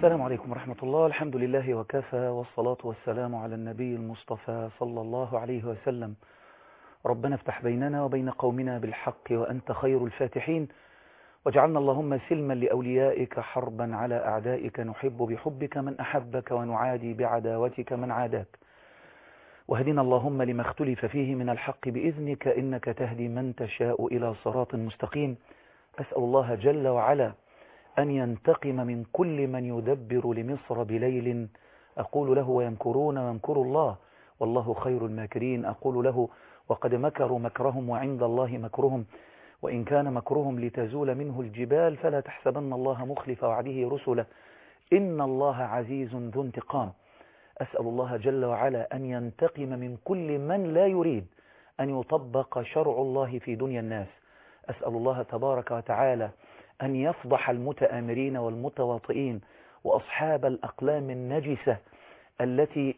السلام عليكم ورحمة الله الحمد لله وكفى والصلاة والسلام على النبي المصطفى صلى الله عليه وسلم ربنا افتح بيننا وبين قومنا بالحق وأنت خير الفاتحين واجعلنا اللهم سلما لأوليائك حربا على أعدائك نحب بحبك من أحبك ونعادي بعداوتك من عاداك وهدنا اللهم لما اختلف فيه من الحق بإذنك إنك تهدي من تشاء إلى صراط مستقيم أسأل الله جل وعلا أن ينتقم من كل من يدبر لمصر بليل أقول له ويمكرون ويمكر الله والله خير الماكرين أقول له وقد مكروا مكرهم وعند الله مكرهم وإن كان مكرهم لتزول منه الجبال فلا تحسبن الله مخلف وعده رسله إن الله عزيز ذو انتقام أسأل الله جل وعلا أن ينتقم من كل من لا يريد أن يطبق شرع الله في دنيا الناس أسأل الله تبارك وتعالى أن يفضح المتآمرين والمتواطئين وأصحاب الأقلام النجسة التي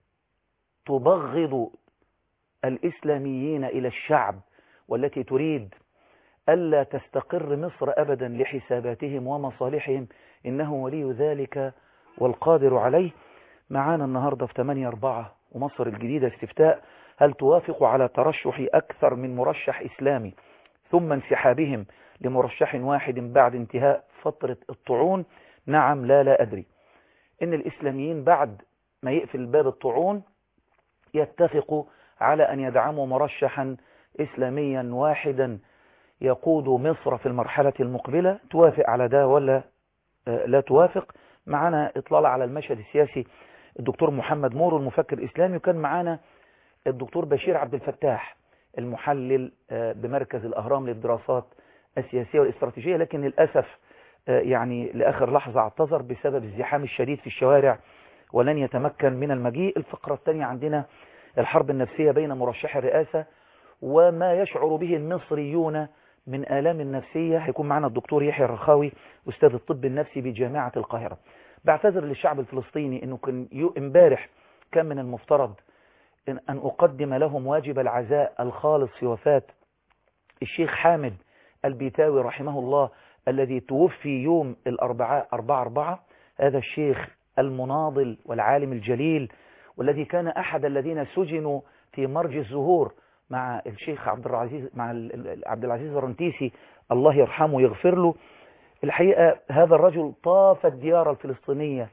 تبغض الإسلاميين إلى الشعب والتي تريد ألا تستقر مصر أبدا لحساباتهم ومصالحهم إنه ولي ذلك والقادر عليه معانا النهاردة في 8 4 ومصر الجديدة استفتاء هل توافق على ترشح أكثر من مرشح إسلامي ثم انسحابهم لمرشح واحد بعد انتهاء فترة الطعون نعم لا لا أدري إن الإسلاميين بعد ما يقفل باب الطعون يتفقوا على أن يدعموا مرشحا إسلاميا واحدا يقود مصر في المرحلة المقبلة توافق على ده ولا لا توافق معنا إطلالة على المشهد السياسي الدكتور محمد مور المفكر الإسلامي وكان معنا الدكتور بشير عبد الفتاح المحلل بمركز الأهرام للدراسات السياسية والاستراتيجية لكن للأسف يعني لآخر لحظة اعتذر بسبب الزحام الشديد في الشوارع ولن يتمكن من المجيء الفقرة الثانية عندنا الحرب النفسية بين مرشح الرئاسة وما يشعر به المصريون من آلام النفسية هيكون معنا الدكتور يحيى الرخاوي أستاذ الطب النفسي بجامعة القاهرة بعتذر للشعب الفلسطيني أنه كان امبارح كان من المفترض إن, أن أقدم لهم واجب العزاء الخالص في وفاة الشيخ حامد البيتاوي رحمه الله الذي توفي يوم الأربعاء أربعة أربعة هذا الشيخ المناضل والعالم الجليل والذي كان أحد الذين سجنوا في مرج الزهور مع الشيخ عبد العزيز مع عبد العزيز الرنتيسي الله يرحمه ويغفر له الحقيقة هذا الرجل طاف الديار الفلسطينية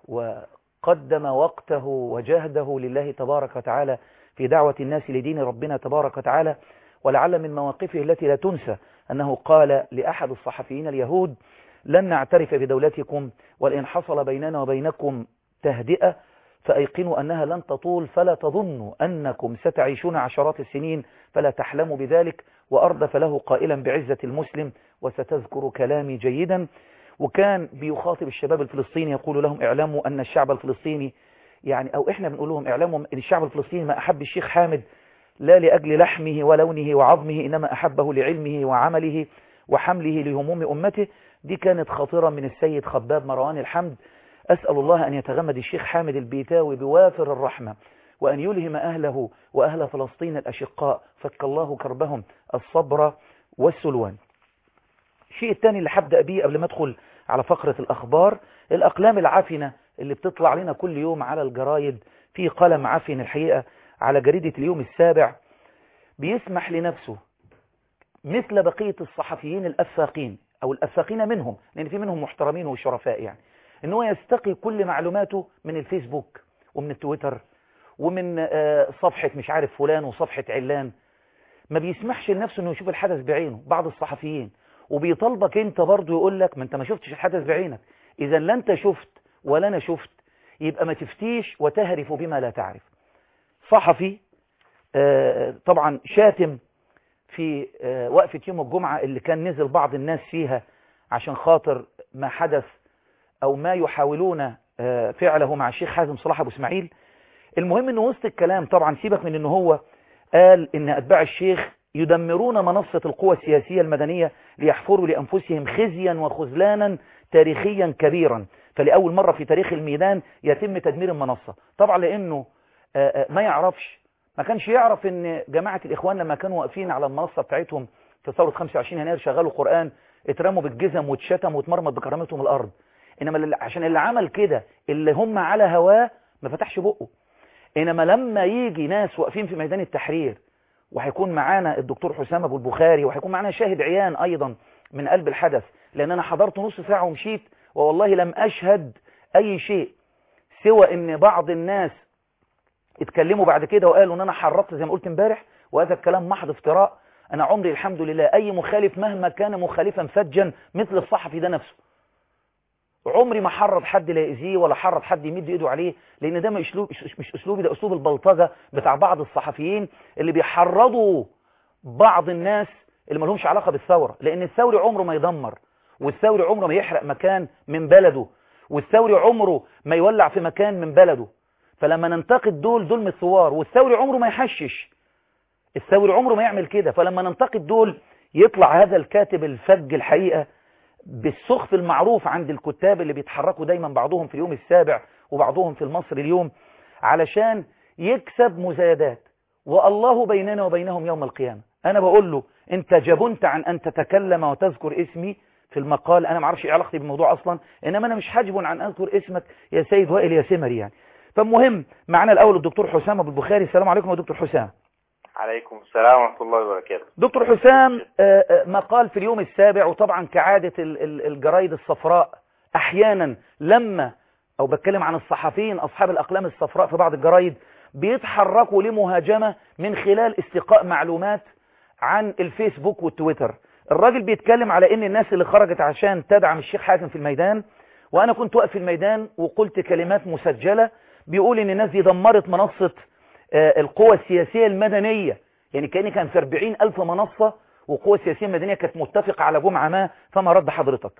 وقدم وقته وجهده لله تبارك وتعالى في دعوة الناس لدين ربنا تبارك وتعالى ولعل من مواقفه التي لا تنسى أنه قال لأحد الصحفيين اليهود لن نعترف بدولتكم ولئن حصل بيننا وبينكم تهدئة فأيقنوا أنها لن تطول فلا تظنوا أنكم ستعيشون عشرات السنين فلا تحلموا بذلك وأردف له قائلا بعزة المسلم وستذكر كلامي جيدا وكان بيخاطب الشباب الفلسطيني يقول لهم اعلموا أن الشعب الفلسطيني يعني أو إحنا بنقول لهم اعلموا أن الشعب الفلسطيني ما أحب الشيخ حامد لا لأجل لحمه ولونه وعظمه إنما أحبه لعلمه وعمله وحمله لهموم أمته دي كانت خاطرة من السيد خباب مروان الحمد أسأل الله أن يتغمد الشيخ حامد البيتاوي بوافر الرحمة وأن يلهم أهله وأهل فلسطين الأشقاء فك الله كربهم الصبر والسلوان الشيء الثاني اللي حبدأ بيه قبل ما أدخل على فقرة الأخبار الأقلام العفنة اللي بتطلع لنا كل يوم على الجرايد في قلم عفن الحقيقة على جريدة اليوم السابع بيسمح لنفسه مثل بقية الصحفيين الأفاقين أو الأفاقين منهم لأن في منهم محترمين وشرفاء يعني ان هو يستقي كل معلوماته من الفيسبوك ومن التويتر ومن صفحة مش عارف فلان وصفحة علان ما بيسمحش لنفسه انه يشوف الحدث بعينه بعض الصحفيين وبيطالبك انت برضه يقول لك ما انت ما شفتش الحدث بعينك اذا لا انت شفت ولا انا شفت يبقى ما تفتيش وتهرف بما لا تعرف صحفي طبعا شاتم في وقفة يوم الجمعة اللي كان نزل بعض الناس فيها عشان خاطر ما حدث أو ما يحاولون فعله مع الشيخ حازم صلاح أبو اسماعيل المهم أنه وسط الكلام طبعا سيبك من أنه هو قال أن أتباع الشيخ يدمرون منصة القوى السياسية المدنية ليحفروا لأنفسهم خزيا وخذلانا تاريخيا كبيرا فلأول مرة في تاريخ الميدان يتم تدمير المنصة طبعا لأنه ما يعرفش ما كانش يعرف أن جماعة الإخوان لما كانوا واقفين على المنصة بتاعتهم في ثورة 25 يناير شغلوا قرآن اترموا بالجزم واتشتم واتمرمط بكرامتهم الأرض انما اللي عشان اللي عمل كده اللي هم على هواه ما فتحش بقه انما لما يجي ناس واقفين في ميدان التحرير وهيكون معانا الدكتور حسام ابو البخاري وهيكون معانا شاهد عيان ايضا من قلب الحدث لان انا حضرت نص ساعة ومشيت والله لم اشهد اي شيء سوى ان بعض الناس اتكلموا بعد كده وقالوا ان انا حرضت زي ما قلت امبارح وهذا الكلام محض افتراء انا عمري الحمد لله اي مخالف مهما كان مخالفا فجا مثل الصحفي ده نفسه عمري ما حرض حد لا يأذيه ولا حرض حد يمد ايده عليه لان ده مش اسلوب مش اسلوبي ده اسلوب البلطجه بتاع بعض الصحفيين اللي بيحرضوا بعض الناس اللي ما لهمش علاقه بالثوره لان الثوري عمره ما يدمر والثوري عمره ما يحرق مكان من بلده والثوري عمره ما يولع في مكان من بلده فلما ننتقد دول دول من الثوار والثوري عمره ما يحشش الثوري عمره ما يعمل كده فلما ننتقد دول يطلع هذا الكاتب الفج الحقيقة بالسخف المعروف عند الكتاب اللي بيتحركوا دايما بعضهم في اليوم السابع وبعضهم في المصري اليوم علشان يكسب مزايدات والله بيننا وبينهم يوم القيامة أنا بقول له أنت جبنت عن أن تتكلم وتذكر اسمي في المقال أنا معرفش إيه علاقتي بالموضوع أصلا إنما أنا مش حاجب عن أذكر اسمك يا سيد وائل يا سمري يعني فالمهم معنا الأول الدكتور حسام أبو البخاري السلام عليكم يا دكتور حسام عليكم السلام ورحمة الله وبركاته دكتور حسام مقال في اليوم السابع وطبعا كعادة الجرايد الصفراء أحيانا لما أو بتكلم عن الصحفيين أصحاب الأقلام الصفراء في بعض الجرايد بيتحركوا لمهاجمة من خلال استقاء معلومات عن الفيسبوك والتويتر الراجل بيتكلم على ان الناس اللي خرجت عشان تدعم الشيخ حاتم في الميدان وانا كنت واقف في الميدان وقلت كلمات مسجلة بيقول ان الناس دي دمرت منصة القوى السياسية المدنية يعني كأن كان في 40 ألف منصة وقوى سياسية مدنية كانت متفقة على جمعة ما فما رد حضرتك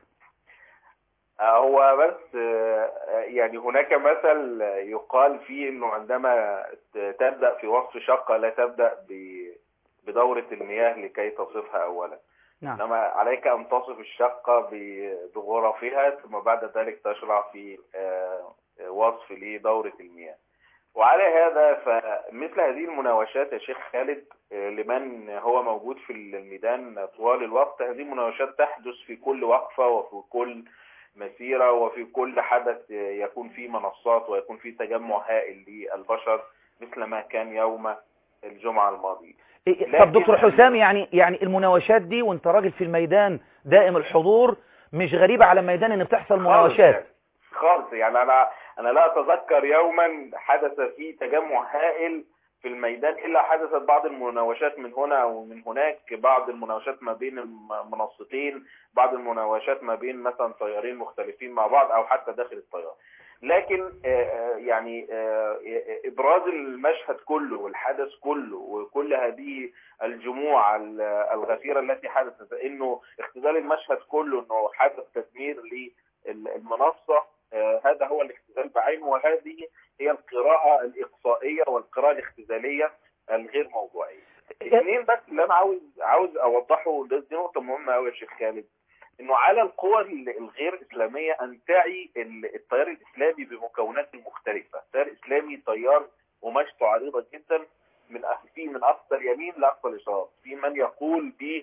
هو بس يعني هناك مثل يقال فيه انه عندما تبدأ في وصف شقة لا تبدأ بدورة المياه لكي تصفها اولا نعم. انما عليك ان تصف الشقة بغرفها ثم بعد ذلك تشرع في وصف لدورة المياه وعلى هذا فمثل هذه المناوشات يا شيخ خالد لمن هو موجود في الميدان طوال الوقت هذه المناوشات تحدث في كل وقفة وفي كل مسيرة وفي كل حدث يكون فيه منصات ويكون فيه تجمع هائل للبشر مثل ما كان يوم الجمعة الماضي طب دكتور حسام يعني يعني المناوشات دي وانت راجل في الميدان دائم الحضور مش غريبة على الميدان ان بتحصل مناوشات خالص يعني انا انا لا اتذكر يوما حدث فيه تجمع هائل في الميدان الا حدثت بعض المناوشات من هنا ومن هناك بعض المناوشات ما بين المنصتين بعض المناوشات ما بين مثلا طيارين مختلفين مع بعض او حتى داخل الطيار لكن يعني ابراز المشهد كله والحدث كله وكل هذه الجموع الغفيره التي حدثت انه اختزال المشهد كله انه حدث تدمير للمنصه هذا هو الاختزال بعينه وهذه هي القراءة الإقصائية والقراءة الاختزالية الغير موضوعية. اثنين بس اللي أنا عاوز عاوز أوضحه دي نقطة مهمة أوي يا شيخ خالد إنه على القوى الغير إسلامية أن تعي التيار الإسلامي بمكوناته المختلفة، التيار الإسلامي تيار قماشته عريضة جدا من في من أقصى اليمين لأقصى اليسار، في من يقول به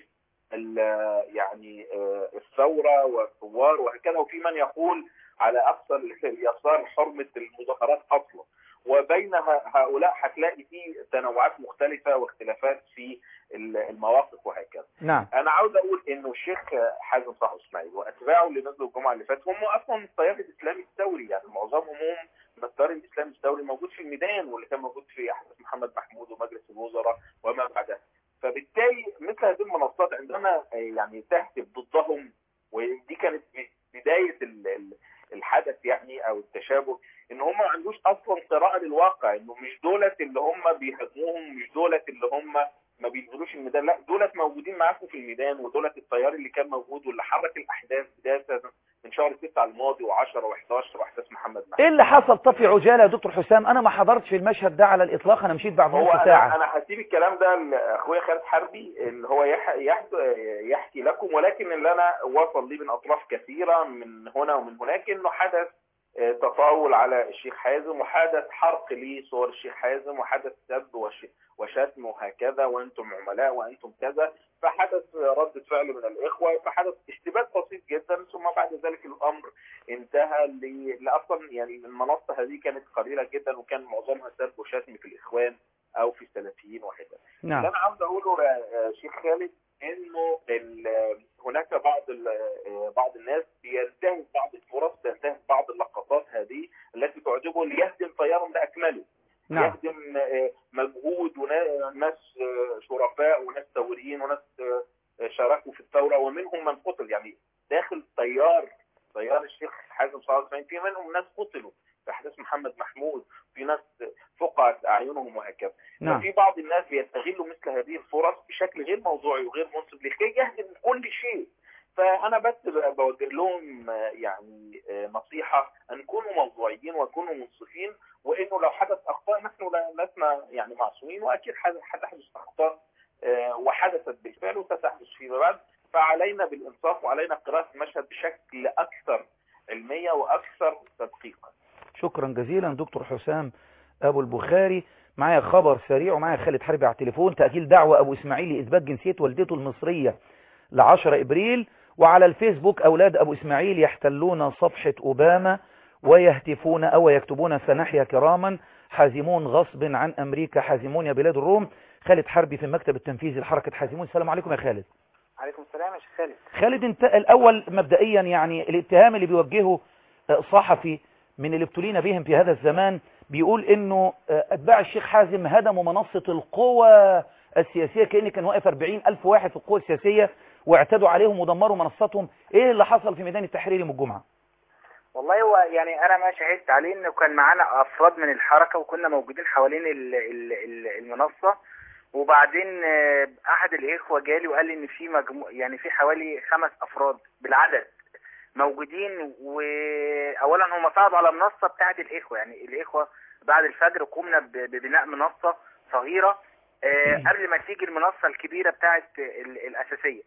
يعني الثورة والثوار وهكذا وفي من يقول على اقصى اليسار حرمه المظاهرات اصلا وبين هؤلاء هتلاقي في تنوعات مختلفه واختلافات في المواقف وهكذا. نعم. انا عاوز اقول انه الشيخ حازم صح اسماعيل واتباعه اللي نزلوا الجمعه اللي فاتت هم اصلا التيار الاسلامي الثوري يعني معظمهم من التيار الاسلامي الثوري موجود في الميدان واللي كان موجود في احداث محمد محمود ومجلس الوزراء وما بعدها. فبالتالي مثل هذه المنصات عندما يعني تهتف ضدهم ودي كانت بدايه الحدث يعني او التشابه ان هم ما عندوش اصلا قراءه للواقع انه مش دولت اللي هم بيهاجموهم مش دولت اللي هم ما بينزلوش الميدان لا دولت موجودين معاكم في الميدان ودولت التيار اللي كان موجود واللي حرك الاحداث بدايه من شهر 9 الماضي و10 و11 واحداث محمد محمود ايه اللي حصل طب في عجاله يا دكتور حسام انا ما حضرتش في المشهد ده على الاطلاق انا مشيت بعد نص ساعه انا انا هسيب الكلام ده لاخويا خالد حربي اللي هو يح... يح... يحكي لكم ولكن اللي انا وصل لي من اطراف كثيره من هنا ومن هناك انه حدث آه، تطاول على الشيخ حازم وحدث حرق لصور الشيخ حازم وحدث سب وش- وشتم وهكذا وانتم عملاء وانتم كذا فحدث ردة فعل من الاخوه فحدث اشتباك بسيط جدا ثم بعد ذلك الامر انتهى ل- لاصلا يعني المنصه هذه كانت قليله جدا وكان معظمها سب وشتم في الاخوان او في السلفيين وهكذا اللي نعم انا عاوز اقوله يا شيخ خالد انه ال- هناك بعض ال- بعض الناس بينتهز بعض الفرص بينتهز بعض اللقطات هذه التي تعجبه ليهدم تيارهم باكمله نعم يهدم آه، مجهود وناس آه، شرفاء وناس ثوريين وناس آه، شاركوا في الثوره ومنهم من قتل يعني داخل تيار تيار الشيخ حازم صالح الحسين في منهم ناس قتلوا في احداث محمد محمود في ناس فقعت اعينهم وهكذا نعم ففي بعض الناس بيستغلوا مثل هذه الفرص بشكل غير موضوعي وغير منصف لكي يهدم كل شيء فانا بس ب- بوجه لهم آه، يعني آه، نصيحه ان يكونوا موضوعيين ويكونوا منصفين وانه لو حدث اخطاء نحن لا- لسنا يعني معصومين واكيد حد- حتحدث اخطاء آه، وحدثت بالفعل وستحدث فيما بعد فعلينا بالانصاف وعلينا قراءه المشهد بشكل اكثر علميه واكثر تدقيقا شكرا جزيلا دكتور حسام ابو البخاري معايا خبر سريع ومعايا خالد حربي على التليفون تأجيل دعوة ابو اسماعيل لاثبات جنسية والدته المصرية ل 10 ابريل وعلى الفيسبوك اولاد ابو اسماعيل يحتلون صفحة اوباما ويهتفون او يكتبون سنحيا كراما حازمون غصب عن امريكا حازمون يا بلاد الروم خالد حربي في المكتب التنفيذي لحركة حازمون السلام عليكم يا خالد عليكم السلام يا شيخ خالد خالد انت الاول مبدئيا يعني الاتهام اللي بيوجهه آه، صحفي من اللي ابتلينا بهم في هذا الزمان بيقول انه آه، اتباع الشيخ حازم هدموا منصة القوى السياسية كأن كان واقف 40 الف واحد في القوى السياسية واعتدوا عليهم ودمروا منصتهم ايه اللي حصل في ميدان التحرير يوم الجمعة والله هو يعني انا ما شهدت عليه انه كان معانا افراد من الحركه وكنا موجودين حوالين ال- ال- ال- المنصه وبعدين آه، احد الاخوه جالي وقال لي ان في مجموع يعني في حوالي خمس افراد بالعدد موجودين واولا هم صعدوا على المنصه بتاعه الاخوه يعني الاخوه بعد الفجر قمنا ب- ببناء منصه صغيره آه، قبل ما تيجي المنصه الكبيره بتاعه ال- الاساسيه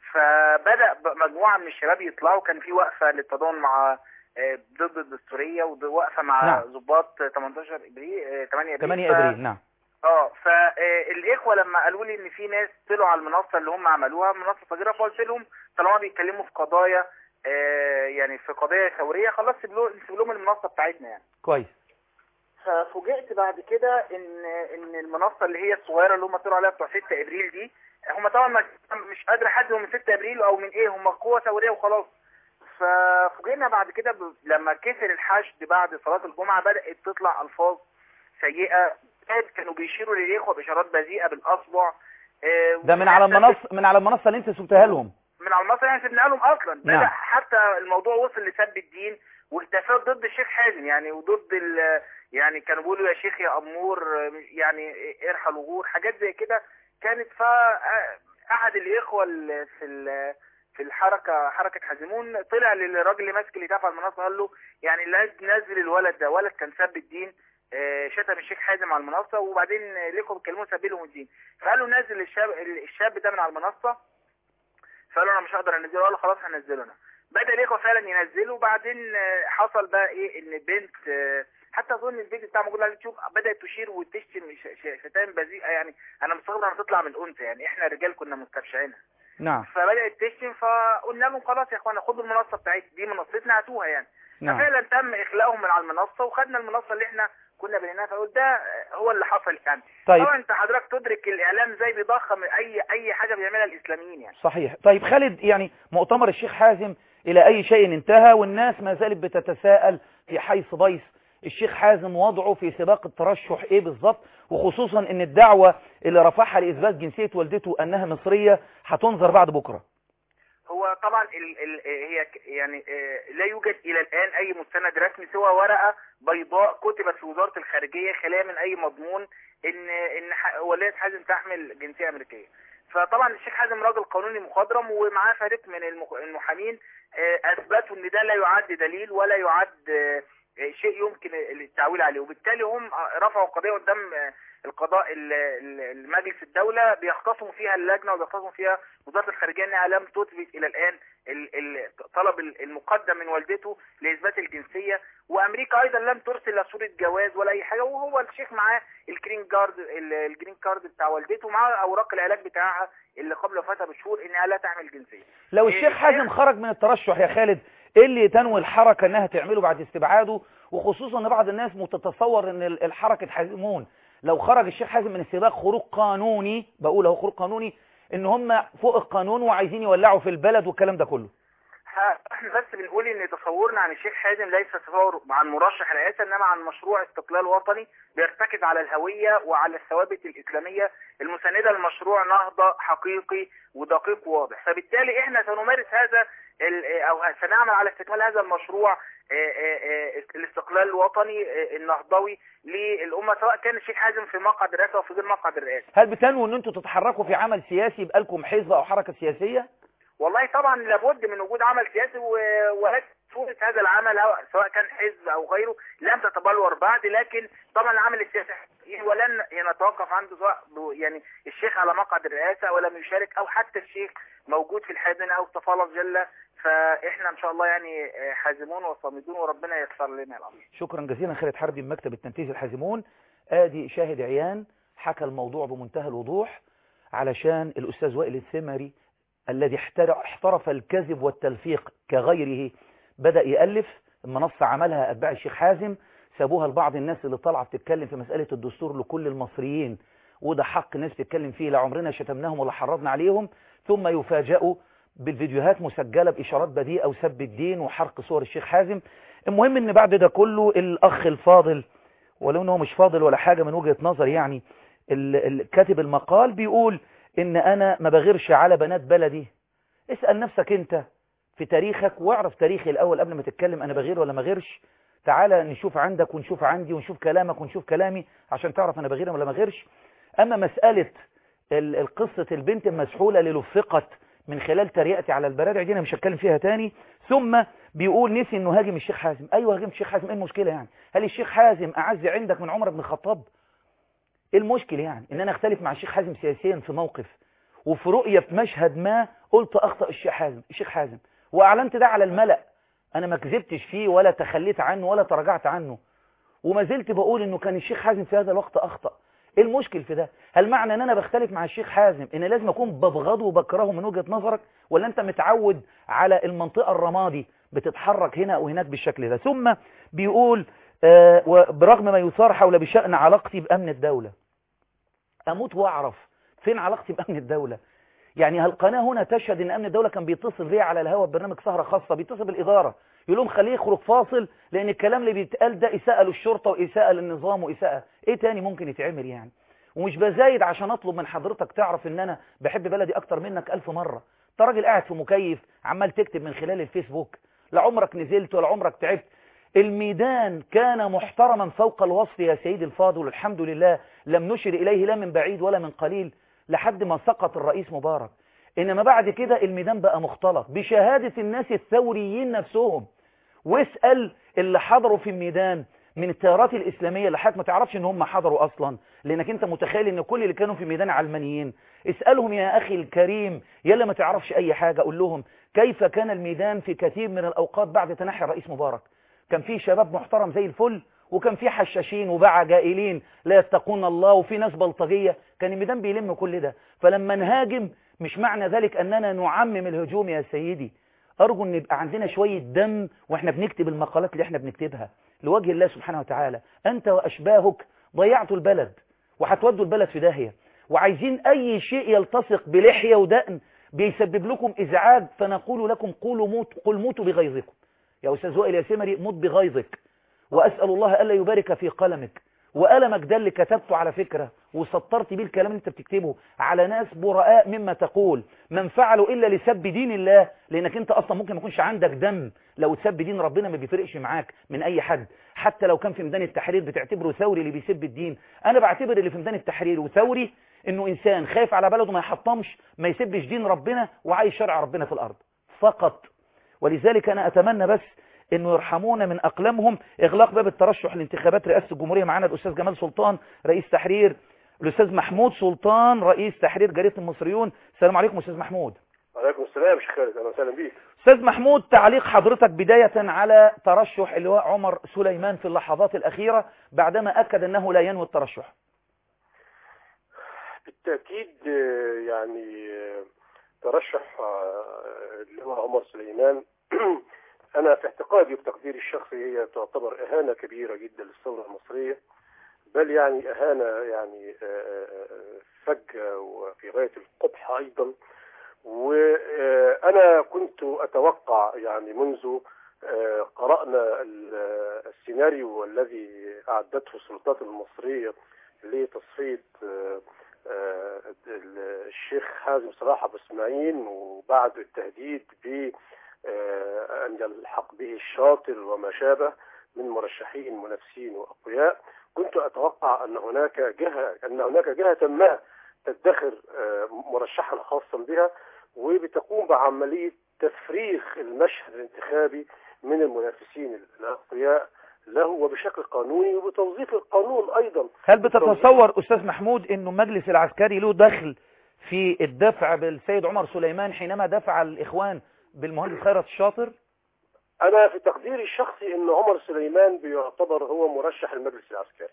فبدا ب- مجموعه من الشباب يطلعوا كان في وقفه للتضامن مع آه، ضد الدستوريه ووقفه مع نعم. ضباط 18 ابريل آه، 8 ابريل 8 ف- ابريل نعم اه فالاخوه لما قالوا لي ان في ناس طلعوا على المنصه اللي هم عملوها منصه صغيره فقلت لهم طالما بيتكلموا في قضايا آه، يعني في قضايا ثوريه خلاص سيب لهم سيب لهم المنصه بتاعتنا يعني كويس ففوجئت بعد كده ان ان المنصه اللي هي الصغيره اللي هم طلعوا عليها بتوع 6 ابريل دي هم طبعا ما- مش قادر احدد هم من 6 ابريل او من ايه هم قوه ثوريه وخلاص ففوجئنا بعد كده ب... لما كسر الحشد بعد صلاه الجمعه بدات تطلع الفاظ سيئه كانوا بيشيروا للاخوه باشارات بذيئه بالاصبع آه، ده من على المنصة من على المنصة اللي انت سبتها لهم من على المصري يعني سيبنا لهم اصلا نعم. بدأ حتى الموضوع وصل لسب الدين والتفات ضد الشيخ حازم يعني وضد ال يعني كانوا بيقولوا يا شيخ يا امور يعني ارحل وغور حاجات زي كده كانت ف احد الاخوه ال- في ال- في الحركه حركه حازمون طلع للراجل اللي ماسك اللي دافع المنصه قال له يعني لا نزل الولد ده ولد كان سب الدين آه، شتم الشيخ حازم على المنصه وبعدين الاخوه بيتكلموا سب لهم الدين فقالوا نزل الشاب الشاب ده من على المنصه فقالوا انا مش هقدر انزله قالوا خلاص هنزله انا بدا الاخوه فعلا ينزلوا وبعدين آه، حصل بقى ايه ان بنت آه، حتى اظن الفيديو بتاع موجود على اليوتيوب بدات تشير وتشتم ش- ش- شتائم بذيئه يعني انا مستغرب انها تطلع من انثى يعني احنا الرجال كنا مستبشعينها نعم فبدات تشتم فقلنا لهم خلاص يا اخوانا خدوا المنصه بتاعتي دي منصتنا هاتوها يعني نعم ففعلا تم اخلاؤهم من على المنصه وخدنا المنصه اللي احنا كنا بنيناها فقلت ده هو اللي حصل يعني طيب طبعا انت حضرتك تدرك الاعلام ازاي بيضخم اي اي حاجه بيعملها الاسلاميين يعني صحيح طيب خالد يعني مؤتمر الشيخ حازم إلى أي شيء انتهى والناس ما زالت بتتساءل في حيث ضيس الشيخ حازم وضعه في سباق الترشح إيه بالظبط وخصوصا أن الدعوة اللي رفعها لإثبات جنسية والدته أنها مصرية هتنظر بعد بكرة هو طبعا ال ال هي ك- يعني آه، لا يوجد الى الان اي مستند رسمي سوى ورقه بيضاء كتبت في وزاره الخارجيه خاليه من اي مضمون ان ان ح- وليه حازم تحمل جنسيه امريكيه فطبعا الشيخ حازم راجل قانوني مخضرم ومعاه فريق من المخ- المحامين آه، اثبتوا ان ده لا يعد دليل ولا يعد آه، آه، شيء يمكن التعويل عليه وبالتالي هم رفعوا قضيه قدام آه، القضاء ال- ال- المجلس الدوله بيختصموا فيها اللجنه وبيختصموا فيها وزاره الخارجيه انها لم تثبت الى الان ال- ال- طلب ال- المقدم من والدته لاثبات الجنسيه وامريكا ايضا لم ترسل لا صوره جواز ولا اي حاجه وهو الشيخ معاه الجرين كارد ال- الجرين كارد بتاع والدته ومعاه اوراق العلاج بتاعها اللي قبل وفاتها بشهور انها لا تعمل جنسيه لو إيه، الشيخ حازم خرج من الترشح يا خالد ايه اللي تنوي الحركة انها تعمله بعد استبعاده وخصوصا ان بعض الناس متتصور ان ال- الحركة حازمون لو خرج الشيخ حازم من السباق خروج قانوني بقول اهو خروج قانوني ان هم فوق القانون وعايزين يولعوا في البلد والكلام ده كله ها- احنا بس بنقول ان تصورنا عن الشيخ حازم ليس تصور عن مرشح رئاسه انما عن مشروع استقلال وطني بيرتكز على الهويه وعلى الثوابت الاسلاميه المسانده لمشروع نهضه حقيقي ودقيق واضح فبالتالي احنا سنمارس هذا ال- او سنعمل على استكمال هذا المشروع آه، آه، آه، الاستقلال الوطني آه، النهضوي للامه سواء كان الشيخ حازم في مقعد الرئاسه او في غير مقعد الرئاسه هل بتنووا ان انتوا تتحركوا في عمل سياسي يبقى لكم حزب او حركة سياسية والله طبعا لابد من وجود عمل سياسي و- ولكن صورة هذا العمل أو- سواء كان حزب أو غيره لم تتبلور بعد لكن طبعا العمل السياسي ولن نتوقف عنده سواء ب- يعني الشيخ على مقعد الرئاسة ولم يشارك أو حتى الشيخ موجود في الحاضنة أو تفالق جل فإحنا إن شاء الله يعني آه، حازمون وصامدون وربنا ييسر لنا الأمر شكرا جزيلا خالد حربي من مكتب التنفيذ الحازمون ادي شاهد عيان حكى الموضوع بمنتهى الوضوح علشان الاستاذ وائل الثمري الذي احتر- احترف الكذب والتلفيق كغيره بدأ يألف المنصة عملها أتباع الشيخ حازم سابوها لبعض الناس اللي طالعه بتتكلم في مسألة الدستور لكل المصريين وده حق ناس تتكلم فيه لا عمرنا شتمناهم ولا حرضنا عليهم ثم يفاجئوا بالفيديوهات مسجلة بإشارات بذيئة وسب الدين وحرق صور الشيخ حازم المهم ان بعد ده كله الأخ الفاضل ولو انه مش فاضل ولا حاجة من وجهة نظري يعني ال- ال- كاتب المقال بيقول ان انا ما بغيرش على بنات بلدي اسأل نفسك انت في تاريخك واعرف تاريخي الاول قبل ما تتكلم انا بغير ولا ما غيرش تعالى نشوف عندك ونشوف عندي ونشوف كلامك ونشوف كلامي عشان تعرف انا بغير ولا ما غيرش اما مسألة ال- القصة البنت المسحولة اللي لفقت من خلال تريقتي على البرادع دي انا مش هتكلم فيها تاني ثم بيقول نسي انه هاجم الشيخ حازم ايوه هاجم الشيخ حازم ايه المشكلة يعني هل الشيخ حازم اعز عندك من عمر بن الخطاب ايه المشكلة يعني ان انا اختلف مع الشيخ حازم سياسيا في موقف وفي رؤية في مشهد ما قلت اخطأ الشيخ حازم الشيخ حازم واعلنت ده على الملأ انا ما كذبتش فيه ولا تخليت عنه ولا تراجعت عنه وما زلت بقول انه كان الشيخ حازم في هذا الوقت اخطأ ايه المشكل في ده هل معنى ان انا بختلف مع الشيخ حازم ان لازم اكون ببغضه وبكرهه من وجهة نظرك ولا انت متعود على المنطقة الرمادي بتتحرك هنا او هناك بالشكل ده ثم بيقول آه وبرغم ما يثار حول بشأن علاقتي بأمن الدولة اموت واعرف فين علاقتي بأمن الدولة يعني القناة هنا تشهد ان امن الدولة كان بيتصل بيا على الهواء ببرنامج سهرة خاصة بيتصل بالادارة يقول لهم خليه يخرج فاصل لان الكلام اللي بيتقال ده اساءة للشرطة واساءة للنظام واساءة ايه تاني ممكن يتعمل يعني ومش بزايد عشان اطلب من حضرتك تعرف ان انا بحب بلدي اكتر منك الف مرة انت راجل قاعد في مكيف عمال تكتب من خلال الفيسبوك لا عمرك نزلت ولا عمرك تعبت الميدان كان محترما فوق الوصف يا سيدي الفاضل الحمد لله لم نشر إليه لا من بعيد ولا من قليل لحد ما سقط الرئيس مبارك إنما بعد كده الميدان بقى مختلط بشهادة الناس الثوريين نفسهم واسأل اللي حضروا في الميدان من التيارات الإسلامية اللي حضرتك ما تعرفش إن هم حضروا أصلا لأنك أنت متخيل إن كل اللي كانوا في الميدان علمانيين اسألهم يا أخي الكريم يلا ما تعرفش أي حاجة قول لهم كيف كان الميدان في كثير من الأوقات بعد تنحي الرئيس مبارك كان في شباب محترم زي الفل وكان في حشاشين وباع جائلين لا يتقون الله وفي ناس بلطجية كان الميدان بيلم كل ده فلما نهاجم مش معنى ذلك أننا نعمم الهجوم يا سيدي أرجو أن يبقى عندنا شوية دم وإحنا بنكتب المقالات اللي إحنا بنكتبها لوجه الله سبحانه وتعالى أنت وأشباهك ضيعتوا البلد وهتودوا البلد في داهية وعايزين أي شيء يلتصق بلحية ودقن بيسبب لكم إزعاج فنقول لكم قولوا موت قل موتوا بغيظكم يا أستاذ وائل يا سمري موت بغيظك وأسأل الله ألا يبارك في قلمك وألمك ده اللي كتبته على فكرة وسطرت بيه الكلام اللي انت بتكتبه على ناس براء مما تقول من فعلوا إلا لسب دين الله لأنك انت أصلا ممكن ما يكونش عندك دم لو تسب دين ربنا ما بيفرقش معاك من أي حد حتى لو كان في ميدان التحرير بتعتبره ثوري اللي بيسب الدين أنا بعتبر اللي في ميدان التحرير وثوري إنه إنسان خايف على بلده ما يحطمش ما يسبش دين ربنا وعايش شرع ربنا في الأرض فقط ولذلك أنا أتمنى بس انه يرحمونا من اقلامهم اغلاق باب الترشح لانتخابات رئاسة الجمهورية معانا الاستاذ جمال سلطان رئيس تحرير الاستاذ محمود سلطان رئيس تحرير جريدة المصريون السلام عليكم استاذ محمود وعليكم السلام يا شيخ خالد اهلا وسهلا بيك استاذ محمود تعليق حضرتك بداية على ترشح اللواء عمر سليمان في اللحظات الأخيرة بعدما أكد أنه لا ينوي الترشح بالتاكيد آه، يعني آه، ترشح آه، اللواء عمر سليمان انا في اعتقادي وتقديري الشخصي هي تعتبر اهانه كبيره جدا للثوره المصريه بل يعني اهانه يعني آه، آه، فجه وفي غايه القبح ايضا وانا كنت اتوقع يعني منذ آه، قرانا ال- السيناريو الذي اعدته السلطات المصريه لتصفيه آه، آه، ال- الشيخ حازم صلاح ابو اسماعيل وبعد التهديد ب آه، ان يلحق به الشاطر وما شابه من مرشحين منافسين واقوياء كنت اتوقع ان هناك جهه ان هناك جهه ما تدخر آه، مرشحا خاصا بها وبتقوم بعمليه تفريغ المشهد الانتخابي من المنافسين الاقوياء له وبشكل قانوني وبتوظيف القانون ايضا هل بتتصور أستاذ محمود أنه المجلس العسكري له دخل في الدفع بالسيد عمر سليمان حينما دفع الإخوان بالمهندس خيرت الشاطر انا في تقديري الشخصي ان عمر سليمان بيعتبر هو مرشح المجلس العسكري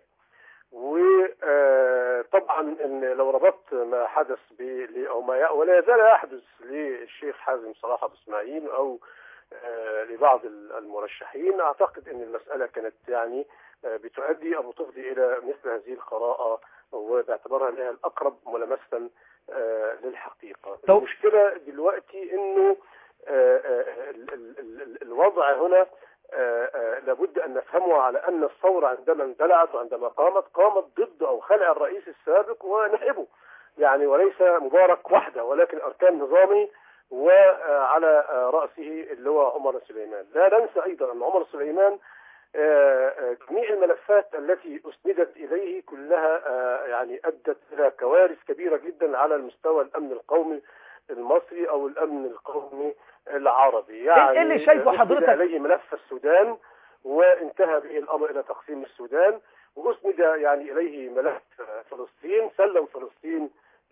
وطبعا ان لو ربطت ما حدث ب ل- او ما ي- ولا يزال يحدث للشيخ حازم صلاح ابو اسماعيل او آه، لبعض ال- المرشحين اعتقد ان المساله كانت يعني آه، بتؤدي او تفضي الى مثل هذه القراءه وباعتبارها انها الاقرب ملامسه آه، للحقيقه طب- المشكله دلوقتي انه آه، آه، ال- ال- ال- الوضع هنا آه، آه، لابد ان نفهمه على ان الثوره عندما اندلعت وعندما قامت قامت ضد او خلع الرئيس السابق ونائبه يعني وليس مبارك وحده ولكن اركان نظامي وعلى راسه اللي هو عمر سليمان لا ننسى ايضا ان عمر سليمان آه، آه، جميع الملفات التي اسندت اليه كلها آه، يعني ادت الى كوارث كبيره جدا على المستوى الامن القومي المصري او الامن القومي العربي يعني إيه اللي شايفه أسند حضرتك؟ عليه ملف السودان وانتهى به الامر الى تقسيم السودان واسند يعني اليه ملف فلسطين سلم فلسطين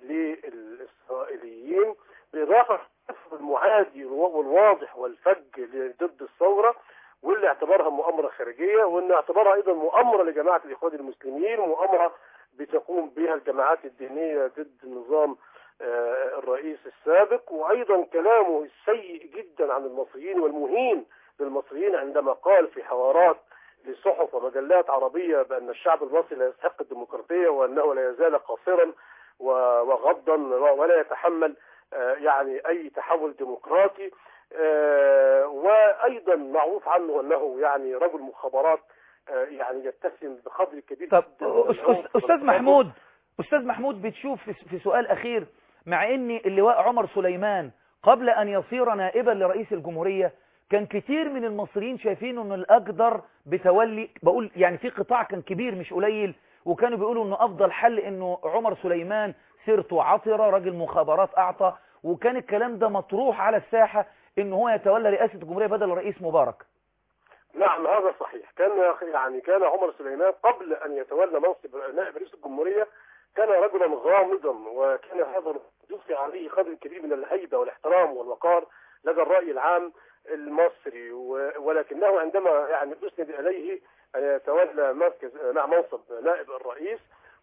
للاسرائيليين بالاضافه المعادي والواضح والفج ضد الثوره واللي اعتبرها مؤامره خارجيه وان اعتبرها ايضا مؤامره لجماعه الاخوان المسلمين مؤامره بتقوم بها الجماعات الدينيه ضد النظام آه، الرئيس السابق وايضا كلامه السيء جدا عن المصريين والمهين للمصريين عندما قال في حوارات لصحف ومجلات عربيه بان الشعب المصري لا يستحق الديمقراطيه وانه لا يزال قاصرا و- وغضا ولا يتحمل آه، يعني اي تحول ديمقراطي آه، وايضا معروف عنه انه يعني رجل مخابرات آه، يعني يتسم بقدر كبير طب جدا من أس- العنف أس- أستاذ والتطرف. محمود أستاذ محمود بتشوف في في سؤال أخير مع أن اللواء عمر سليمان قبل أن يصير نائبا لرئيس الجمهورية كان كتير من المصريين شايفين أنه الأقدر بتولي بقول يعني في قطاع كان كبير مش قليل وكانوا بيقولوا أنه أفضل حل أنه عمر سليمان سيرته عطرة راجل مخابرات أعطى وكان الكلام ده مطروح على الساحة أنه هو يتولى رئاسة الجمهورية بدل الرئيس مبارك نعم هذا صحيح كان يعني كان عمر سليمان قبل ان يتولى منصب نائب رئيس الجمهوريه كان رجلا غامضا وكان هذا يضفي عليه قدر كبير من الهيبه والاحترام والوقار لدى الراي العام المصري و- ولكنه عندما يعني اسند اليه ان يتولى مركز مع منصب نائب الرئيس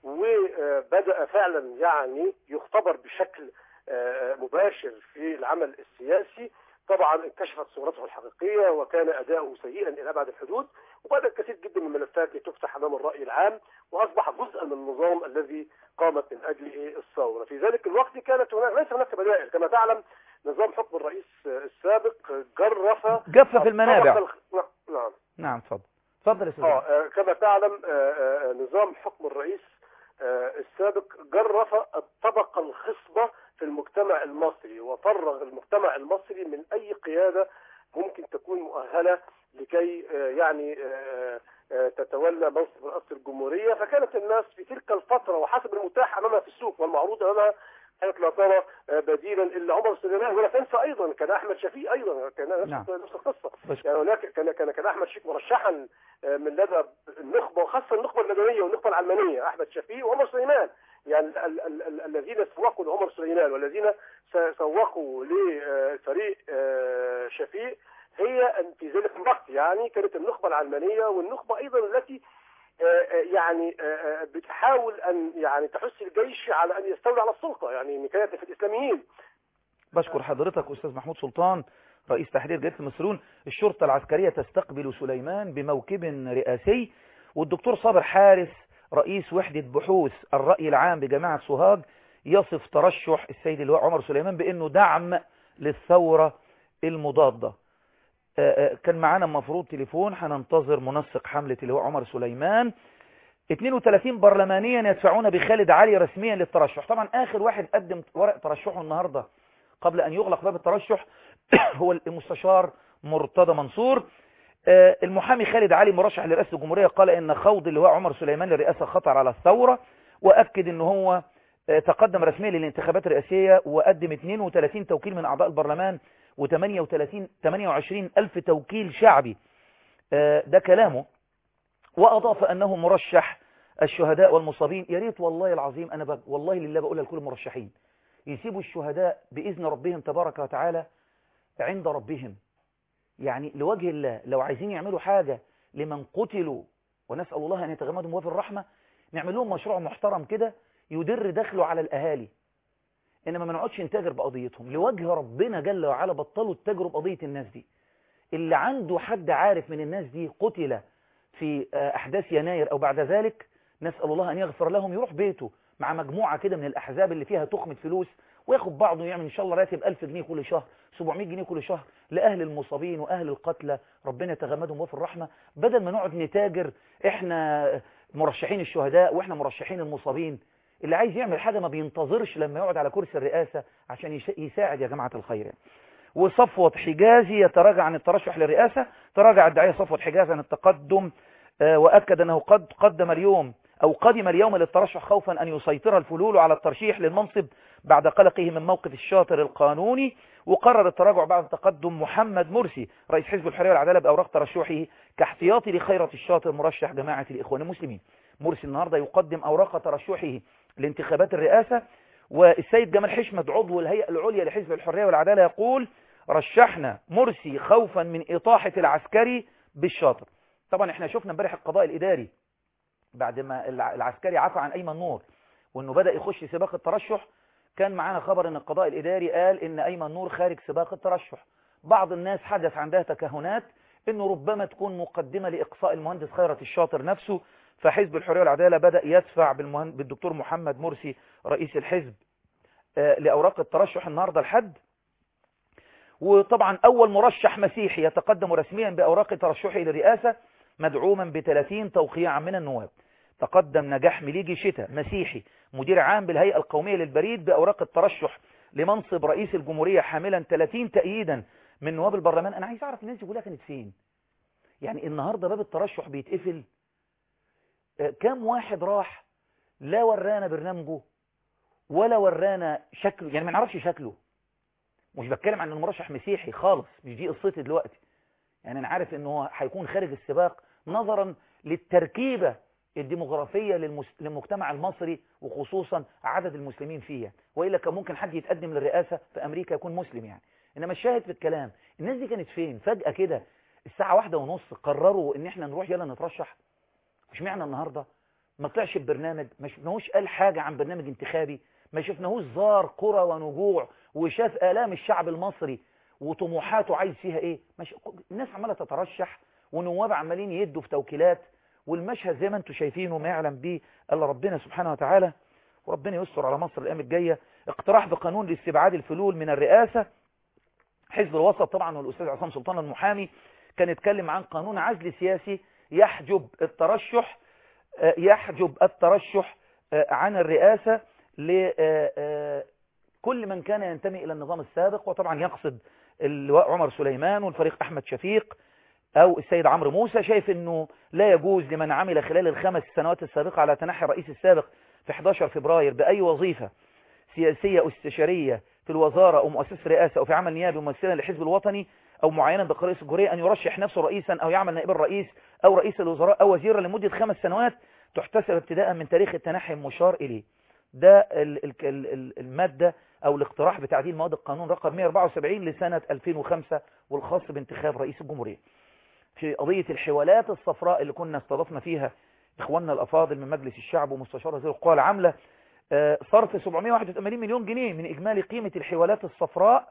وبدا فعلا يعني يختبر بشكل آه، مباشر في العمل السياسي طبعا انكشفت صورته الحقيقيه وكان اداؤه سيئا الى ابعد الحدود وبدا كثير جدا من الملفات لتفتح امام الراي العام واصبح جزءا من النظام الذي قامت من اجله الثوره في ذلك الوقت كانت هناك ليس هناك بدائل كما تعلم نظام حكم الرئيس السابق جرف جف في المنابع الطبقة الخ- نعم نعم اتفضل اتفضل يا أستاذ اه آه، كما تعلم آه، آه، نظام حكم الرئيس آه، السابق جرف الطبقة الخصبة في المجتمع المصري وفرغ المجتمع المصري من أي قيادة ممكن تكون مؤهلة لكي آه، يعني آه، آه، تتولى منصب رئاسة الجمهورية فكانت الناس في تلك الفترة وحسب المتاح أمامها في السوق والمعروض أمامها كانت لا ترى آه، بديلا الا عمر سليمان ولا تنسى ايضا كان احمد شفيق ايضا كان نفس نعم. نفس القصه بشكر. يعني هناك كان كان كان احمد شفيق مرشحا آه، من لدى النخبه وخاصه النخبه المدنيه والنخبه العلمانيه احمد شفيق وعمر سليمان يعني ال- ال- ال- الذين سوقوا لعمر سليمان والذين س- سوقوا لفريق آه، شفيق هي أن في ذلك الوقت يعني كانت النخبه العلمانيه والنخبه ايضا التي آه، آه، يعني آه، آه، بتحاول ان يعني تحث الجيش على ان يستولي على السلطه يعني نكايه في الاسلاميين بشكر حضرتك أستاذ محمود سلطان رئيس تحرير جريدة المصريون الشرطة العسكرية تستقبل سليمان بموكب رئاسي والدكتور صابر حارس رئيس وحدة بحوث الرأي العام بجامعة سوهاج يصف ترشح السيد اللواء عمر سليمان بأنه دعم للثورة المضادة آه، آه، كان معانا مفروض تليفون هننتظر منسق حملة اللواء عمر سليمان 32 برلمانيا يدفعون بخالد علي رسميا للترشح طبعا آخر واحد قدم ورق ترشحه النهاردة قبل أن يغلق باب الترشح هو المستشار مرتضى منصور آه، المحامي خالد علي مرشح لرئاسة الجمهورية قال إن خوض اللواء عمر سليمان للرئاسة خطر على الثورة وأكد إن هو آه، تقدم رسميا للانتخابات الرئاسية وقدم 32 توكيل من أعضاء البرلمان و38 28 ألف توكيل شعبي آه، ده كلامه وأضاف أنه مرشح الشهداء والمصابين يا ريت والله العظيم أنا بق... والله لله بقولها لكل المرشحين يسيبوا الشهداء بإذن ربهم تبارك وتعالى عند ربهم يعني لوجه الله لو عايزين يعملوا حاجة لمن قتلوا ونسأل الله أن يتغمدهم وفي الرحمة نعمل لهم مشروع محترم كده يدر دخله على الأهالي إنما ما نقعدش نتاجر بقضيتهم لوجه ربنا جل وعلا بطلوا التاجروا بقضية الناس دي اللي عنده حد عارف من الناس دي قتل في آه، أحداث يناير أو بعد ذلك نسأل الله أن يغفر لهم يروح بيته مع مجموعة كده من الأحزاب اللي فيها تخمة فلوس وياخد بعضه يعمل إن شاء الله راتب 1000 جنيه كل شهر 700 جنيه كل شهر لأهل المصابين وأهل القتلى ربنا يتغمدهم وفي الرحمة بدل ما نقعد نتاجر إحنا مرشحين الشهداء وإحنا مرشحين المصابين اللي عايز يعمل حاجة ما بينتظرش لما يقعد على كرسي الرئاسة عشان يش- يساعد يا جماعة الخير يعني. وصفوة حجازي يتراجع عن الترشح للرئاسة تراجع الداعية صفوة حجازي عن التقدم آه، وأكد أنه قد قدم اليوم أو قدم اليوم للترشح خوفا أن يسيطر الفلول على الترشيح للمنصب بعد قلقه من موقف الشاطر القانوني وقرر التراجع بعد تقدم محمد مرسي رئيس حزب الحرية والعدالة بأوراق ترشحه كاحتياطي لخيرة الشاطر مرشح جماعة الإخوان المسلمين مرسي النهاردة يقدم أوراق ترشحه لانتخابات الرئاسة والسيد جمال حشمت عضو الهيئة العليا لحزب الحرية والعدالة يقول رشحنا مرسي خوفا من إطاحة العسكري بالشاطر طبعا احنا شفنا امبارح القضاء الإداري بعد ما الع- العسكري عفى عن أيمن نور وانه بدأ يخش سباق الترشح كان معانا خبر ان القضاء الإداري قال ان أيمن نور خارج سباق الترشح بعض الناس حدث عندها تكهنات انه ربما تكون مقدمة لإقصاء المهندس خيرت الشاطر نفسه فحزب الحرية والعدالة بدأ يدفع بالمهن... بالدكتور محمد مرسي رئيس الحزب آه، لأوراق الترشح النهاردة الحد وطبعا أول مرشح مسيحي يتقدم رسميا بأوراق ترشحه للرئاسة مدعوما ب 30 توقيعا من النواب تقدم نجاح مليجي شتا مسيحي مدير عام بالهيئة القومية للبريد بأوراق الترشح لمنصب رئيس الجمهورية حاملا 30 تأييدا من نواب البرلمان أنا عايز أعرف الناس دي كلها كانت فين يعني النهاردة باب الترشح بيتقفل آه، كام واحد راح لا ورانا برنامجه ولا ورانا شكله يعني ما نعرفش شكله مش بتكلم عن المرشح مسيحي خالص مش دي قصتي دلوقتي يعني انا عارف ان هو هيكون خارج السباق نظرا للتركيبة الديموغرافية للمس... للمجتمع المصري وخصوصا عدد المسلمين فيها وإلا كان ممكن حد يتقدم للرئاسة في أمريكا يكون مسلم يعني إنما الشاهد في الكلام الناس دي كانت فين فجأة كده الساعة واحدة ونص قرروا إن إحنا نروح يلا نترشح مش معنى النهاردة ما طلعش ببرنامج ما شفناهوش قال حاجة عن برنامج انتخابي ما شفناهوش زار قرى ونجوع وشاف آلام الشعب المصري وطموحاته عايز فيها ايه مش... الناس عمالة تترشح ونواب عمالين يدوا في توكيلات والمشهد زي ما انتم شايفينه ما يعلم به الا ربنا سبحانه وتعالى وربنا يستر على مصر الايام الجايه اقتراح بقانون لاستبعاد الفلول من الرئاسه حزب الوسط طبعا والاستاذ عصام سلطان المحامي كان يتكلم عن قانون عزل سياسي يحجب الترشح آه، يحجب الترشح آه، عن الرئاسه لكل من كان ينتمي الى النظام السابق وطبعا يقصد اللواء عمر سليمان والفريق احمد شفيق او السيد عمرو موسى شايف انه لا يجوز لمن عمل خلال الخمس سنوات السابقة على تنحي الرئيس السابق في 11 فبراير بأي وظيفة سياسية أو استشارية في الوزارة أو مؤسسة رئاسة أو في عمل نيابي ممثلا للحزب الوطني أو معينا برئيس الجمهورية أن يرشح نفسه رئيسا أو يعمل نائب الرئيس أو رئيس الوزراء أو وزيرا لمدة خمس سنوات تحتسب ابتداء من تاريخ التنحي المشار إليه ده ال- ال- ال- ال- المادة أو الاقتراح بتعديل مواد القانون رقم 174 لسنة 2005 والخاص بانتخاب رئيس الجمهورية في قضية الحوالات الصفراء اللي كنا استضفنا فيها إخواننا الأفاضل من مجلس الشعب ومستشار وزير القوى العاملة آه، صرف 781 مليون جنيه من إجمالي قيمة الحوالات الصفراء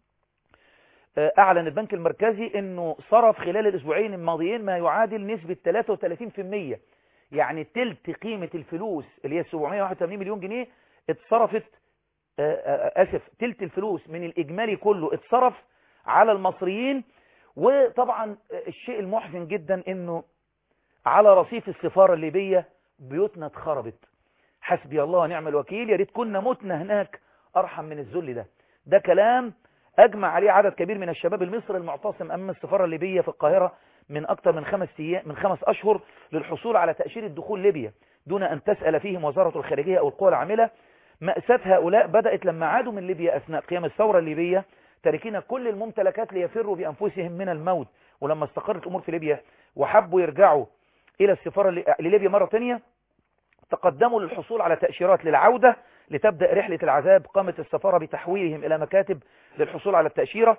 آه، أعلن البنك المركزي أنه صرف خلال الأسبوعين الماضيين ما يعادل نسبة 33% يعني تلت قيمة الفلوس اللي هي 781 مليون جنيه اتصرفت آه، آه، آسف تلت الفلوس من الإجمالي كله اتصرف على المصريين وطبعا آه، الشيء المحزن جدا أنه على رصيف السفارة الليبية بيوتنا اتخربت حسبي الله ونعم الوكيل يا ريت كنا متنا هناك أرحم من الذل ده ده كلام أجمع عليه عدد كبير من الشباب المصري المعتصم أمام السفارة الليبية في القاهرة من أكثر من خمس أيام من خمس أشهر للحصول على تأشيرة دخول ليبيا دون أن تسأل فيهم وزارة الخارجية أو القوى العاملة مأساة هؤلاء بدأت لما عادوا من ليبيا أثناء قيام الثورة الليبية تاركين كل الممتلكات ليفروا بأنفسهم من الموت ولما استقرت الأمور في ليبيا وحبوا يرجعوا إلى السفارة اللي- لليبيا مرة تانية تقدموا للحصول على تأشيرات للعودة لتبدأ رحلة العذاب قامت السفارة بتحويلهم إلى مكاتب للحصول على التأشيرة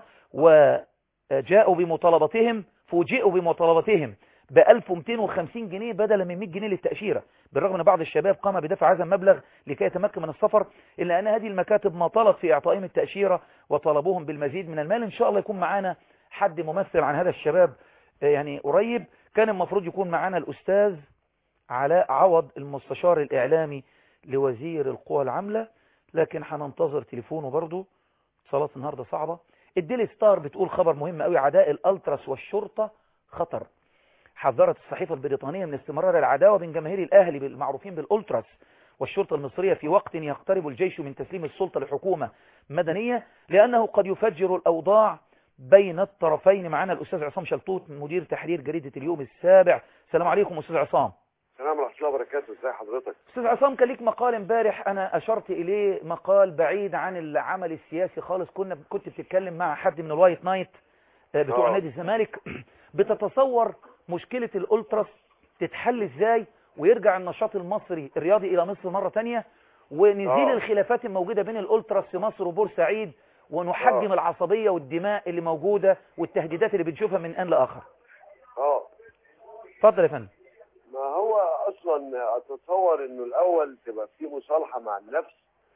وجاءوا بمطالبتهم فوجئوا بمطالبتهم ب 1250 جنيه بدلا من 100 جنيه للتأشيرة بالرغم أن بعض الشباب قام بدفع هذا المبلغ لكي يتمكن من السفر إلا أن هذه المكاتب ما طلب في إعطائهم التأشيرة وطلبوهم بالمزيد من المال إن شاء الله يكون معانا حد ممثل عن هذا الشباب آه، يعني قريب كان المفروض يكون معانا الأستاذ علاء عوض المستشار الإعلامي لوزير القوى العاملة لكن هننتظر تليفونه برضو صلاة النهاردة صعبة الديلي ستار بتقول خبر مهم قوي عداء الألتراس والشرطة خطر حذرت الصحيفة البريطانية من استمرار العداوة بين جماهير الأهلي المعروفين بالألتراس والشرطة المصرية في وقت يقترب الجيش من تسليم السلطة لحكومة مدنية لأنه قد يفجر الأوضاع بين الطرفين معنا الأستاذ عصام شلطوط مدير تحرير جريدة اليوم السابع السلام عليكم أستاذ عصام السلام ورحمة الله وبركاته ازي حضرتك أستاذ عصام كان ليك مقال امبارح أنا أشرت إليه مقال بعيد عن العمل السياسي خالص كنا كنت بتتكلم مع حد من الوايت نايت آه، بتوع آه. نادي الزمالك بتتصور مشكلة الألتراس تتحل إزاي ويرجع النشاط المصري الرياضي إلى مصر مرة تانية ونزيل آه. الخلافات الموجودة بين الألتراس في مصر وبورسعيد ونحجم آه. العصبية والدماء اللي موجودة والتهديدات اللي بنشوفها من آن لآخر اه اتفضل يا فندم ما هو اصلا اتصور انه الاول تبقى في مصالحة مع النفس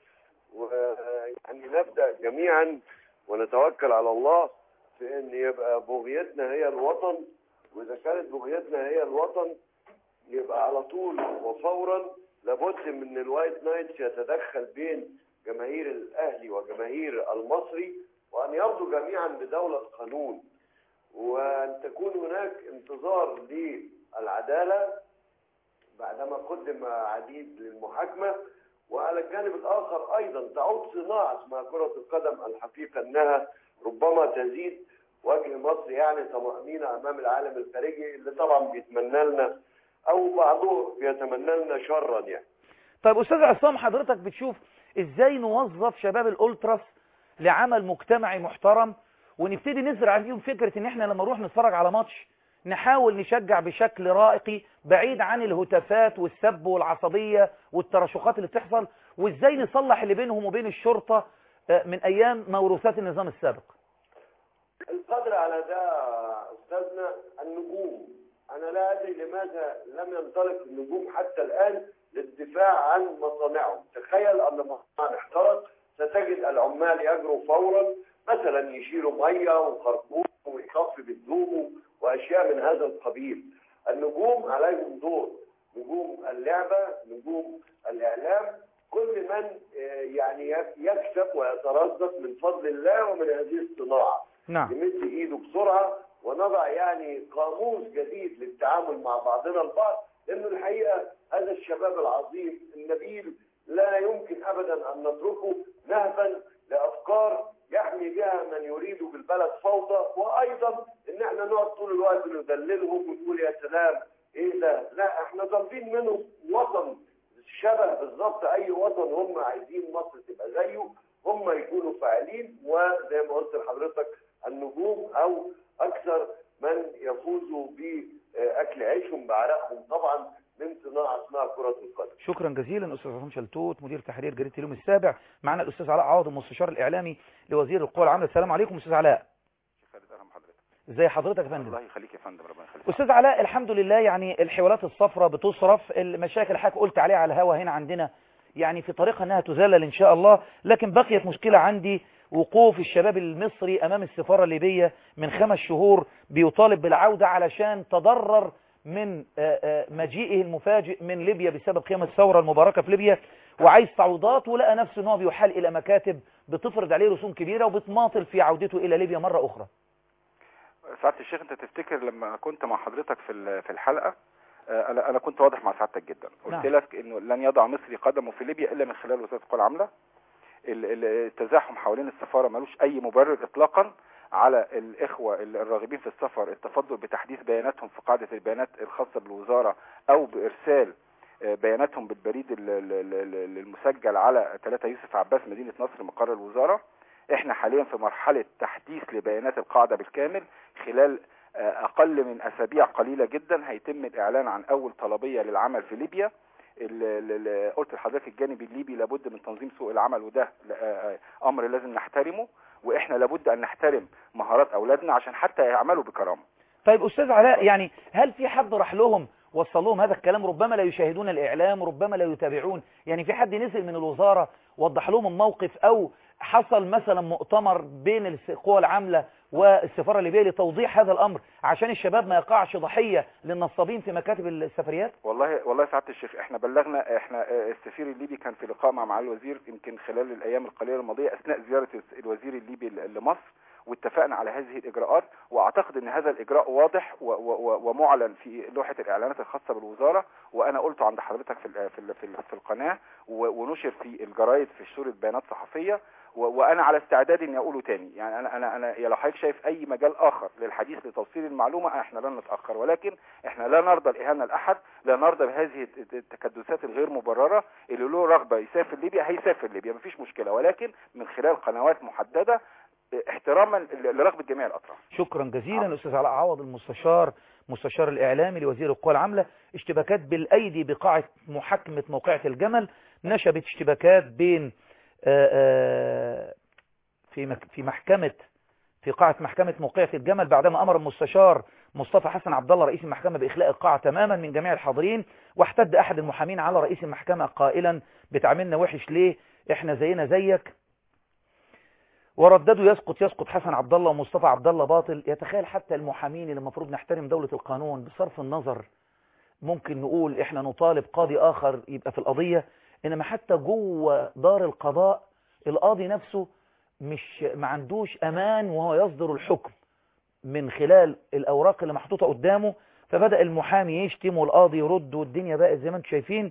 ويعني نبدأ جميعا ونتوكل على الله في ان يبقى بغيتنا هي الوطن واذا كانت بغيتنا هي الوطن يبقى على طول وفورا لابد من الوايت نايتس يتدخل بين جماهير الاهلي وجماهير المصري وان يرضوا جميعا بدولة قانون وان تكون هناك انتظار للعدالة بعدما قدم عديد للمحاكمة وعلى الجانب الآخر أيضا تعود صناعة اسمها كرة القدم الحقيقة أنها ربما تزيد وجه مصر يعني طمأنينة أمام العالم الخارجي اللي طبعا بيتمنى لنا أو بعضهم بيتمنى لنا شرا يعني طيب أستاذ عصام حضرتك بتشوف إزاي نوظف شباب الألتراس لعمل مجتمعي محترم ونبتدي نزرع فيهم فكرة إن إحنا لما نروح نتفرج على ماتش نحاول نشجع بشكل رائقي بعيد عن الهتافات والسب والعصبية والتراشقات اللي بتحصل وإزاي نصلح اللي بينهم وبين الشرطة آه، من أيام موروثات النظام السابق القدر على ده أستاذنا النجوم أنا لا أدري لماذا لم ينطلق النجوم حتى الآن للدفاع عن مصانعهم تخيل أن مصنع احترق ستجد العمال يجروا فورا مثلا يشيلوا مية وخرطوم ويصفي بالدوم وأشياء من هذا القبيل النجوم عليهم دور نجوم اللعبة نجوم الإعلام كل من آه، يعني يكسب ويترزق من فضل الله ومن هذه الصناعة نعم يمد ايده بسرعه ونضع يعني قاموس جديد للتعامل مع بعضنا البعض لانه الحقيقه هذا الشباب العظيم النبيل لا يمكن ابدا ان نتركه نهبا لافكار يحمي بها من يريد بالبلد فوضى وايضا ان احنا نقعد طول الوقت ندللهم ونقول يا سلام ايه ده لا احنا طالبين منهم وطن شبه بالظبط اي وطن هم عايزين مصر تبقى زيه هم يكونوا فاعلين وزي ما قلت لحضرتك النجوم او اكثر من يفوزوا باكل عيشهم بعرقهم طبعا من صناعه اسمها كره القدم. شكرا جزيلا استاذ عصام شلتوت مدير تحرير جريده اليوم السابع معنا الاستاذ علاء عوض المستشار الاعلامي لوزير القوى العامله السلام عليكم استاذ علاء خالد اهلا بحضرتك ازي حضرتك يا فندم الله يخليك يا فندم ربنا يخليك استاذ علاء الحمد لله يعني الحوالات الصفراء بتصرف المشاكل اللي حضرتك قلت عليها على الهوا هنا عندنا يعني في طريقها انها تذلل ان شاء الله لكن بقيت مشكلة عندي وقوف الشباب المصري امام السفارة الليبية من خمس شهور بيطالب بالعودة علشان تضرر من آه، آه، مجيئه المفاجئ من ليبيا بسبب قيام الثورة المباركة في ليبيا وعايز تعويضات ولقى نفسه ان هو بيحال الى مكاتب بتفرض عليه رسوم كبيرة وبتماطل في عودته الى ليبيا مرة اخرى سعاده الشيخ انت تفتكر لما كنت مع حضرتك في ال- في الحلقه آه، انا انا كنت واضح مع سعادتك جدا قلت نعم. لك انه لن يضع مصري قدمه في ليبيا الا من خلال وزاره القوى العامله ال- ال- التزاحم حوالين السفاره ملوش اي مبرر اطلاقا على الاخوه ال- الراغبين في السفر التفضل بتحديث بياناتهم في قاعده البيانات الخاصه بالوزاره او بارسال آه، بياناتهم بالبريد ال- ال- ال- ال- المسجل على 3 يوسف عباس مدينه نصر مقر الوزاره احنا حاليا في مرحله تحديث لبيانات القاعده بالكامل خلال آه، اقل من اسابيع قليله جدا هيتم الاعلان عن اول طلبيه للعمل في ليبيا ال- ال- ال- قلت لحضرتك الجانب الليبي لابد من تنظيم سوق العمل وده ل- آه، آه، امر لازم نحترمه واحنا لابد ان نحترم مهارات اولادنا عشان حتى يعملوا بكرامه طيب أستاذ علاء يعني هل في حد راح لهم وصل لهم هذا الكلام ربما لا يشاهدون الإعلام ربما لا يتابعون يعني في حد نزل من الوزارة وضح لهم الموقف أو حصل مثلا مؤتمر بين القوى العاملة والسفارة الليبية لتوضيح هذا الأمر عشان الشباب ما يقعش ضحية للنصابين في مكاتب السفريات والله والله سعاده الشيخ احنا بلغنا احنا آه، السفير الليبي كان في لقاء مع معالي الوزير يمكن خلال الايام القليله الماضيه اثناء زياره الوزير الليبي ل- لمصر واتفقنا على هذه الاجراءات واعتقد ان هذا الاجراء واضح و- و- و- ومعلن في لوحه الاعلانات الخاصه بالوزاره وانا قلته عند حضرتك في ال- في ال- في, ال- في القناه و- ونشر في الجرايد في صوره بيانات صحفيه و- وانا على استعداد اني اقوله تاني يعني انا انا انا يا لو حضرتك شايف اي مجال اخر للحديث لتوصيل المعلومه احنا لن نتاخر ولكن احنا لا نرضى الاهانه لاحد لا نرضى بهذه الت- التكدسات الغير مبرره اللي له رغبه يسافر ليبيا هيسافر ليبيا مفيش مشكله ولكن من خلال قنوات محدده احتراما ل- لرغبه جميع الاطراف شكرا جزيلا أستاذ علاء عوض المستشار مستشار الإعلامي لوزير القوى العاملة اشتباكات بالأيدي بقاعة محاكمة موقعة الجمل نشبت اشتباكات بين آه، آه، في مك- في محكمة في قاعة محكمة موقعة الجمل بعدما أمر المستشار مصطفى حسن عبد الله رئيس المحكمة بإخلاء القاعة تماما من جميع الحاضرين واحتد أحد المحامين على رئيس المحكمة قائلا بتعاملنا وحش ليه احنا زينا زيك ورددوا يسقط يسقط حسن عبد الله ومصطفى عبد الله باطل يتخيل حتى المحامين اللي المفروض نحترم دولة القانون بصرف النظر ممكن نقول احنا نطالب قاضي اخر يبقى في القضية انما حتى جوه دار القضاء القاضي نفسه مش ما عندوش امان وهو يصدر الحكم من خلال الاوراق اللي محطوطة قدامه فبدأ المحامي يشتم والقاضي يرد والدنيا بقت زي ما انتم شايفين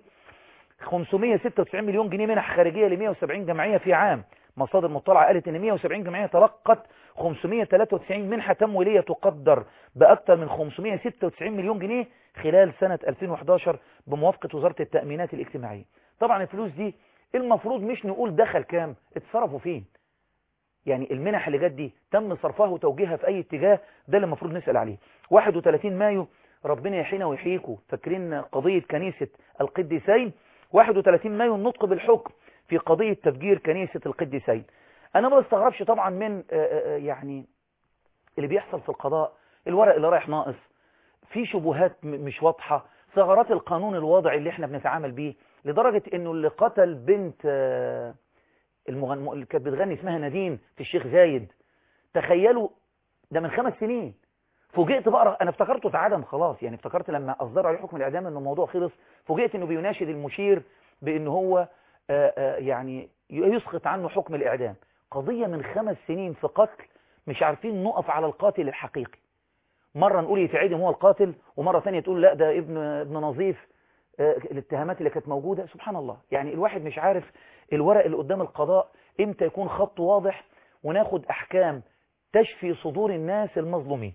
596 مليون جنيه منح خارجية ل 170 جمعية في عام مصادر مطلعة قالت ان 170 جمعية تلقت 593 منحة تمويلية تقدر بأكثر من 596 مليون جنيه خلال سنة 2011 بموافقة وزارة التأمينات الاجتماعية طبعا الفلوس دي المفروض مش نقول دخل كام اتصرفوا فين يعني المنح اللي جت دي تم صرفها وتوجيهها في اي اتجاه ده اللي المفروض نسأل عليه 31 مايو ربنا يحيينا ويحييكم فاكرين قضية كنيسة القديسين 31 مايو النطق بالحكم في قضية تفجير كنيسة القديسين انا ما بستغربش طبعا من آه، آه، يعني اللي بيحصل في القضاء الورق اللي رايح ناقص في شبهات م- مش واضحة ثغرات القانون الوضعي اللي احنا بنتعامل بيه لدرجة انه اللي قتل بنت آه، المغن... اللي كانت بتغني اسمها نادين في الشيخ زايد تخيلوا ده من خمس سنين فوجئت بقى انا افتكرته اتعدم خلاص يعني افتكرت لما اصدروا عليه حكم الاعدام انه الموضوع خلص فوجئت انه بيناشد المشير بان هو آه، آه، يعني يسقط عنه حكم الاعدام قضية من خمس سنين في قتل مش عارفين نقف على القاتل الحقيقي مرة نقول يتعدم هو القاتل ومرة ثانية تقول لا ده ابن ابن نظيف آه، الاتهامات اللي كانت موجودة سبحان الله يعني الواحد مش عارف الورق اللي قدام القضاء امتى يكون خط واضح وناخد احكام تشفي صدور الناس المظلومين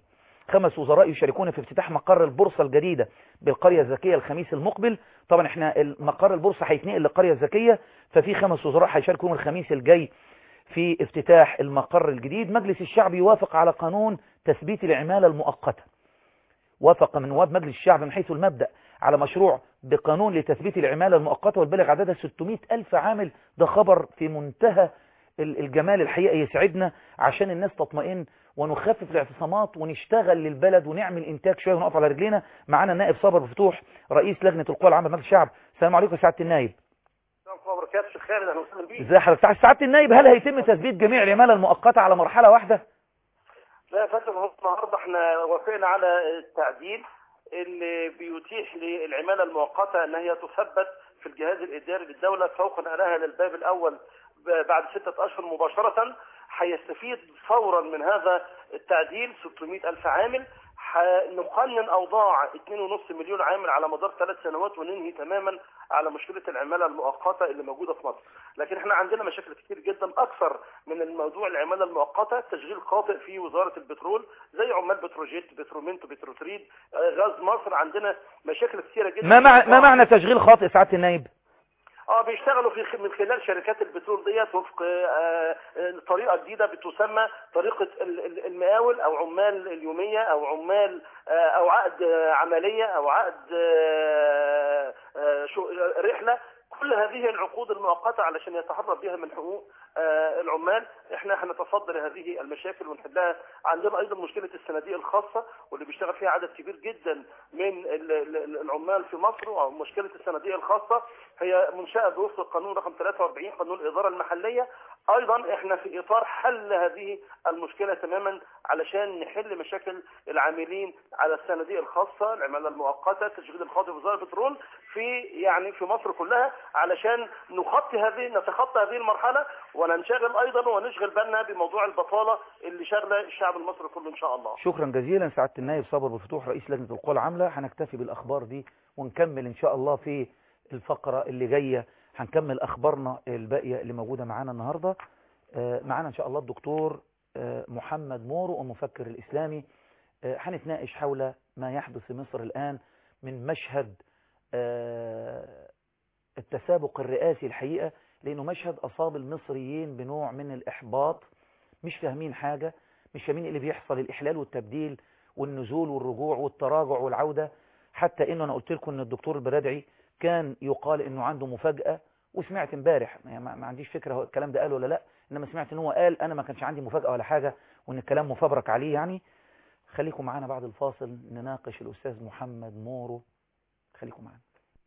خمس وزراء يشاركون في افتتاح مقر البورصة الجديدة بالقرية الذكية الخميس المقبل طبعا احنا مقر البورصة هيتنقل للقرية الذكية ففي خمس وزراء هيشاركوا يوم الخميس الجاي في افتتاح المقر الجديد مجلس الشعب يوافق على قانون تثبيت العمالة المؤقتة وافق من نواب مجلس الشعب من حيث المبدأ على مشروع بقانون لتثبيت العمالة المؤقتة والبلغ عددها 600 ألف عامل ده خبر في منتهى الجمال الحقيقة يسعدنا عشان الناس تطمئن ونخفف الاعتصامات ونشتغل للبلد ونعمل انتاج شوية ونقف على رجلينا معانا النائب صابر بفتوح رئيس لجنة القوى العامة بمجلس الشعب السلام عليكم يا سعادة النائب ازي حضرتك سعادة النائب هل هيتم تثبيت جميع العمالة المؤقتة على مرحلة واحدة لا يا فندم النهارده احنا وافقنا على التعديل اللي بيتيح للعماله المؤقته ان هي تثبت في الجهاز الاداري للدوله فوق نقلها للباب الاول بعد ستة اشهر مباشره هيستفيد فورا من هذا التعديل 600 الف عامل نقنن اوضاع 2.5 مليون عامل على مدار ثلاث سنوات وننهي تماما على مشكله العماله المؤقته اللي موجوده في مصر لكن احنا عندنا مشاكل كتير جدا اكثر من الموضوع العماله المؤقته تشغيل خاطئ في وزاره البترول زي عمال بتروجيت بترومنتو بتروتريد غاز مصر عندنا مشاكل كثيره جدا ما, مع... ما معنى تشغيل خاطئ سعاده النائب اه بيشتغلوا في من خلال شركات البترول ديت وفق آه طريقه جديده بتسمى طريقه المقاول او عمال اليوميه او عمال آه او عقد آه عمليه او عقد رحله كل هذه العقود المؤقته علشان يتهرب بها من حقوق العمال احنا هنتصدى لهذه المشاكل ونحلها عندنا ايضا مشكله الصناديق الخاصه واللي بيشتغل فيها عدد كبير جدا من العمال في مصر ومشكله الصناديق الخاصه هي منشاه بوفق القانون رقم 43 قانون الاداره المحليه ايضا احنا في اطار حل هذه المشكله تماما علشان نحل مشاكل العاملين على الصناديق الخاصه العماله المؤقته تشغيل الخاطئ وزاره البترول في يعني في مصر كلها علشان نخطي هذه نتخطى هذه المرحله وننشغل ايضا ونشغل بالنا بموضوع البطاله اللي شاغله الشعب المصري كله ان شاء الله. شكرا جزيلا سعاده النائب صابر بفتوح رئيس لجنه القوى العامله هنكتفي بالاخبار دي ونكمل ان شاء الله في الفقره اللي جايه هنكمل اخبارنا الباقيه اللي موجوده معانا النهارده معانا ان شاء الله الدكتور محمد مورو المفكر الاسلامي هنتناقش حول ما يحدث في مصر الان من مشهد التسابق الرئاسي الحقيقه لانه مشهد اصاب المصريين بنوع من الاحباط مش فاهمين حاجه مش فاهمين اللي بيحصل الاحلال والتبديل والنزول والرجوع والتراجع والعوده حتى انه انا قلت لكم ان الدكتور البرادعي كان يقال انه عنده مفاجاه وسمعت امبارح يعني ما عنديش فكره هو الكلام ده قال ولا لا انما سمعت ان هو قال انا ما كانش عندي مفاجاه ولا حاجه وان الكلام مفبرك عليه يعني خليكم معانا بعد الفاصل نناقش الاستاذ محمد مورو خليكم معانا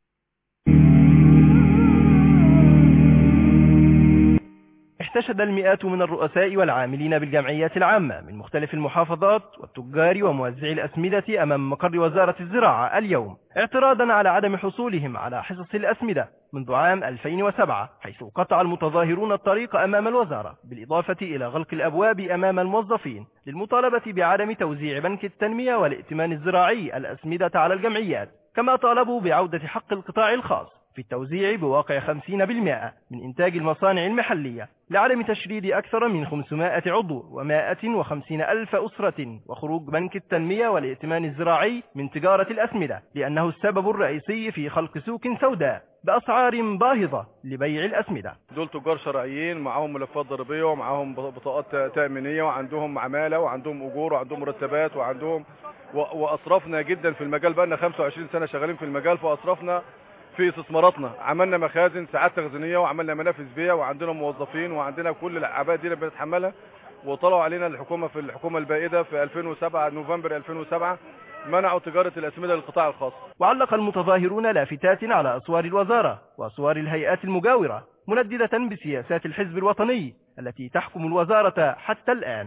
احتشد المئات من الرؤساء والعاملين بالجمعيات العامة من مختلف المحافظات والتجار وموزعي الأسمدة أمام مقر وزارة الزراعة اليوم اعتراضا على عدم حصولهم على حصص الأسمدة منذ عام 2007 حيث قطع المتظاهرون الطريق أمام الوزارة بالإضافة إلى غلق الأبواب أمام الموظفين للمطالبة بعدم توزيع بنك التنمية والائتمان الزراعي الأسمدة على الجمعيات كما طالبوا بعودة حق القطاع الخاص في التوزيع بواقع 50% من إنتاج المصانع المحلية لعدم تشريد أكثر من 500 عضو و150 ألف أسرة وخروج بنك التنمية والائتمان الزراعي من تجارة الأسمدة لأنه السبب الرئيسي في خلق سوق سوداء بأسعار باهظة لبيع الأسمدة دول تجار شرعيين معاهم ملفات ضريبية ومعاهم بطاقات تأمينية وعندهم عمالة وعندهم أجور وعندهم مرتبات وعندهم وأصرفنا جدا في المجال بقى لنا 25 سنة شغالين في المجال فأصرفنا في استثماراتنا عملنا مخازن ساعات تخزينيه وعملنا منافذ بيع وعندنا موظفين وعندنا كل الاعباء دي اللي بنتحملها وطلعوا علينا الحكومه في الحكومه البائده في 2007 نوفمبر 2007 منعوا تجاره الاسمده للقطاع الخاص وعلق المتظاهرون لافتات على اسوار الوزاره واسوار الهيئات المجاوره مندده بسياسات الحزب الوطني التي تحكم الوزاره حتى الان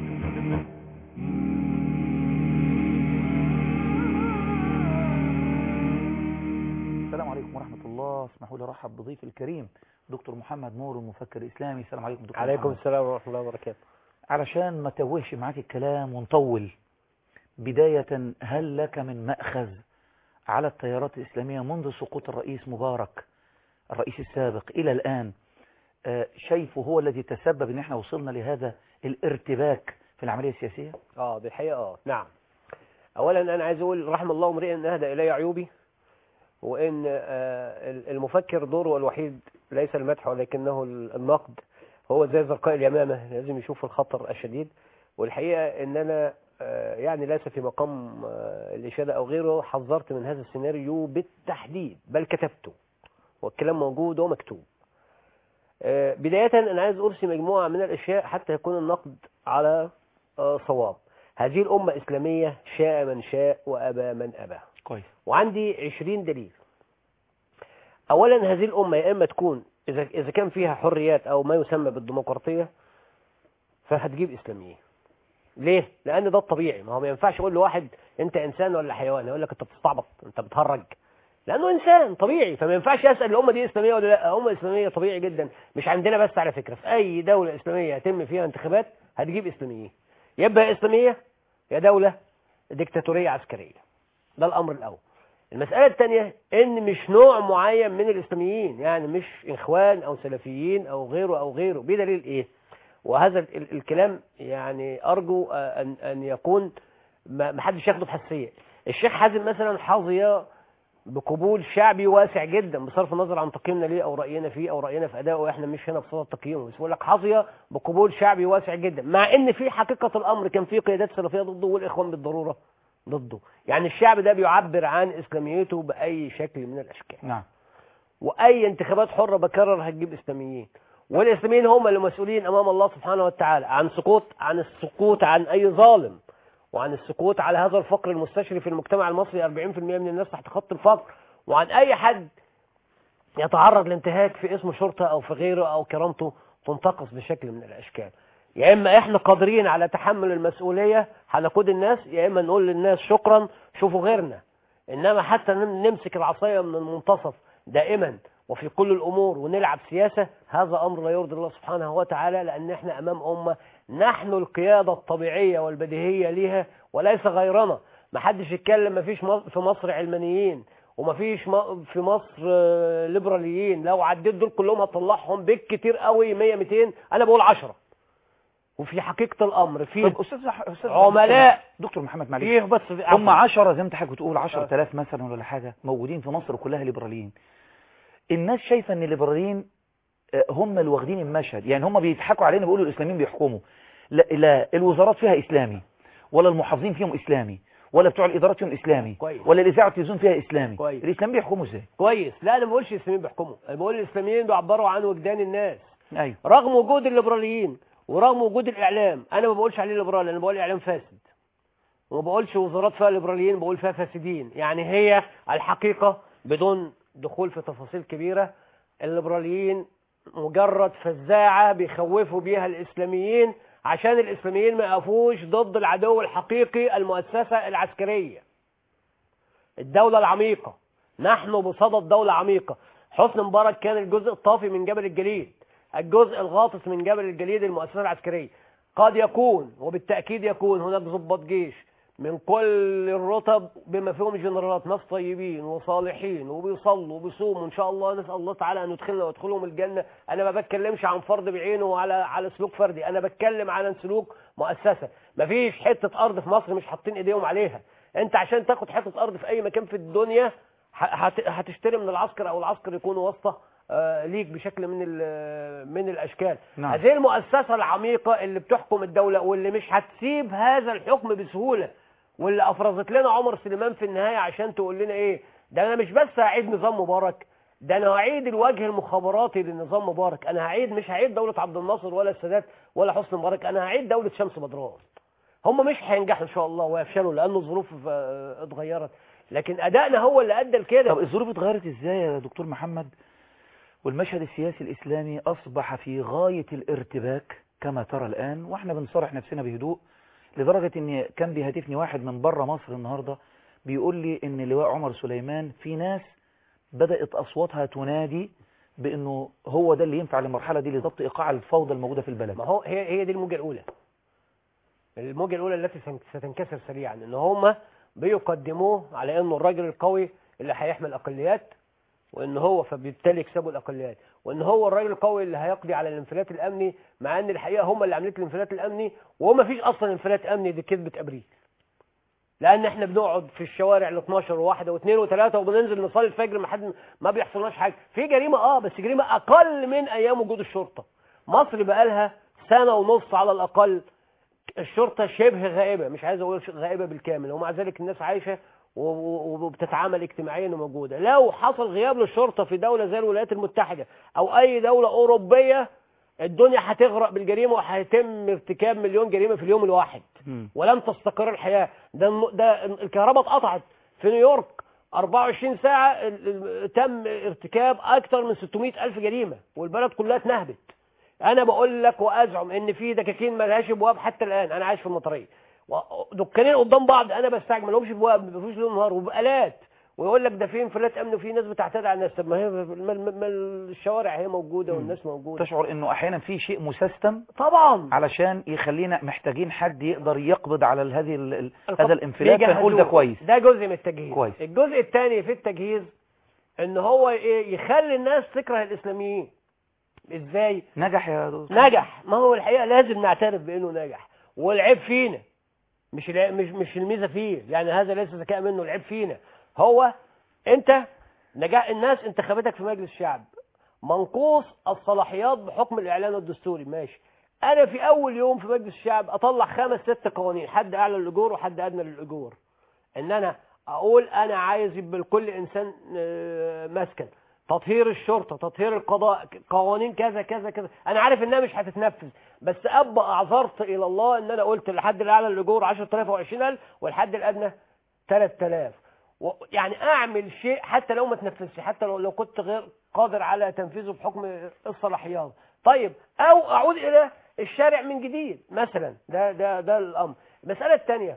اسمحوا لي ارحب بضيفي الكريم دكتور محمد نور المفكر الاسلامي السلام عليكم دكتور عليكم محمد. السلام ورحمه الله وبركاته علشان ما توهش معاك الكلام ونطول بداية هل لك من مأخذ على التيارات الإسلامية منذ سقوط الرئيس مبارك الرئيس السابق إلى الآن شايفه هو الذي تسبب ان احنا وصلنا لهذا الارتباك في العملية السياسية اه بالحقيقة اه نعم اولا انا عايز اقول رحم الله امرئ ان اهدى الي عيوبي وان آه، المفكر دوره الوحيد ليس المدح ولكنه النقد هو زي زرقاء اليمامه لازم يشوف الخطر الشديد والحقيقه ان انا آه، يعني ليس في مقام آه، الاشاده او غيره حذرت من هذا السيناريو بالتحديد بل كتبته والكلام موجود ومكتوب آه، بداية أنا عايز أرسي مجموعة من الأشياء حتى يكون النقد على آه، صواب هذه الأمة إسلامية شاء من شاء وأبى من أبى كويس وعندي عشرين دليل أولا هذه الأمة يا إما تكون إذا إذا كان فيها حريات أو ما يسمى بالديمقراطية فهتجيب إسلاميين ليه؟ لأن ده الطبيعي ما هو ما ينفعش أقول لواحد أنت إنسان ولا حيوان يقول لك أنت بتستعبط أنت بتهرج لأنه إنسان طبيعي فما ينفعش يسأل الأمة دي إسلامية ولا لا أمة إسلامية طبيعي جدا مش عندنا بس على فكرة في أي دولة إسلامية يتم فيها انتخابات هتجيب إسلاميين يبقى إسلامية يا دولة ديكتاتورية عسكرية ده الأمر الأول المسألة الثانية إن مش نوع معين من الإسلاميين يعني مش إخوان أو سلفيين أو غيره أو غيره بدليل إيه وهذا ال- ال- الكلام يعني أرجو آه، أن أن يكون ما ما حدش ياخده بحساسية الشيخ حازم مثلا حظي بقبول شعبي واسع جدا بصرف النظر عن تقييمنا ليه او راينا فيه او راينا في ادائه احنا مش هنا بصدد تقييمه بس بقول لك حظي بقبول شعبي واسع جدا مع ان في حقيقه الامر كان في قيادات سلفيه ضده والاخوان بالضروره ضده يعني الشعب ده بيعبر عن اسلاميته باي شكل من الاشكال نعم واي انتخابات حره بكرر هتجيب اسلاميين والاسلاميين هم اللي مسؤولين امام الله سبحانه وتعالى عن سقوط عن السقوط عن اي ظالم وعن السقوط على هذا الفقر المستشري في المجتمع المصري 40% من الناس تحت خط الفقر وعن اي حد يتعرض لانتهاك في اسم شرطه او في غيره او كرامته تنتقص بشكل من الاشكال يا اما احنا قادرين على تحمل المسؤوليه هنقود الناس يا اما نقول للناس شكرا شوفوا غيرنا انما حتى نم- نمسك العصايه من المنتصف دائما وفي كل الامور ونلعب سياسه هذا امر لا يرضي الله سبحانه وتعالى لان احنا امام امه نحن القياده الطبيعيه والبديهيه ليها وليس غيرنا ما حدش يتكلم ما فيش في مصر علمانيين وما فيش م- في مصر آه، ليبراليين لو عديت دول كلهم هطلعهم بالكتير قوي 100 200 انا بقول 10 وفي حقيقه الامر في طب استاذ استاذ عملاء دكتور محمد معلش فيه بس في هم 10 زي ما انت حضرتك بتقول 10000 مثلا ولا حاجه موجودين في مصر كلها ليبراليين الناس شايفه ان الليبراليين آه، هم اللي واخدين المشهد يعني هم بيضحكوا علينا بيقولوا الاسلاميين بيحكموا لا, لا الوزارات فيها اسلامي ولا المحافظين فيهم اسلامي ولا بتوع الادارات فيهم اسلامي كويس. ولا الاذاعه والتلفزيون فيها اسلامي كويس. الاسلام بيحكموا ازاي كويس لا انا ما بقولش الاسلاميين بيحكموا انا بقول الاسلاميين بيعبروا عن وجدان الناس ايوه رغم وجود الليبراليين ورغم وجود الاعلام انا ما بقولش عليه ليبرالي انا بقول اعلام فاسد وما بقولش وزارات فيها ليبراليين بقول فيها فاسدين يعني هي الحقيقه بدون دخول في تفاصيل كبيره الليبراليين مجرد فزاعه بيخوفوا بيها الاسلاميين عشان الاسلاميين ما يقفوش ضد العدو الحقيقي المؤسسه العسكريه الدوله العميقه نحن بصدد دوله عميقه حسن مبارك كان الجزء الطافي من جبل الجليد الجزء الغاطس من جبل الجليد المؤسسة العسكرية قد يكون وبالتأكيد يكون هناك ضباط جيش من كل الرتب بما فيهم جنرالات ناس طيبين وصالحين وبيصلوا وبيصوموا ان شاء الله نسال الله تعالى ان يدخلنا ويدخلهم الجنه انا ما بتكلمش عن فرد بعينه وعلى على سلوك فردي انا بتكلم عن سلوك مؤسسه مفيش حته ارض في مصر مش حاطين ايديهم عليها انت عشان تاخد حته ارض في اي مكان في الدنيا ه- هت- هتشتري من العسكر او العسكر يكون واسطه آه، ليك بشكل من ال- من الاشكال نعم. هذه المؤسسه العميقه اللي بتحكم الدوله واللي مش هتسيب هذا الحكم بسهوله واللي افرزت لنا عمر سليمان في النهايه عشان تقول لنا ايه ده انا مش بس هعيد نظام مبارك ده انا هعيد الوجه المخابراتي للنظام مبارك انا هعيد مش هعيد دوله عبد الناصر ولا السادات ولا حسني مبارك انا هعيد دوله شمس بدران هم مش هينجحوا ان شاء الله ويفشلوا لان الظروف آه، اتغيرت لكن ادائنا هو اللي ادى لكده طب الظروف اتغيرت ازاي يا دكتور محمد والمشهد السياسي الإسلامي أصبح في غاية الارتباك كما ترى الآن وإحنا بنصارح نفسنا بهدوء لدرجة إن كان بيهاتفني واحد من بره مصر النهاردة بيقول لي إن لواء عمر سليمان في ناس بدأت أصواتها تنادي بأنه هو ده اللي ينفع للمرحلة دي لضبط إيقاع الفوضى الموجودة في البلد ما هو هي هي دي الموجه الاولى الموجه الاولى التي سن- ستنكسر سريعا ان هم بيقدموه على انه الراجل القوي اللي هيحمي الاقليات وان هو فبالتالي يكسبوا الاقليات وان هو الراجل القوي اللي هيقضي على الانفلات الامني مع ان الحقيقه هم اللي عملت الانفلات الامني وما فيش اصلا انفلات امني دي كذبه ابريل لان احنا بنقعد في الشوارع ل 12 وواحده واثنين وثلاثه وبننزل نصلي الفجر ما حد ما بيحصلناش حاجه في جريمه اه بس جريمه اقل من ايام وجود الشرطه مصر بقى لها سنه ونص على الاقل الشرطه شبه غائبه مش عايز اقول غائبه بالكامل ومع ذلك الناس عايشه و- و- وبتتعامل اجتماعيا وموجوده لو حصل غياب للشرطه في دوله زي الولايات المتحده او اي دوله اوروبيه الدنيا هتغرق بالجريمه وهيتم ارتكاب مليون جريمه في اليوم الواحد مم. ولن تستقر الحياه ده الم- ده الكهرباء اتقطعت في نيويورك 24 ساعه ال- ال- تم ارتكاب اكثر من 600 الف جريمه والبلد كلها اتنهبت انا بقول لك وازعم ان في دكاكين ملهاش ابواب حتى الان انا عايش في المطريه و- دكانين قدام بعض انا بستعجل ما لهمش ابواب ما فيش لهم نهار وبالات ويقول لك ده في انفلات امن وفي ناس بتعتدي على الناس طب ما هي ما ما- ما الشوارع هي موجوده والناس موجوده تشعر انه احيانا في شيء مسيستم طبعا علشان يخلينا محتاجين حد يقدر يقبض على ال- هذه ال- ال- هذا الانفلات بيجهزوه. فنقول ده كويس ده جزء من التجهيز كويس. الجزء الثاني في التجهيز ان هو ايه يخلي الناس تكره الاسلاميين ازاي نجح يا دكتور نجح ما هو الحقيقه لازم نعترف بانه نجح والعيب فينا مش الع- مش مش الميزه فيه يعني هذا ليس ذكاء منه العيب فينا هو انت نجاح الناس انتخبتك في مجلس الشعب منقوص الصلاحيات بحكم الاعلان الدستوري ماشي انا في اول يوم في مجلس الشعب اطلع خمس ست قوانين حد اعلى للاجور وحد ادنى للاجور ان انا اقول انا عايز يبقى لكل انسان آه، مسكن تطهير الشرطه تطهير القضاء قوانين كذا كذا كذا انا عارف انها مش هتتنفذ بس ابقى اعذرت الى الله ان انا قلت الحد الاعلى للاجور 10000 و20000 والحد الادنى 3000 و- يعني اعمل شيء حتى لو ما تنفذش حتى لو لو كنت غير قادر على تنفيذه بحكم الصلاحيات طيب او اعود الى الشارع من جديد مثلا ده ده ده الامر المساله الثانيه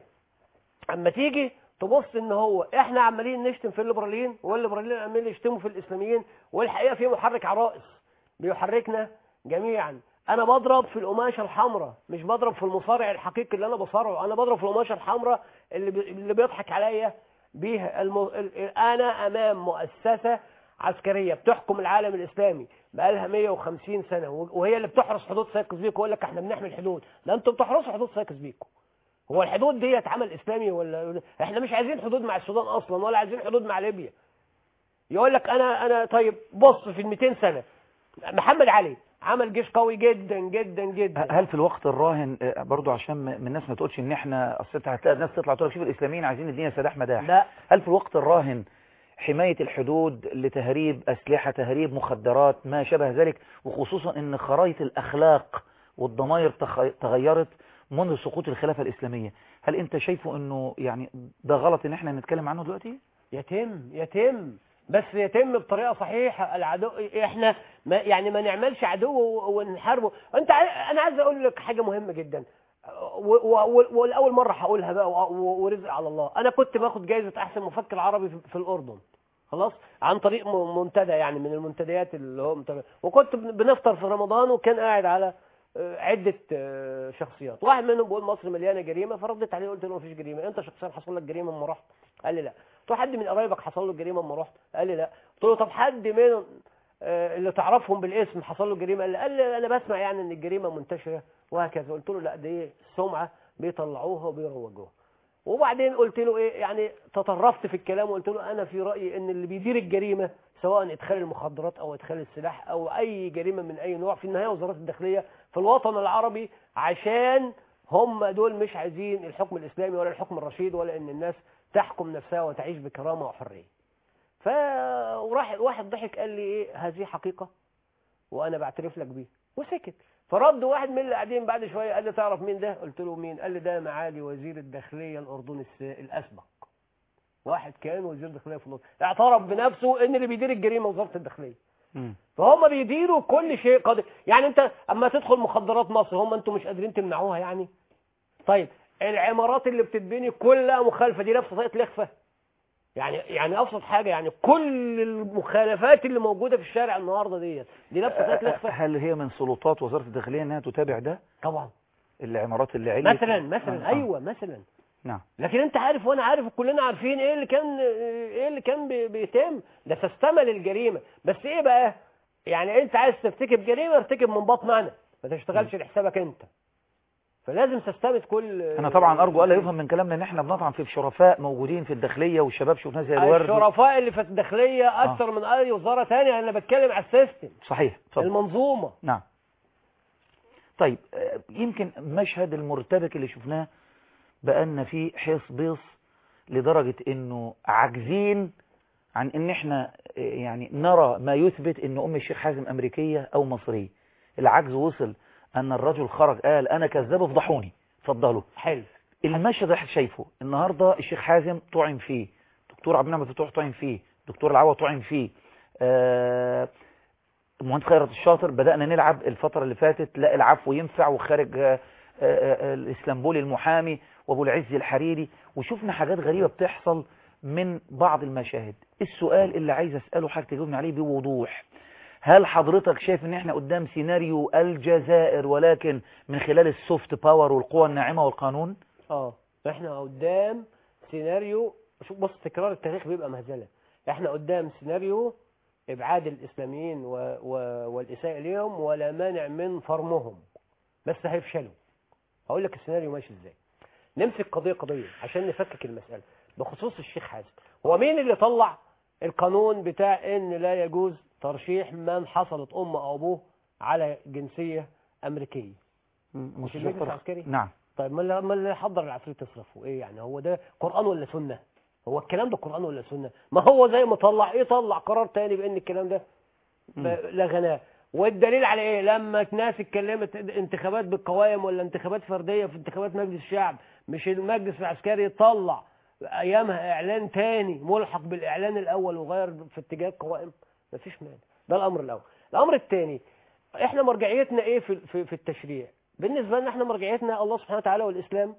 اما تيجي تبص ان هو احنا عمالين نشتم في الليبراليين والليبراليين عمالين يشتموا في الاسلاميين والحقيقه في محرك عرائس بيحركنا جميعا انا بضرب في القماشه الحمراء مش بضرب في المصارع الحقيقي اللي انا بصارعه انا بضرب في القماشه الحمراء اللي بي... اللي بيضحك عليا بيها الم... ال- انا امام مؤسسه عسكريه بتحكم العالم الاسلامي بقالها 150 سنه وهي اللي بتحرس حدود سايكس بيكو يقول لك احنا بنحمي الحدود ده انتوا بتحرسوا حدود سايكس بيكو هو الحدود ديت عمل اسلامي ولا احنا مش عايزين حدود مع السودان اصلا ولا عايزين حدود مع ليبيا يقول لك انا انا طيب بص في ال 200 سنه محمد علي عمل جيش قوي جدا جدا جدا هل في الوقت الراهن آه، برضو عشان م- من الناس ما تقولش ان احنا اصل انت هتلاقي الناس تطلع تقول لك شوف الاسلاميين عايزين الدنيا سداح مداح لا هل في الوقت الراهن حماية الحدود لتهريب أسلحة تهريب مخدرات ما شابه ذلك وخصوصا ان خرائط الأخلاق والضمائر تخ- تغيرت منذ سقوط الخلافة الإسلامية هل انت شايفه انه يعني ده غلط ان احنا نتكلم عنه دلوقتي يتم يتم بس يتم بطريقه صحيحه العدو احنا ما يعني ما نعملش عدو ونحاربه انت عاي- انا عايز اقول لك حاجه مهمه جدا و- و- والاول مره هقولها بقى و- و- ورزق على الله انا كنت باخد جائزه احسن مفكر عربي في- في الاردن خلاص عن طريق م- منتدى يعني من المنتديات اللي هو منتدى وكنت بن- بنفطر في رمضان وكان قاعد على آه، عدة آه، شخصيات واحد منهم بيقول مصر مليانة جريمة فردت عليه قلت له مفيش جريمة انت شخصيا حصل لك جريمة اما رحت قال لي لا قلت له حد من قرايبك حصل له جريمة اما رحت قال لي لا قلت له طب حد من آه، اللي تعرفهم بالاسم حصل له جريمة قال لي, قال لي انا بسمع يعني ان الجريمة منتشرة وهكذا قلت له لا دي سمعة بيطلعوها وبيروجوها وبعدين قلت له ايه يعني تطرفت في الكلام وقلت له انا في رايي ان اللي بيدير الجريمه سواء ادخال المخدرات او ادخال السلاح او اي جريمه من اي نوع في النهايه وزاره الداخليه في الوطن العربي عشان هم دول مش عايزين الحكم الاسلامي ولا الحكم الرشيد ولا ان الناس تحكم نفسها وتعيش بكرامه وحريه ف وراح واحد ضحك قال لي ايه هذه حقيقه وانا بعترف لك بيها وسكت فرد واحد من اللي قاعدين بعد شويه قال لي تعرف مين ده قلت له مين قال لي ده معالي وزير الداخليه الاردني الس- الاسبق واحد كان وزير داخليه في الاردن اعترف بنفسه ان اللي بيدير الجريمه وزاره الداخليه فهم بيديروا كل شيء قادر يعني انت اما تدخل مخدرات مصر هم انتوا مش قادرين تمنعوها يعني طيب العمارات اللي بتتبني كلها مخالفه دي نفس طريقه لخفه يعني يعني ابسط حاجه يعني كل المخالفات اللي موجوده في الشارع النهارده ديت دي نفس طريقه لخفه هل هي من سلطات وزارة الداخلية انها تتابع ده طبعا العمارات اللي عليت مثلا مثلا آه، آه. ايوه مثلا نعم لكن انت عارف وانا عارف وكلنا عارفين ايه اللي كان ايه اللي كان بي- بيتم ده تستمل الجريمه بس ايه بقى يعني انت عايز ترتكب جريمه ارتكب من بطن انا ما تشتغلش لحسابك انت فلازم تستمد كل انا طبعا ارجو الا يفهم من كلامنا ان احنا بنطعن في شرفاء موجودين في الداخليه والشباب شفناه زي الورد الشرفاء اللي في الداخليه اكتر من اي وزاره ثانيه انا بتكلم على السيستم صحيح اتفضل المنظومه نعم طيب آه، يمكن مشهد المرتبك اللي شفناه بقالنا فيه حيص بيص لدرجة انه عاجزين عن ان احنا آه، يعني نرى ما يثبت ان ام الشيخ حازم امريكية او مصرية العجز وصل ان الرجل خرج قال انا كذاب افضحوني اتفضلوا حلو المشهد اللي احنا شايفه النهارده الشيخ حازم طعن فيه دكتور عبد المنعم فتوح طعن فيه دكتور العوا طعن فيه آه المهندس خيرت الشاطر بدأنا نلعب الفترة اللي فاتت لا العفو ينفع وخارج آه، آه، آه، الاسلامبولي المحامي وابو العز الحريري وشفنا حاجات غريبة بتحصل من بعض المشاهد السؤال اللي عايز اسأله حضرتك تجاوبني عليه بوضوح هل حضرتك شايف ان احنا قدام سيناريو الجزائر ولكن من خلال السوفت باور والقوى الناعمة والقانون اه احنا قدام سيناريو شوف بص تكرار التاريخ بيبقى مهزله احنا قدام سيناريو ابعاد الاسلاميين و... و... والاساءه اليهم ولا مانع من فرمهم بس هيفشلوا هقول لك السيناريو ماشي ازاي نمسك قضيه قضيه عشان نفكك المساله بخصوص الشيخ حازم هو مين اللي طلع القانون بتاع ان لا يجوز ترشيح من حصلت امه او ابوه على جنسيه امريكيه مش المجلس العسكري نعم طيب ما اللي ما اللي حضر العفريت تصرفه ايه يعني هو ده قرآن ولا سنة هو الكلام ده قرآن ولا سنة ما هو زي ما طلع ايه طلع قرار تاني بان الكلام ده ب- لغناه والدليل على ايه لما ناس اتكلمت انتخابات بالقوائم ولا انتخابات فردية في انتخابات مجلس الشعب مش المجلس العسكري طلع ايامها اعلان تاني ملحق بالاعلان الاول وغير في اتجاه القوائم مفيش مانع ده الامر الاول الامر الثاني احنا مرجعيتنا ايه في في, في التشريع بالنسبه لنا احنا مرجعيتنا الله سبحانه وتعالى والاسلام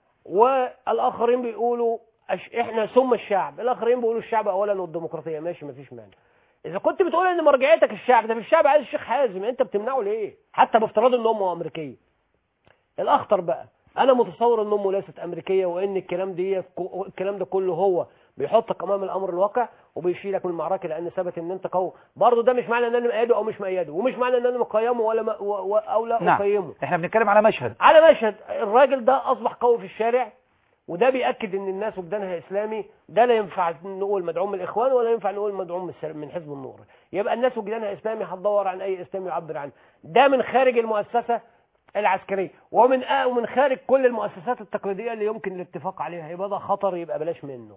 والاخرين بيقولوا أش... احنا ثم الشعب الاخرين بيقولوا الشعب اولا والديمقراطيه ماشي مفيش مانع اذا كنت بتقول ان مرجعيتك الشعب ده في الشعب عايز الشيخ حازم انت بتمنعه ليه حتى بافتراض ان امه امريكيه الاخطر بقى انا متصور ان امه ليست امريكيه وان الكلام دي الكلام ده كله هو بيحطك امام الامر الواقع وبيشيلك من المعركه لان ثبت ان انت قوي برضه ده مش معنى ان انا مأيده او مش مأيده ومش معنى ان انا مقيمه ولا ما و... و... او لا نعم اقيمه احنا بنتكلم على مشهد على مشهد الراجل ده اصبح قوي في الشارع وده بيأكد ان الناس وجدانها اسلامي ده لا ينفع نقول مدعوم من الاخوان ولا ينفع نقول مدعوم من السل- من حزب النور يبقى الناس وجدانها اسلامي هتدور عن اي اسلام يعبر عنه ده من خارج المؤسسه العسكريه ومن آه ومن خارج كل المؤسسات التقليديه اللي يمكن الاتفاق عليها يبقى ده خطر يبقى بلاش منه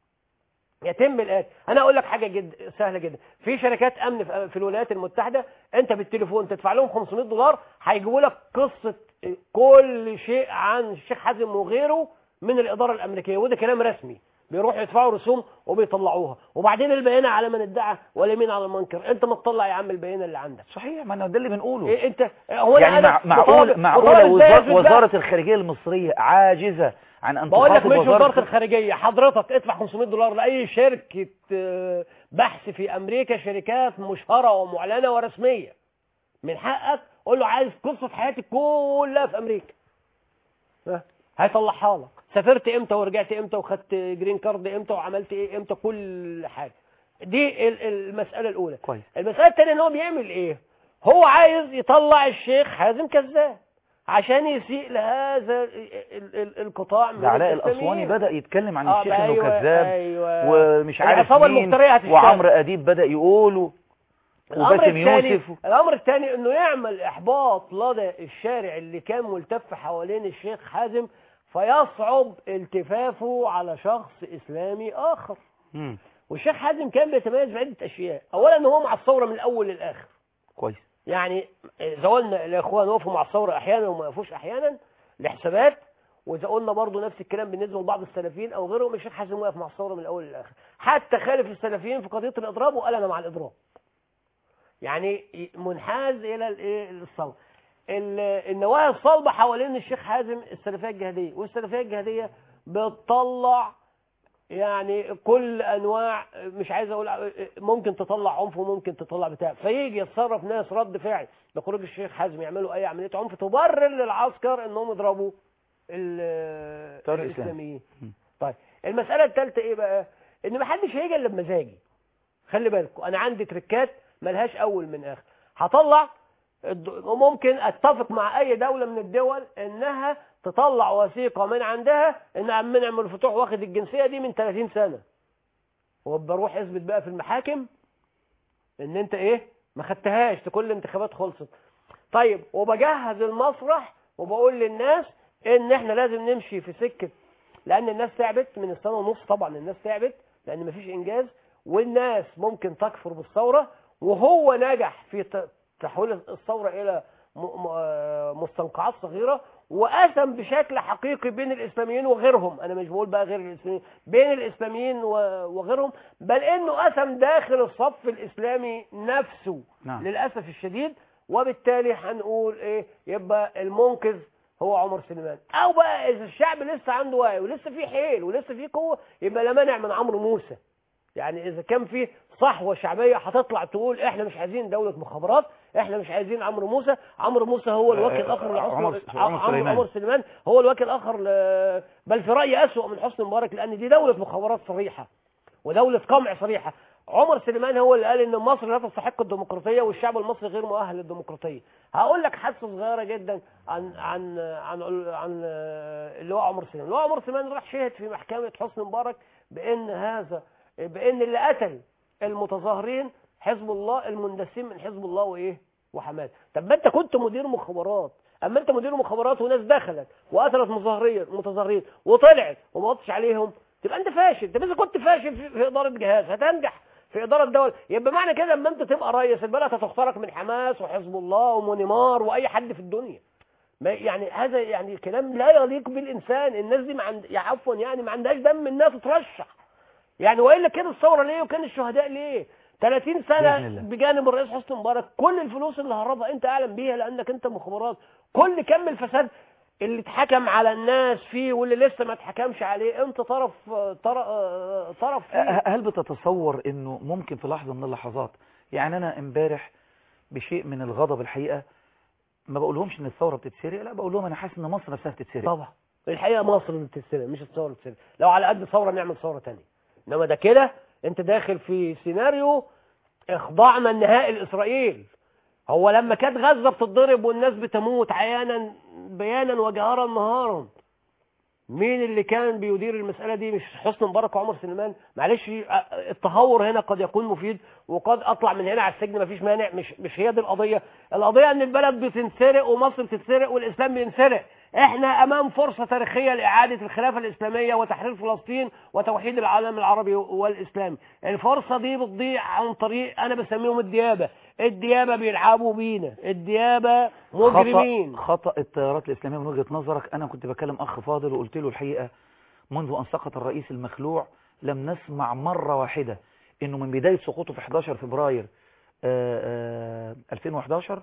يتم الآن أنا أقول لك حاجة جد سهلة جدا في شركات أمن في- في الولايات المتحدة أنت بالتليفون تدفع لهم 500 دولار هيجيبوا لك قصة كل شيء عن الشيخ حازم وغيره من الإدارة الأمريكية وده كلام رسمي بيروحوا يدفعوا رسوم وبيطلعوها وبعدين البيانة على من ادعى واليمين على المنكر انت ما تطلع يا عم البيانة اللي عندك صحيح ما أنا ده اللي بنقوله إيه انت هو أنا- يعني أنا مع معقول مطالب- معقولة مطالب إزاي وزارة, أثبت بقى؟ وزارة الخارجية المصرية عاجزة عن أن بقول لك تخاطب مش وزارة وزارة الخارجية حضرتك ادفع 500 دولار لأي شركة آه، بحث في أمريكا شركات مشهرة ومعلنة ورسمية من حقك قول له عايز قصة حياتي كلها في أمريكا ها، هيطلعها لك سافرت امتى ورجعت امتى وخدت جرين كارد امتى وعملت ايه امتى كل حاجة دي ال- المسألة الأولى كويس المسألة الثانية ان هو بيعمل ايه هو عايز يطلع الشيخ حازم كذاب عشان يسيء لهذا ال- ال- ال- القطاع من ده علاء الإسلاميين. الأسواني بدأ يتكلم عن آه، الشيخ إنه أيوة، كذاب أيوة. ومش عارف العصابة مين المفترية هتشتغل. وعمرو أديب بدأ يقوله الامر وباسم الثاني يوسف الامر الثاني انه يعمل احباط لدى الشارع اللي كان ملتف حوالين الشيخ حازم فيصعب التفافه على شخص اسلامي اخر مم. والشيخ حازم كان بيتميز بعده اشياء اولا ان هو مع الثوره من الاول للاخر كويس يعني زولنا الاخوان وقفوا مع الثوره احيانا وما وقفوش احيانا لحسابات واذا قلنا برضه نفس الكلام بالنسبه لبعض السلفيين او غيرهم الشيخ حازم واقف مع الثوره من الاول للاخر حتى خالف السلفيين في قضيه الاضراب وقال انا مع الاضراب يعني منحاز الى الايه الثوره ال- النوايا الصلبه حوالين الشيخ حازم السلفيه الجهاديه والسلفيه الجهاديه بتطلع يعني كل انواع مش عايز اقول ممكن تطلع عنف وممكن تطلع بتاع فيجي يتصرف ناس رد فعل لخروج الشيخ حازم يعملوا اي عمليه عنف تبرر للعسكر انهم يضربوا ال- طارق الإسلام. الاسلاميين طيب المساله الثالثه ايه بقى ان ما حدش هيجي الا بمزاجي خلي بالكم انا عندي تركات ملهاش اول من اخر هطلع الد- وممكن اتفق مع اي دولة من الدول انها تطلع وثيقة من عندها ان عم منعم الفتوح واخد الجنسية دي من 30 سنة وبروح اثبت بقى في المحاكم ان انت ايه ما خدتهاش كل الانتخابات خلصت طيب وبجهز المسرح وبقول للناس ان احنا لازم نمشي في سكة لان الناس تعبت من السنة ونص طبعا الناس تعبت لان مفيش انجاز والناس ممكن تكفر بالثورة وهو نجح في ت- تحويل الثورة الى م- م- آه مستنقعات صغيرة وقسم بشكل حقيقي بين الاسلاميين وغيرهم انا مش بقول بقى غير الاسلاميين بين الاسلاميين و- وغيرهم بل انه قسم داخل الصف الاسلامي نفسه نعم. للاسف الشديد وبالتالي هنقول ايه يبقى المنقذ هو عمر سليمان او بقى اذا الشعب لسه عنده وعي ولسه فيه حيل ولسه فيه قوه يبقى لا مانع من عمرو موسى يعني اذا كان في صحوه شعبيه هتطلع تقول احنا مش عايزين دوله مخابرات احنا مش عايزين عمرو موسى عمرو موسى هو الوكيل الاخر آه، لعمر عمر- عمر سليمان. عمر سليمان هو الوكيل الاخر ل... بل في رايي اسوأ من حسني مبارك لان دي دوله مخابرات صريحه ودوله قمع صريحه عمر سليمان هو اللي قال ان مصر لا تستحق الديمقراطيه والشعب المصري غير مؤهل للديمقراطيه هقول لك حادثه صغيره جدا عن عن عن عن اللي هو عمر سليمان اللي هو عمر سليمان راح شهد في محكمه حسني مبارك بان هذا بان اللي قتل المتظاهرين حزب الله المندسين من حزب الله وايه وحماس طب ما انت كنت مدير مخابرات اما انت مدير مخابرات وناس دخلت وقتلت مظاهرين متظاهرين وطلعت وما قطش عليهم تبقى انت فاشل طب اذا كنت فاشل في, في اداره جهاز هتنجح في اداره دوله يبقى معنى كده اما انت تبقى رئيس البلد هتخترق من حماس وحزب الله ومنمار واي حد في الدنيا ما يعني هذا يعني كلام لا يليق بالانسان الناس دي ما عند يا عفوا يعني ما عندهاش دم انها تترشح يعني والا كده الثوره ليه وكان الشهداء ليه 30 بإذن سنه الله. بجانب الرئيس حسني مبارك كل الفلوس اللي هربها انت اعلم بيها لانك انت مخابرات كل كم الفساد اللي اتحكم على الناس فيه واللي لسه ما اتحكمش عليه انت طرف طرف, طرف فيه أه- هل بتتصور انه ممكن في لحظة من اللحظات يعني انا امبارح بشيء من الغضب الحقيقة ما بقولهمش ان الثورة بتتسرق لا بقول لهم انا حاسس ان مصر نفسها بتتسرق طبعا الحقيقه مصر اللي بتتسرق مش الثوره اللي بتتسرق لو على قد ثوره نعمل ثوره تانية انما ده كده انت داخل في سيناريو اخضاعنا النهائي لاسرائيل هو لما كانت غزه بتتضرب والناس بتموت عيانا بيانا وجهارا نهارا مين اللي كان بيدير المسألة دي مش حسني مبارك وعمر سليمان معلش التهور هنا قد يكون مفيد وقد اطلع من هنا على السجن مفيش مانع مش مش هي دي القضية القضية ان البلد بتنسرق ومصر بتتسرق والاسلام بينسرق احنا امام فرصة تاريخية لاعادة الخلافة الاسلامية وتحرير فلسطين وتوحيد العالم العربي والاسلامي الفرصة دي بتضيع عن طريق انا بسميهم الديابة الديابة بيلعبوا بينا الديابة مجرمين خطأ, خطأ التيارات الإسلامية من وجهة نظرك أنا كنت بكلم أخ فاضل وقلت له الحقيقة منذ أن سقط الرئيس المخلوع لم نسمع مرة واحدة إنه من بداية سقوطه في 11 فبراير آه، آه، 2011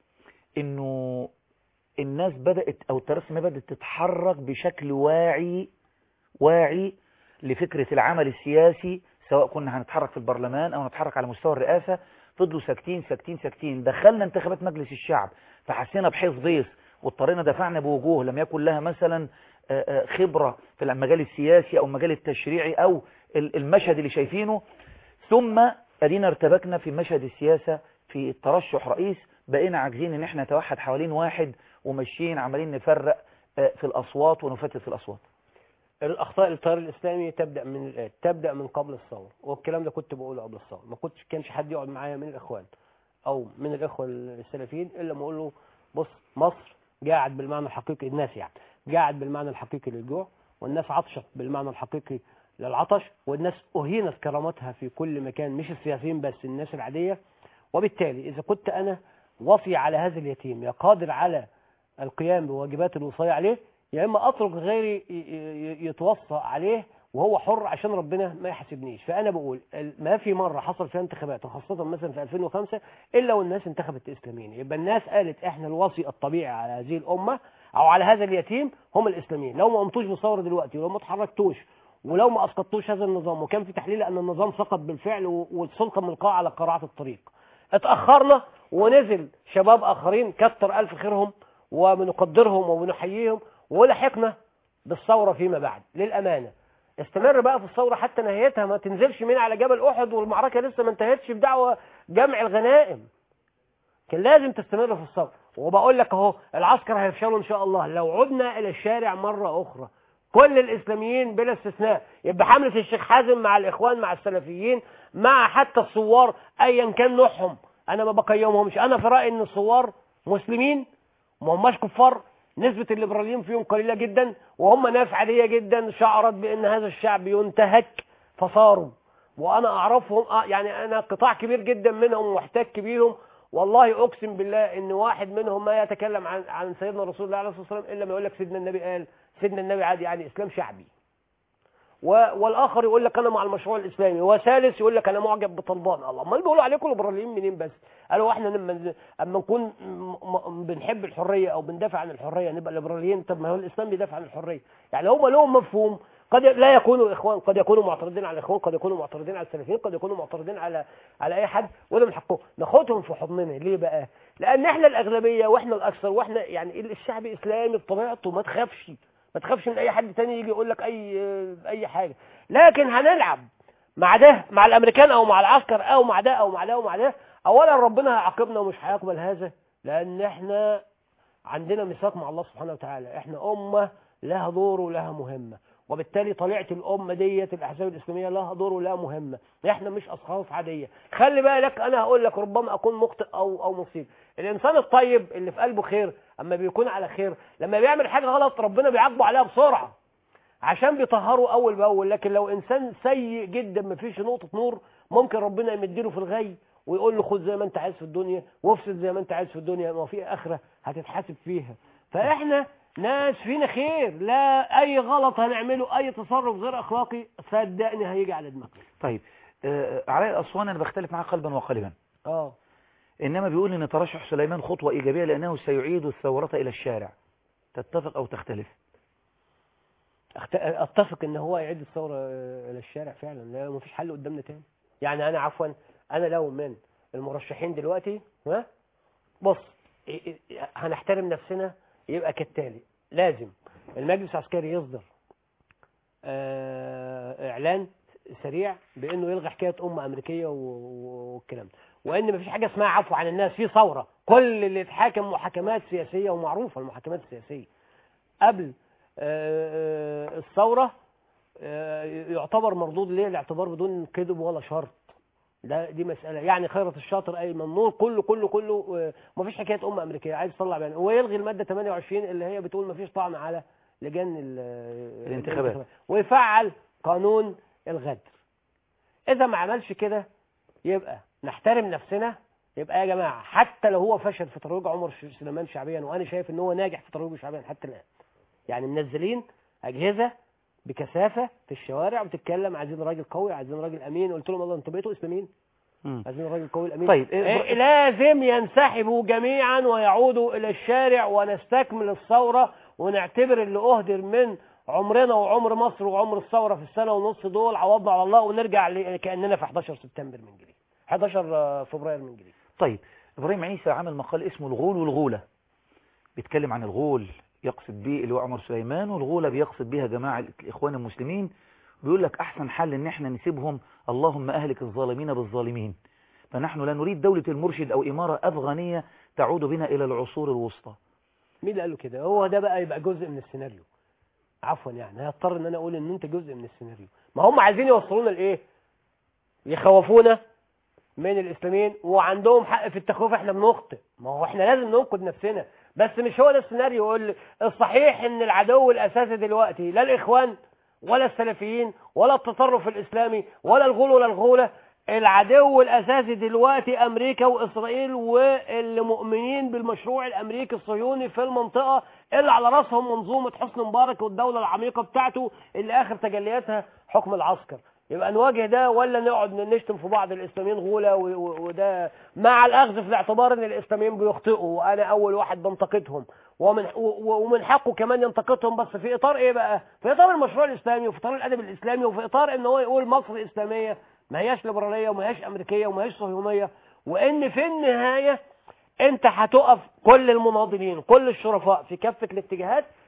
إنه الناس بدأت أو التيارات الإسلامية بدأت تتحرك بشكل واعي واعي لفكرة العمل السياسي سواء كنا هنتحرك في البرلمان أو نتحرك على مستوى الرئاسة فضلوا ساكتين ساكتين ساكتين دخلنا انتخابات مجلس الشعب فحسينا بحيث ضيس واضطرينا دفعنا بوجوه لم يكن لها مثلا آه، آه، خبرة في المجال السياسي أو المجال التشريعي أو ال- المشهد اللي شايفينه ثم أدينا ارتبكنا في مشهد السياسة في الترشح رئيس بقينا عاجزين ان احنا نتوحد حوالين واحد وماشيين عمالين نفرق آه، في الأصوات ونفتت في الأصوات الاخطاء التيار الاسلامي تبدا من الآن تبدا من قبل الثوره والكلام ده كنت بقوله قبل الثوره ما كنتش كانش حد يقعد معايا من الاخوان او من الاخوه السلفيين الا ما اقول له بص مصر قاعد بالمعنى الحقيقي الناس يعني قاعد بالمعنى الحقيقي للجوع والناس عطشت بالمعنى الحقيقي للعطش والناس اهينت كرامتها في كل مكان مش السياسيين بس الناس العاديه وبالتالي اذا كنت انا وصي على هذا اليتيم يا قادر على القيام بواجبات الوصاية عليه يا اما اترك غيري ي- ي- يتوصى عليه وهو حر عشان ربنا ما يحاسبنيش فانا بقول ال- ما في مره حصل فيها انتخابات وخاصه مثلا في 2005 الا والناس انتخبت الاسلاميين يبقى الناس قالت احنا الوصي الطبيعي على هذه الامه او على هذا اليتيم هم الاسلاميين لو ما قمتوش بثوره دلوقتي ولو ما اتحركتوش ولو ما اسقطتوش هذا النظام وكان في تحليل ان النظام سقط بالفعل و- والسلطه ملقاه على قراعه الطريق اتاخرنا ونزل شباب اخرين كتر الف خيرهم وبنقدرهم وبنحييهم ولحقنا بالثوره فيما بعد للامانه استمر بقى في الثوره حتى نهايتها ما تنزلش من على جبل احد والمعركه لسه ما انتهتش بدعوه جمع الغنائم كان لازم تستمر في الثوره وبقول لك اهو العسكر هيفشلوا ان شاء الله لو عدنا الى الشارع مره اخرى كل الاسلاميين بلا استثناء يبقى حمله الشيخ حازم مع الاخوان مع السلفيين مع حتى الثوار ايا كان نوعهم انا ما بقيمهمش انا في رايي ان الثوار مسلمين ما هماش كفار نسبة الليبراليين فيهم قليلة جدا وهم ناس عادية جدا شعرت بأن هذا الشعب ينتهك فصاروا وأنا أعرفهم آه يعني أنا قطاع كبير جدا منهم واحتك بيهم والله أقسم بالله أن واحد منهم ما يتكلم عن عن سيدنا رسول الله عليه الصلاة والسلام إلا ما يقول لك سيدنا النبي قال سيدنا النبي عادي يعني إسلام شعبي و- والآخر يقول لك أنا مع المشروع الإسلامي وثالث يقول لك أنا معجب بطلبان الله امال بيقولوا عليكم ليبراليين منين بس قالوا احنا لما اما نكون م- م- بنحب الحريه او بندافع عن الحريه نبقى ليبراليين طب ما هو الاسلام بيدافع عن الحريه يعني هم لهم مفهوم قد لا يكونوا اخوان قد يكونوا معترضين على الاخوان قد يكونوا معترضين على السلفيين قد يكونوا معترضين على على اي حد وده من حقهم ناخدهم في حضننا ليه بقى لان احنا الاغلبيه واحنا الاكثر واحنا يعني الشعب اسلامي بطبيعته ما تخافش ما تخافش من اي حد تاني يجي يقول لك اي اي حاجه لكن هنلعب مع ده مع الامريكان او مع العسكر او مع ده او مع ده ومع ده اولا ربنا هيعاقبنا ومش هيقبل هذا لان احنا عندنا ميثاق مع الله سبحانه وتعالى احنا امه لها دور ولها مهمه وبالتالي طليعه الامه ديت الاحزاب الاسلاميه لها دور ولها مهمه احنا مش اشخاص عاديه خلي بالك انا هقول لك ربما اكون مخطئ او او مصيب الانسان الطيب اللي في قلبه خير اما بيكون على خير لما بيعمل حاجه غلط ربنا بيعاقبه عليها بسرعه عشان بيطهروا اول باول لكن لو انسان سيء جدا ما فيش نقطه نور ممكن ربنا يمديله في الغي ويقول له خد زي ما انت عايز في الدنيا وافسد زي ما انت عايز في الدنيا ما في اخره هتتحاسب فيها فاحنا ناس فينا خير لا اي غلط هنعمله اي تصرف غير اخلاقي صدقني هيجي على دماغنا طيب آه، علاء الأسوان أنا بختلف معاه قلبا وقالبا اه إنما بيقول إن ترشح سليمان خطوة إيجابية لأنه سيعيد الثورة إلى الشارع تتفق أو تختلف أخت- اتفق ان هو يعيد الثوره آه، الى الشارع فعلا لا مفيش حل قدامنا تاني يعني انا عفوا انا لو من المرشحين دلوقتي ها بص إيه- إيه- هنحترم نفسنا يبقى كالتالي لازم المجلس العسكري يصدر آه، اعلان سريع بانه يلغي حكايه امه امريكيه و- و- والكلام ده وان مفيش حاجه اسمها عفو عن الناس في ثوره كل اللي اتحاكم محاكمات سياسيه ومعروفه المحاكمات السياسيه قبل آه، آه، الثورة آه، يعتبر مردود ليه الاعتبار بدون كذب ولا شرط ده دي مسألة يعني خيرة الشاطر أي ممنون كله كله كله آه، مفيش حكاية أمة أمريكية عايز تطلع بيان ويلغي المادة 28 اللي هي بتقول مفيش طعن على لجان ال- الانتخابات. ويفعل قانون الغدر إذا ما عملش كده يبقى نحترم نفسنا يبقى يا جماعة حتى لو هو فشل في ترويج عمر سليمان شعبيا وأنا شايف إن هو ناجح في ترويجه شعبيا حتى الآن يعني منزلين أجهزة بكثافة في الشوارع وبتتكلم عايزين راجل قوي عايزين راجل أمين قلت لهم الله أنتوا بقيتوا إسلاميين مم. عايزين راجل قوي الأمين طيب، إيه- إيه لازم ينسحبوا جميعا ويعودوا إلى الشارع ونستكمل الثورة ونعتبر اللي أهدر من عمرنا وعمر مصر وعمر الثورة في السنة ونص دول عوضنا على الله ونرجع ل- كأننا في 11 سبتمبر من جديد 11 فبراير من جديد طيب إبراهيم عيسى عمل مقال اسمه الغول والغولة بيتكلم عن الغول يقصد به اللي هو عمر سليمان والغولة بيقصد بها جماعة الإخوان المسلمين بيقول لك أحسن حل إن احنا نسيبهم اللهم أهلك الظالمين بالظالمين فنحن لا نريد دولة المرشد أو إمارة أفغانية تعود بنا إلى العصور الوسطى مين اللي قال له كده هو ده بقى يبقى جزء من السيناريو عفوا يعني هضطر ان انا اقول ان انت جزء من السيناريو ما هم عايزين يوصلونا لايه يخوفونا من الاسلاميين وعندهم حق في التخويف احنا بنخطئ ما هو احنا لازم ننقد نفسنا بس مش هو ده السيناريو يقول الصحيح ان العدو الاساسي دلوقتي لا الاخوان ولا السلفيين ولا التطرف الاسلامي ولا الغول ولا الغوله العدو الاساسي دلوقتي امريكا واسرائيل واللي مؤمنين بالمشروع الامريكي الصهيوني في المنطقه اللي على راسهم منظومه حسني مبارك والدوله العميقه بتاعته اللي اخر تجلياتها حكم العسكر يبقى نواجه ده ولا نقعد نشتم في بعض الاسلاميين غوله و- و- وده مع الاخذ في الاعتبار ان الاسلاميين بيخطئوا وانا اول واحد بنتقدهم ومن و- و- ومن حقه كمان ينتقدهم بس في اطار ايه بقى في اطار المشروع الاسلامي وفي اطار الادب الاسلامي وفي اطار ان هو يقول مصر اسلاميه ما هياش ليبراليه وما هياش امريكيه وما هياش صهيونيه وان في النهايه انت هتقف كل المناضلين كل الشرفاء في كافه الاتجاهات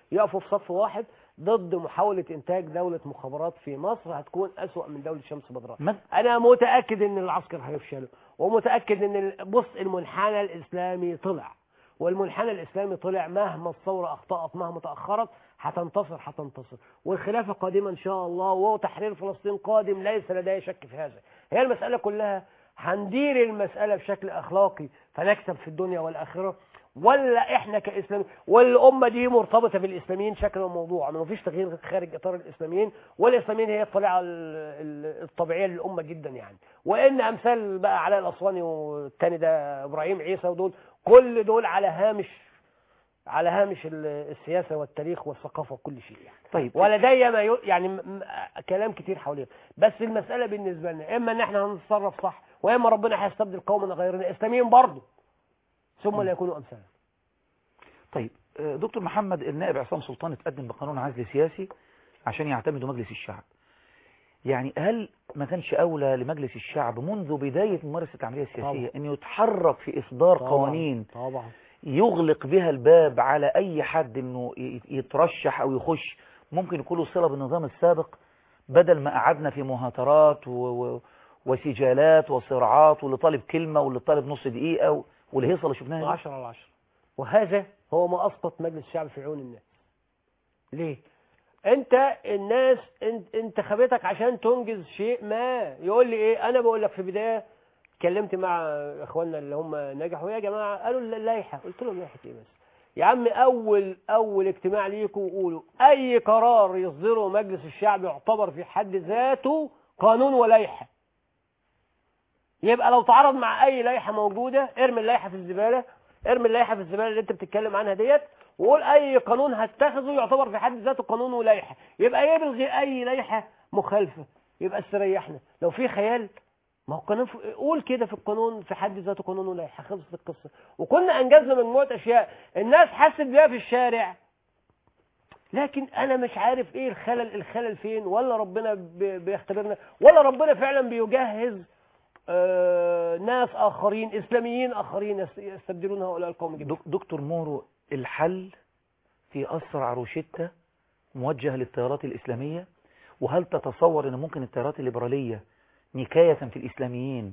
يقفوا في صف واحد ضد محاولة إنتاج دولة مخابرات في مصر هتكون أسوأ من دولة شمس بدراء ما- أنا متأكد إن العسكر هيفشلوا ومتأكد إن ال- بص المنحنى الإسلامي طلع والمنحنى الإسلامي طلع مهما الثورة أخطأت مهما تأخرت هتنتصر هتنتصر والخلافة قادمة إن شاء الله وتحرير فلسطين قادم ليس لدي شك في هذا هي المسألة كلها هندير المسألة بشكل أخلاقي فنكسب في الدنيا والآخرة ولا احنا كاسلام والامه دي مرتبطه بالاسلاميين شكلا وموضوعا ما فيش تغيير خارج اطار الاسلاميين والاسلاميين هي الطليعه ال- ال- الطبيعيه للامه جدا يعني وان امثال بقى علاء الاسواني والتاني ده ابراهيم عيسى ودول كل دول على هامش على هامش ال- السياسه والتاريخ والثقافه وكل شيء يعني طيب ولدي ما ي... يعني م... م... كلام كتير حواليه بس المسألة بالنسبة لنا إما إن إحنا هنتصرف صح وإما ربنا هيستبدل قومنا غيرنا إسلاميين برضه ثم لا يكونوا أمثالنا طيب آه، دكتور محمد النائب عصام سلطان اتقدم بقانون عزل سياسي عشان يعتمدوا مجلس الشعب يعني هل ما كانش أولى لمجلس الشعب منذ بداية ممارسة العملية السياسية طبعا. أن يتحرك في إصدار طبعاً، قوانين طبعا يغلق بها الباب على أي حد أنه ي- يترشح أو يخش ممكن يكون له صلة بالنظام السابق بدل ما قعدنا في مهاترات و... و... وسجالات وصراعات واللي طالب كلمة واللي طالب نص دقيقة و... والهيصة اللي شفناها دي. 10 على 10 وهذا هو ما أسقط مجلس الشعب في عيون الناس ليه؟ أنت الناس انت انتخبتك عشان تنجز شيء ما يقول لي إيه أنا بقول لك في بداية اتكلمت مع إخواننا اللي هم نجحوا يا جماعة قالوا اللائحة قلت لهم لائحة إيه بس يا عم أول أول اجتماع ليكم قولوا أي قرار يصدره مجلس الشعب يعتبر في حد ذاته قانون ولائحة يبقى لو تعارض مع اي لائحه موجوده ارمي اللائحه في الزباله ارمي اللائحه في الزباله اللي انت بتتكلم عنها ديت وقول اي قانون هتخذه يعتبر في حد ذاته قانون ولائحه يبقى يلغي اي لائحه مخالفه يبقى استريحنا لو في خيال ما هو قانون في... قول كده في القانون في حد ذاته قانون ولائحه خلصت القصه وكنا انجزنا مجموعه اشياء الناس حست بيها في الشارع لكن انا مش عارف ايه الخلل الخلل فين ولا ربنا بي- بيختبرنا ولا ربنا فعلا بيجهز آه، ناس آخرين إسلاميين آخرين يس- يستبدلون هؤلاء القوم جدا دك- دكتور مورو الحل في أسرع روشتة موجهة للتيارات الإسلامية وهل تتصور أن ممكن التيارات الليبرالية نكاية في الإسلاميين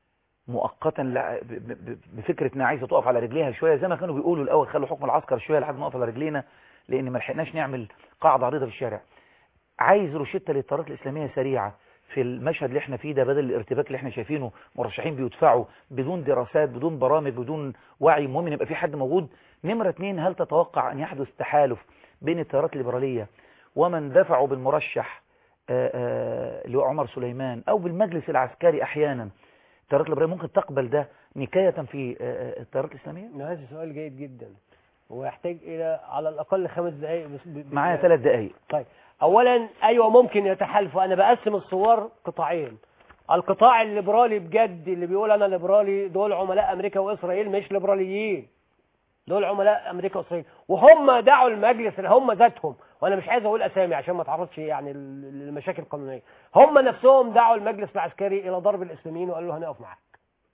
مؤقتا لع- ب- ب- بفكرة انها عايزة تقف على رجليها شوية زي ما كانوا بيقولوا الأول خلوا حكم العسكر شوية لحد ما نقف على رجلينا لأن ما لحقناش نعمل قاعدة عريضة في الشارع عايز روشتة للتيارات الإسلامية سريعة في المشهد اللي احنا فيه ده بدل الارتباك اللي احنا شايفينه مرشحين بيدفعوا بدون دراسات بدون برامج بدون وعي المهم ان يبقى في حد موجود نمرة اتنين هل تتوقع ان يحدث تحالف بين التيارات الليبرالية ومن دفعوا بالمرشح آه، آه، اللي هو عمر سليمان او بالمجلس العسكري احيانا التيارات الليبرالية ممكن تقبل ده نكاية في آه، آه، التيارات الاسلامية هذا سؤال جيد جدا ويحتاج إلى على الأقل خمس دقائق بس ب- ب- معايا ثلاث دقايق طيب أولا أيوة ممكن يتحالفوا أنا بقسم الصور قطاعين القطاع الليبرالي بجد اللي بيقول أنا ليبرالي دول عملاء أمريكا وإسرائيل مش ليبراليين دول عملاء أمريكا وإسرائيل وهم دعوا المجلس اللي هم ذاتهم وأنا مش عايز أقول أسامي عشان ما تعرضش يعني ل- لمشاكل قانونية هم نفسهم دعوا المجلس العسكري إلى ضرب الإسلاميين وقالوا له هنقف معاك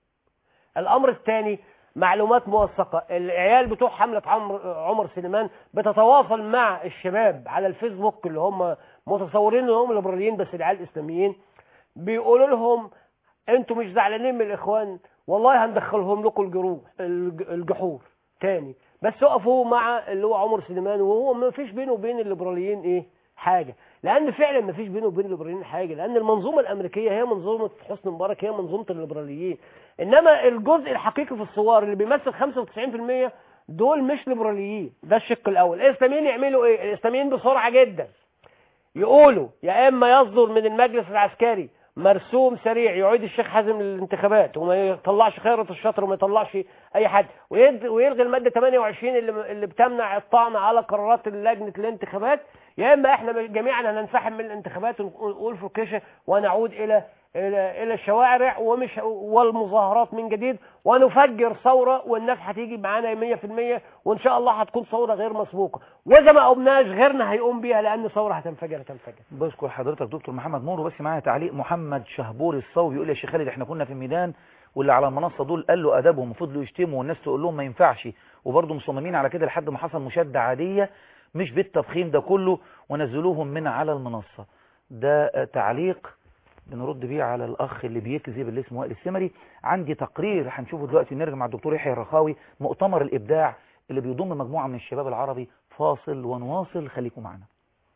الامر الثاني معلومات موثقة العيال بتوع حملة عمر, عمر سليمان بتتواصل مع الشباب على الفيسبوك اللي هم متصورين انهم ليبراليين بس العيال اسلاميين بيقولوا لهم انتوا مش زعلانين من الاخوان والله هندخلهم لكم الجروح الج- الجحور تاني بس وقفوا مع اللي هو عمر سليمان وهو ما فيش بينه وبين الليبراليين ايه حاجة لان فعلا ما فيش بينه وبين الليبراليين حاجة لان المنظومة الامريكية هي منظومة حسني مبارك هي منظومة الليبراليين انما الجزء الحقيقي في الصور اللي بيمثل 95% دول مش ليبراليين ده الشق الاول الاسلاميين يعملوا ايه الاسلاميين بسرعة جدا يقولوا يا اما يصدر من المجلس العسكري مرسوم سريع يعيد الشيخ حازم للانتخابات وما يطلعش خيرة الشطر وما يطلعش اي حد ويد- ويلغي المادة 28 اللي اللي بتمنع الطعن على قرارات لجنة الانتخابات يا اما احنا جميعا هننسحب من الانتخابات ونقول فركشه ونعود الى الى الى الشوارع ومش والمظاهرات من جديد ونفجر ثوره والناس هتيجي معانا 100% وان شاء الله هتكون ثوره غير مسبوقه واذا ما قمناش غيرنا هيقوم بيها لان ثوره هتنفجر هتنفجر بشكر حضرتك دكتور محمد مورو بس معايا تعليق محمد شهبور الصوبي يقول يا شيخ خالد احنا كنا في الميدان واللي على المنصة دول قالوا أدبهم وفضلوا يشتموا والناس تقول لهم ما ينفعش وبرضه مصممين على كده لحد ما حصل مشادة عادية مش بالتضخيم ده كله ونزلوهم من على المنصة ده آه، تعليق بنرد بيه على الأخ اللي بيكذب اللي اسمه وائل السمري عندي تقرير هنشوفه دلوقتي نرجع مع الدكتور يحيى الرخاوي مؤتمر الإبداع اللي بيضم مجموعة من الشباب العربي فاصل ونواصل خليكم معنا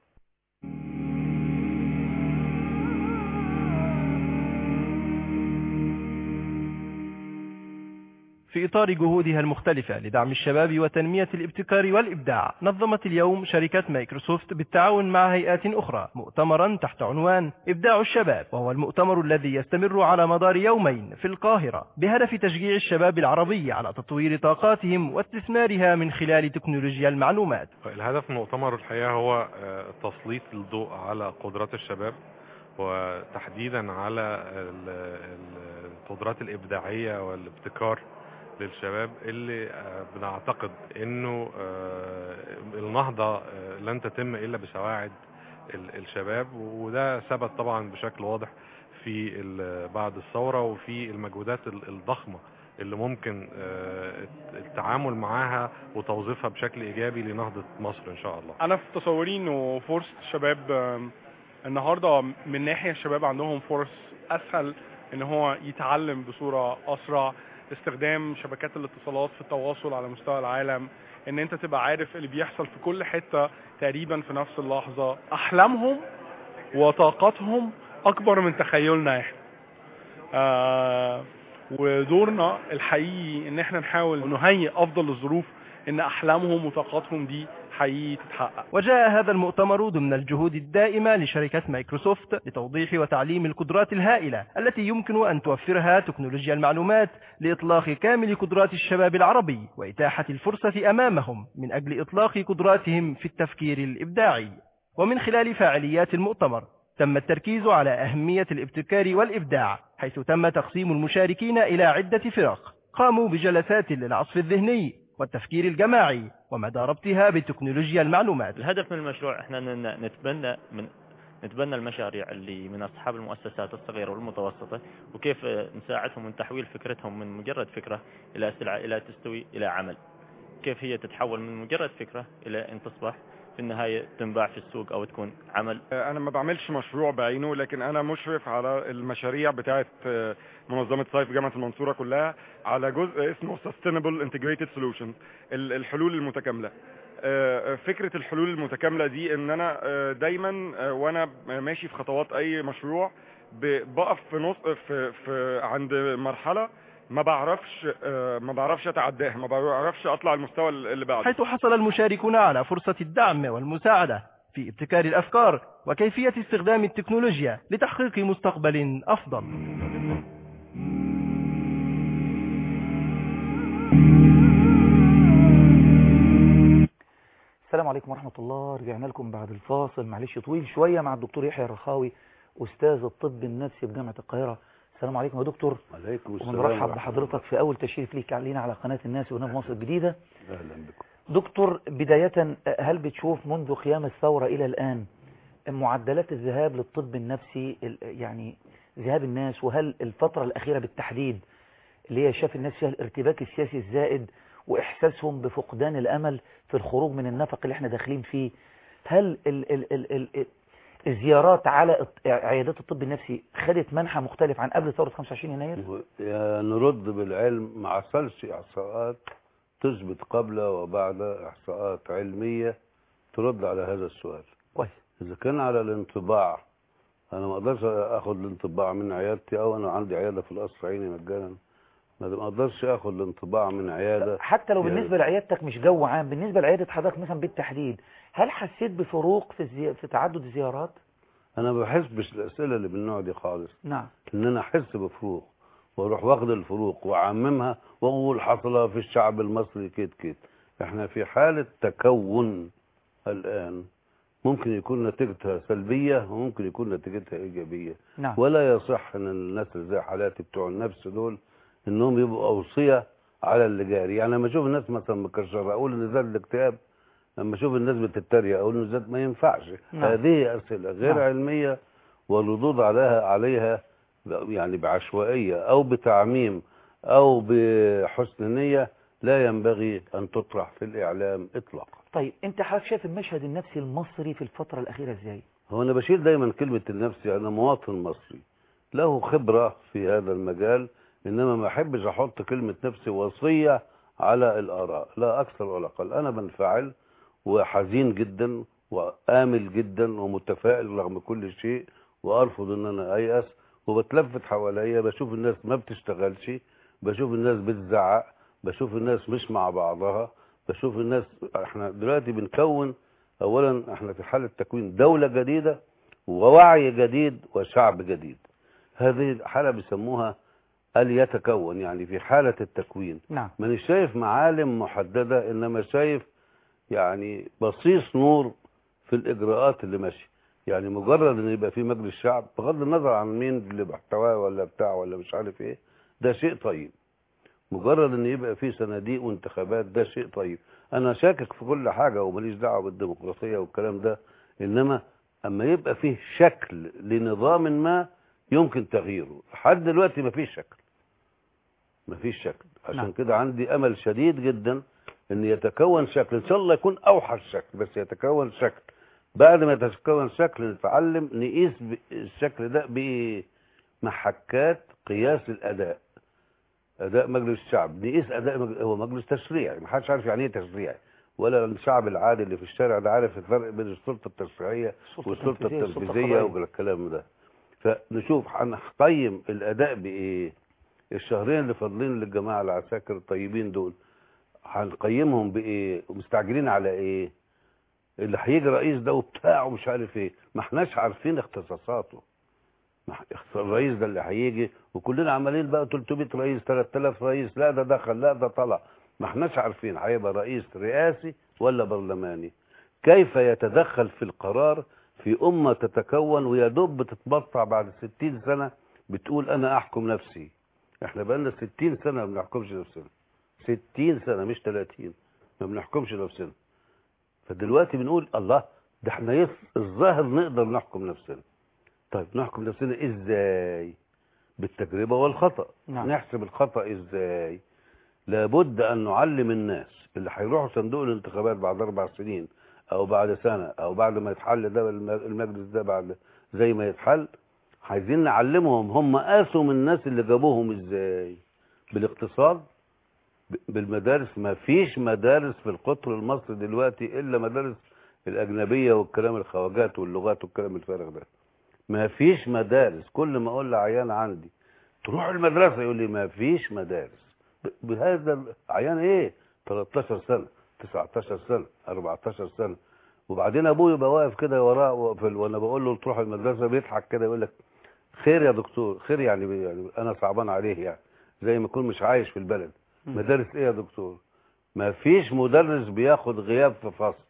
في إطار جهودها المختلفة لدعم الشباب وتنمية الابتكار والإبداع نظمت اليوم شركة مايكروسوفت بالتعاون مع هيئات أخرى مؤتمرا تحت عنوان إبداع الشباب وهو المؤتمر الذي يستمر على مدار يومين في القاهرة بهدف تشجيع الشباب العربي على تطوير طاقاتهم واستثمارها من خلال تكنولوجيا المعلومات الهدف من المؤتمر الحقيقة هو آه، تسليط الضوء على قدرات الشباب وتحديدا على ال- ال- القدرات الإبداعية والابتكار للشباب اللي آه، بنعتقد انه آه، النهضة آه، لن تتم الا بسواعد ال- الشباب وده ثبت طبعا بشكل واضح في ال- بعد الثورة وفي المجهودات ال- الضخمة اللي ممكن آه، التعامل معاها وتوظيفها بشكل ايجابي لنهضة مصر ان شاء الله انا في تصوري انه فرصه الشباب آم، النهارده من ناحيه الشباب عندهم فرص اسهل ان هو يتعلم بصوره اسرع استخدام شبكات الاتصالات في التواصل على مستوى العالم ان انت تبقى عارف اللي بيحصل في كل حته تقريبا في نفس اللحظه احلامهم وطاقاتهم اكبر من تخيلنا احنا آه ودورنا الحقيقي ان احنا نحاول نهيئ افضل الظروف ان احلامهم وطاقاتهم دي حقيقي تتحقق وجاء هذا المؤتمر ضمن الجهود الدائمة لشركة مايكروسوفت لتوضيح وتعليم القدرات الهائلة التي يمكن أن توفرها تكنولوجيا المعلومات لإطلاق كامل قدرات الشباب العربي وإتاحة الفرصة أمامهم من أجل إطلاق قدراتهم في التفكير الإبداعي ومن خلال فاعليات المؤتمر تم التركيز على أهمية الابتكار والإبداع حيث تم تقسيم المشاركين إلى عدة فرق قاموا بجلسات للعصف الذهني والتفكير الجماعي ومدى ربطها بتكنولوجيا المعلومات الهدف من المشروع احنا ن- نتبنى من نتبنى المشاريع اللي من اصحاب المؤسسات الصغيره والمتوسطه وكيف آه، نساعدهم من تحويل فكرتهم من مجرد فكره الى سلعه الى تستوي الى عمل كيف هي تتحول من مجرد فكره الى ان تصبح في النهايه تنباع في السوق او تكون عمل انا ما بعملش مشروع بعينه لكن انا مشرف على المشاريع بتاعه آه، منظمه صيف جامعه المنصوره كلها على جزء اسمه Sustainable Integrated Solutions ال- الحلول المتكامله آه، فكره الحلول المتكامله دي ان انا آه، دايما آه، وانا ماشي في خطوات اي مشروع ب- بقف في نص في, في عند مرحله ما بعرفش آه، ما بعرفش اتعداها ما بعرفش اطلع المستوى اللي بعده حيث حصل المشاركون على فرصة الدعم والمساعدة في ابتكار الأفكار وكيفية استخدام التكنولوجيا لتحقيق مستقبل أفضل السلام عليكم ورحمة الله رجعنا لكم بعد الفاصل معلش طويل شوية مع الدكتور يحيى الرخاوي أستاذ الطب النفسي بجامعة القاهرة السلام عليكم يا دكتور عليكم السلام ونرحب ورحمة بحضرتك في أول تشريف ليك علينا على قناة الناس وبرنامج مصر الجديدة اهلا بكم دكتور بداية هل بتشوف منذ قيام الثورة إلى الآن معدلات الذهاب للطب النفسي ال- يعني ذهاب الناس وهل الفترة الأخيرة بالتحديد اللي هي شاف الناس فيها الارتباك السياسي الزائد وإحساسهم بفقدان الأمل في الخروج من النفق اللي احنا داخلين فيه هل ال ال ال ال ال الزيارات على الط- عيادات الطب النفسي خدت منحى مختلف عن قبل ثورة 25 يناير؟ يا نرد بالعلم ما حصلش احصاءات تثبت قبل وبعد احصاءات علميه ترد على هذا السؤال كويس اذا كان على الانطباع انا ما اقدرش اخد الانطباع من عيادتي او انا عندي عياده في القصر عيني مجانا ما ما اقدرش اخد الانطباع من عياده حتى لو يعني- بالنسبة لعيادتك مش جو عام بالنسبة لعيادة حضرتك مثلا بالتحديد هل حسيت بفروق في الزي... في تعدد الزيارات؟ انا ما بحسبش الاسئله اللي من النوع دي خالص نعم ان انا احس بفروق واروح واخد الفروق واعممها واقول حصل في الشعب المصري كده كده احنا في حالة تكون الان ممكن يكون نتيجتها سلبية وممكن يكون نتيجتها ايجابية نعم ولا يصح ان الناس اللي زي حالاتي بتوع النفس دول انهم يبقوا اوصية على اللي جاري يعني لما اشوف الناس مثلا مكشرة اقول ان زاد الاكتئاب لما اشوف الناس بتتريق اقول ان زاد ما ينفعش نعم. هذه اسئلة غير نعم. علمية والردود عليها عليها يعني بعشوائية أو بتعميم أو بحسن نية لا ينبغي أن تطرح في الإعلام إطلاقا طيب انت حضرتك شايف المشهد النفسي المصري في الفترة الأخيرة ازاي هو أنا بشيل دايما كلمة النفسي أنا مواطن مصري له خبرة في هذا المجال إنما ما أحبش أحط كلمة نفسي وصية على الآراء لا أكثر ولا أقل أنا بنفعل وحزين جدا وآمل جدا ومتفائل رغم كل شيء وأرفض إن أنا أيأس وبتلفت حواليا بشوف الناس ما بتشتغلش بشوف الناس بتزعق بشوف الناس مش مع بعضها بشوف الناس احنا دلوقتي بنكون اولا احنا في حالة تكوين دولة جديدة ووعي جديد وشعب جديد هذه حالة بيسموها اليتكون يعني في حالة التكوين نعم مانيش شايف معالم محددة انما شايف يعني بصيص نور في الاجراءات اللي ماشيه يعني مجرد ان يبقى في مجلس شعب بغض النظر عن مين اللي محتواه ولا بتاع ولا مش عارف ايه ده شيء طيب مجرد ان يبقى في صناديق وانتخابات ده شيء طيب انا شاكك في كل حاجه وماليش دعوه بالديمقراطيه والكلام ده انما اما يبقى فيه شكل لنظام ما يمكن تغييره لحد دلوقتي مفيش شكل مفيش شكل عشان نعم. كده عندي امل شديد جدا ان يتكون شكل ان شاء الله يكون اوحش شكل بس يتكون شكل بعد ما يتكون شكل نتعلم نقيس ب- الشكل ده بمحكات قياس الاداء اداء مجلس الشعب نقيس اداء مج... هو مجلس تشريعي ما حدش عارف يعني ايه تشريعي ولا الشعب العادي اللي في الشارع ده عارف الفرق بين السلطه التشريعيه السلطة والسلطه التنفيذية والسلطة التنفيذيه القضائية. والكلام ده فنشوف هنقيم الاداء بايه الشهرين اللي فاضلين للجماعه العساكر الطيبين دول هنقيمهم بايه ومستعجلين على ايه اللي هيجي رئيس ده وبتاع ومش عارف ايه ما احناش عارفين اختصاصاته ما إح- الرئيس ده اللي هيجي وكلنا عمالين بقى 300 رئيس 3000 رئيس لا ده دخل لا ده طلع ما احناش عارفين هيبقى رئيس رئاسي ولا برلماني كيف يتدخل في القرار في أمة تتكون ويا دوب بتتبطع بعد 60 سنة بتقول أنا أحكم نفسي احنا بقالنا 60 سنة ما بنحكمش نفسنا 60 سنة مش 30 ما بنحكمش نفسنا فدلوقتي بنقول الله ده احنا يس- الظاهر نقدر نحكم نفسنا طيب نحكم نفسنا ازاي بالتجربة والخطأ نعم. نحسب الخطأ ازاي لابد ان نعلم الناس اللي هيروحوا صندوق الانتخابات بعد اربع سنين او بعد سنة او بعد ما يتحل ده الم- المجلس ده بعد زي ما يتحل عايزين نعلمهم هم قاسوا من الناس اللي جابوهم ازاي بالاقتصاد ب- بالمدارس ما فيش مدارس في القطر المصري دلوقتي الا مدارس الاجنبيه والكلام الخواجات واللغات والكلام الفارغ ده ما فيش مدارس كل ما اقول لعيان عندي تروح المدرسه يقول لي ما فيش مدارس ب- بهذا عيان ايه 13 سنه 19 سنه 14 سنه وبعدين ابوه يبقى واقف كده وراه في ال- وانا بقول له تروح المدرسه بيضحك كده يقول لك خير يا دكتور خير يعني, يعني انا صعبان عليه يعني زي ما يكون مش عايش في البلد مدارس ايه يا دكتور ما فيش مدرس بياخد غياب في فصل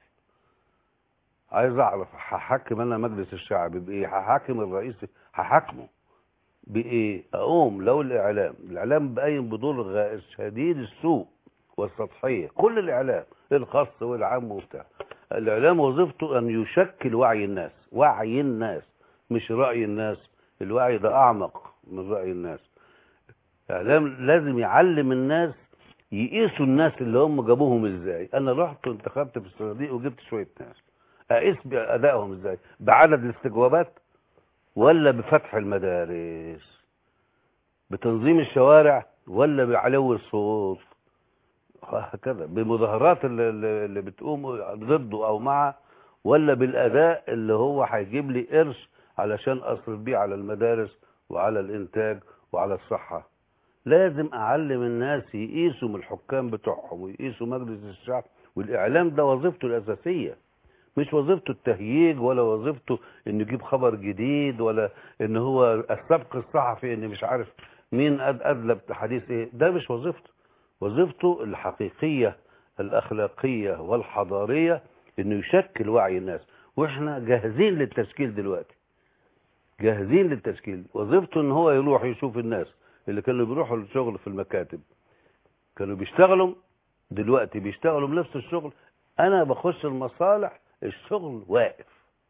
عايز اعرف هحكم انا مجلس الشعب بايه هحكم الرئيس هحكمه بايه اقوم لو الاعلام الاعلام باين بدور غ- شديد السوء والسطحيه كل الاعلام الخاص والعام وبتاع الاعلام وظيفته ان يشكل وعي الناس وعي الناس مش راي الناس الوعي ده اعمق من راي الناس الاعلام لازم يعلم الناس يقيسوا الناس اللي هم جابوهم ازاي انا رحت وانتخبت في الصناديق وجبت شويه ناس اقيس بادائهم ازاي بعدد الاستجوابات ولا بفتح المدارس بتنظيم الشوارع ولا بعلو الصوت هكذا بمظاهرات اللي, اللي اللي بتقوم ضده او معه ولا بالاداء اللي هو هيجيب لي قرش علشان اصرف بيه على المدارس وعلى الانتاج وعلى الصحه لازم اعلم الناس يقيسوا من الحكام بتوعهم ويقيسوا مجلس الشعب والاعلام ده وظيفته الاساسيه مش وظيفته التهييج ولا وظيفته انه يجيب خبر جديد ولا ان هو السبق الصحفي ان مش عارف مين أد- ادلى حديث ايه ده مش وظيفته وظيفته الحقيقيه الاخلاقيه والحضاريه انه يشكل وعي الناس واحنا جاهزين للتشكيل دلوقتي جاهزين للتشكيل وظيفته ان هو يروح يشوف الناس اللي كانوا بيروحوا الشغل في المكاتب كانوا بيشتغلوا دلوقتي بيشتغلوا بنفس الشغل انا بخش المصالح الشغل واقف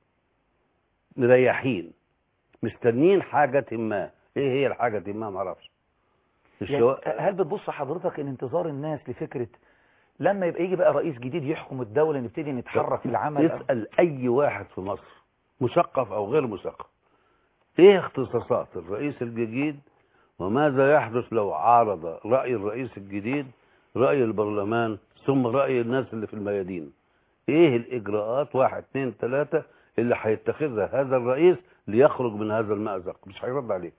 مريحين مستنيين حاجة ما ايه هي الحاجة ما معرفش يعني الشو... هل بتبص حضرتك ان انتظار الناس لفكرة لما يبقى يجي بقى رئيس جديد يحكم الدولة نبتدي نتحرك في العمل اسأل أي واحد في مصر مثقف أو غير مثقف إيه اختصاصات الرئيس الجديد وماذا يحدث لو عارض رأي الرئيس الجديد رأي البرلمان ثم رأي الناس اللي في الميادين إيه الإجراءات واحد اثنين ثلاثة اللي هيتخذها هذا الرئيس ليخرج من هذا المأزق مش هيرد عليه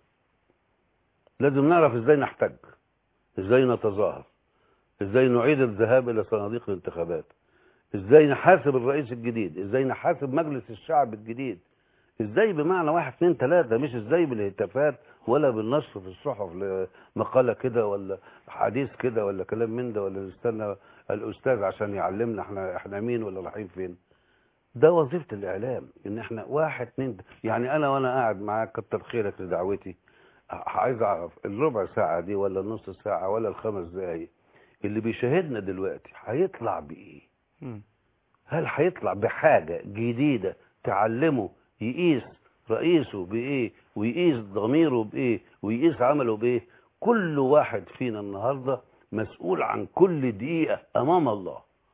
لازم نعرف ازاي نحتج ازاي نتظاهر ازاي نعيد الذهاب الى صناديق الانتخابات ازاي نحاسب الرئيس الجديد ازاي نحاسب مجلس الشعب الجديد ازاي بمعنى واحد اثنين ثلاثة مش ازاي بالهتافات ولا بالنشر في الصحف مقالة كده ولا حديث كده ولا كلام من ده ولا نستنى الاستاذ عشان يعلمنا احنا احنا مين ولا رايحين فين ده وظيفة الاعلام ان احنا واحد اثنين يعني انا وانا قاعد معاك كتر خيرك لدعوتي عايز اعرف الربع ساعة دي ولا النص ساعة ولا الخمس دقايق اللي بيشاهدنا دلوقتي هيطلع بايه هل هيطلع بحاجة جديدة تعلمه يقيس رئيسه بايه ويقيس ضميره بايه ويقيس عمله بايه كل واحد فينا النهاردة مسؤول عن كل دقيقة امام الله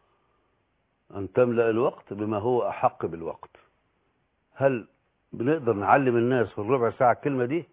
ان تملأ الوقت بما هو احق بالوقت هل بنقدر نعلم الناس في الربع ساعة الكلمة دي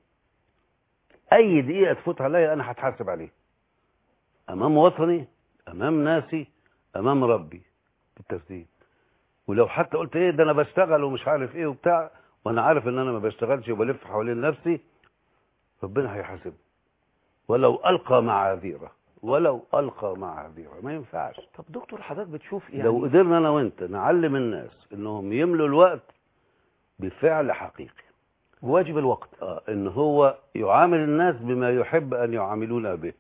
اي دقيقة تفوت عليا انا هتحاسب عليه امام وطني امام ناسي امام ربي بالترتيب ولو حتى قلت ايه ده انا بشتغل ومش عارف ايه وبتاع وانا عارف ان انا ما بشتغلش وبلف حوالين نفسي ربنا هيحاسبني ولو القى معاذيره ولو القى معاذيره ما ينفعش طب دكتور حضرتك بتشوف يعني لو قدرنا انا وانت نعلم الناس انهم يملوا الوقت بفعل حقيقي بواجب الوقت آه ان هو يعامل الناس بما يحب ان يعاملون به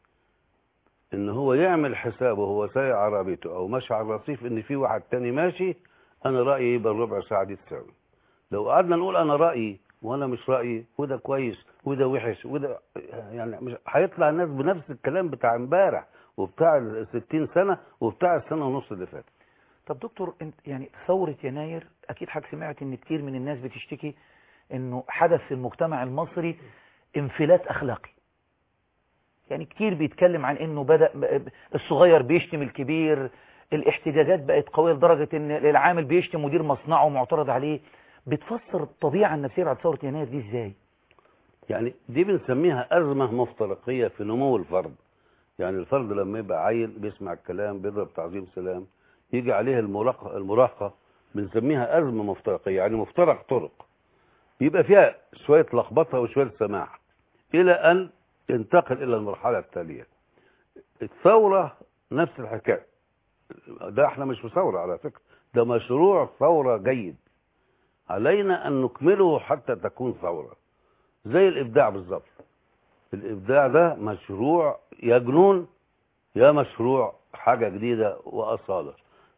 ان هو يعمل حسابه وهو سايق عربيته او ماشي على الرصيف ان في واحد تاني ماشي انا رايي يبقى الربع ساعه دي تساوي لو قعدنا نقول انا رايي وانا مش رايي وده كويس وده وحش وده يعني مش هيطلع الناس بنفس الكلام بتاع امبارح وبتاع ال 60 سنه وبتاع السنه ونص اللي فاتت طب دكتور انت يعني ثوره يناير اكيد حضرتك سمعت ان كتير من الناس بتشتكي انه حدث في المجتمع المصري انفلات اخلاقي يعني كتير بيتكلم عن انه بدأ الصغير بيشتم الكبير الاحتجاجات بقت قوية لدرجة ان العامل بيشتم مدير مصنعه معترض عليه بتفسر الطبيعة النفسية بعد ثورة يناير دي ازاي يعني دي بنسميها أزمة مفترقية في نمو الفرد يعني الفرد لما يبقى عيل بيسمع الكلام بيضرب تعظيم سلام يجي عليه المراهقة المراهقة بنسميها أزمة مفترقية يعني مفترق طرق يبقى فيها شوية لخبطة وشوية سماح إلى أن ينتقل إلى المرحلة التالية الثورة نفس الحكاية ده احنا مش في ثورة على فكرة ده مشروع ثورة جيد علينا أن نكمله حتى تكون ثورة زي الإبداع بالظبط الإبداع ده مشروع يا جنون يا مشروع حاجة جديدة وأصالة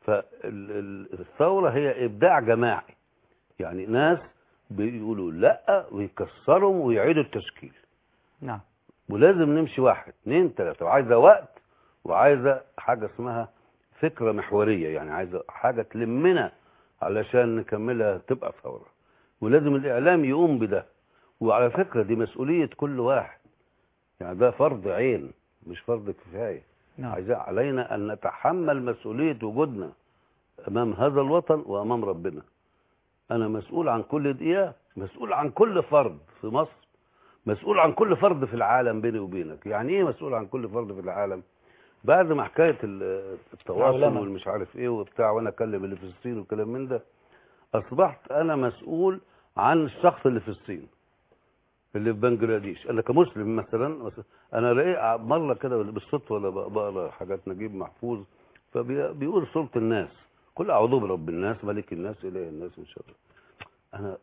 فالثورة هي إبداع جماعي يعني ناس بيقولوا لا ويكسرهم ويعيدوا التشكيل نعم ولازم نمشي واحد اثنين ثلاثة وعايزة وقت وعايزة حاجة اسمها فكرة محورية يعني عايزة حاجة تلمنا علشان نكملها تبقى ثورة ولازم الإعلام يقوم بده وعلى فكرة دي مسؤولية كل واحد يعني ده فرض عين مش فرض كفاية نعم. عايزة علينا أن نتحمل مسؤولية وجودنا أمام هذا الوطن وأمام ربنا أنا مسؤول عن كل دقيقة مسؤول عن كل فرد في مصر مسؤول عن كل فرد في العالم بيني وبينك يعني ايه مسؤول عن كل فرد في العالم بعد ما حكايه التواصل العولمة. والمش عارف ايه وبتاع وانا اكلم اللي في الصين والكلام من ده اصبحت انا مسؤول عن الشخص اللي في الصين اللي في بنجلاديش انا كمسلم مثلا مثلا انا لقيت مره كده بالصدفه ولا بقرا حاجات نجيب محفوظ فبيقول سوره الناس كل اعوذ برب الناس ملك الناس اله الناس من شر انا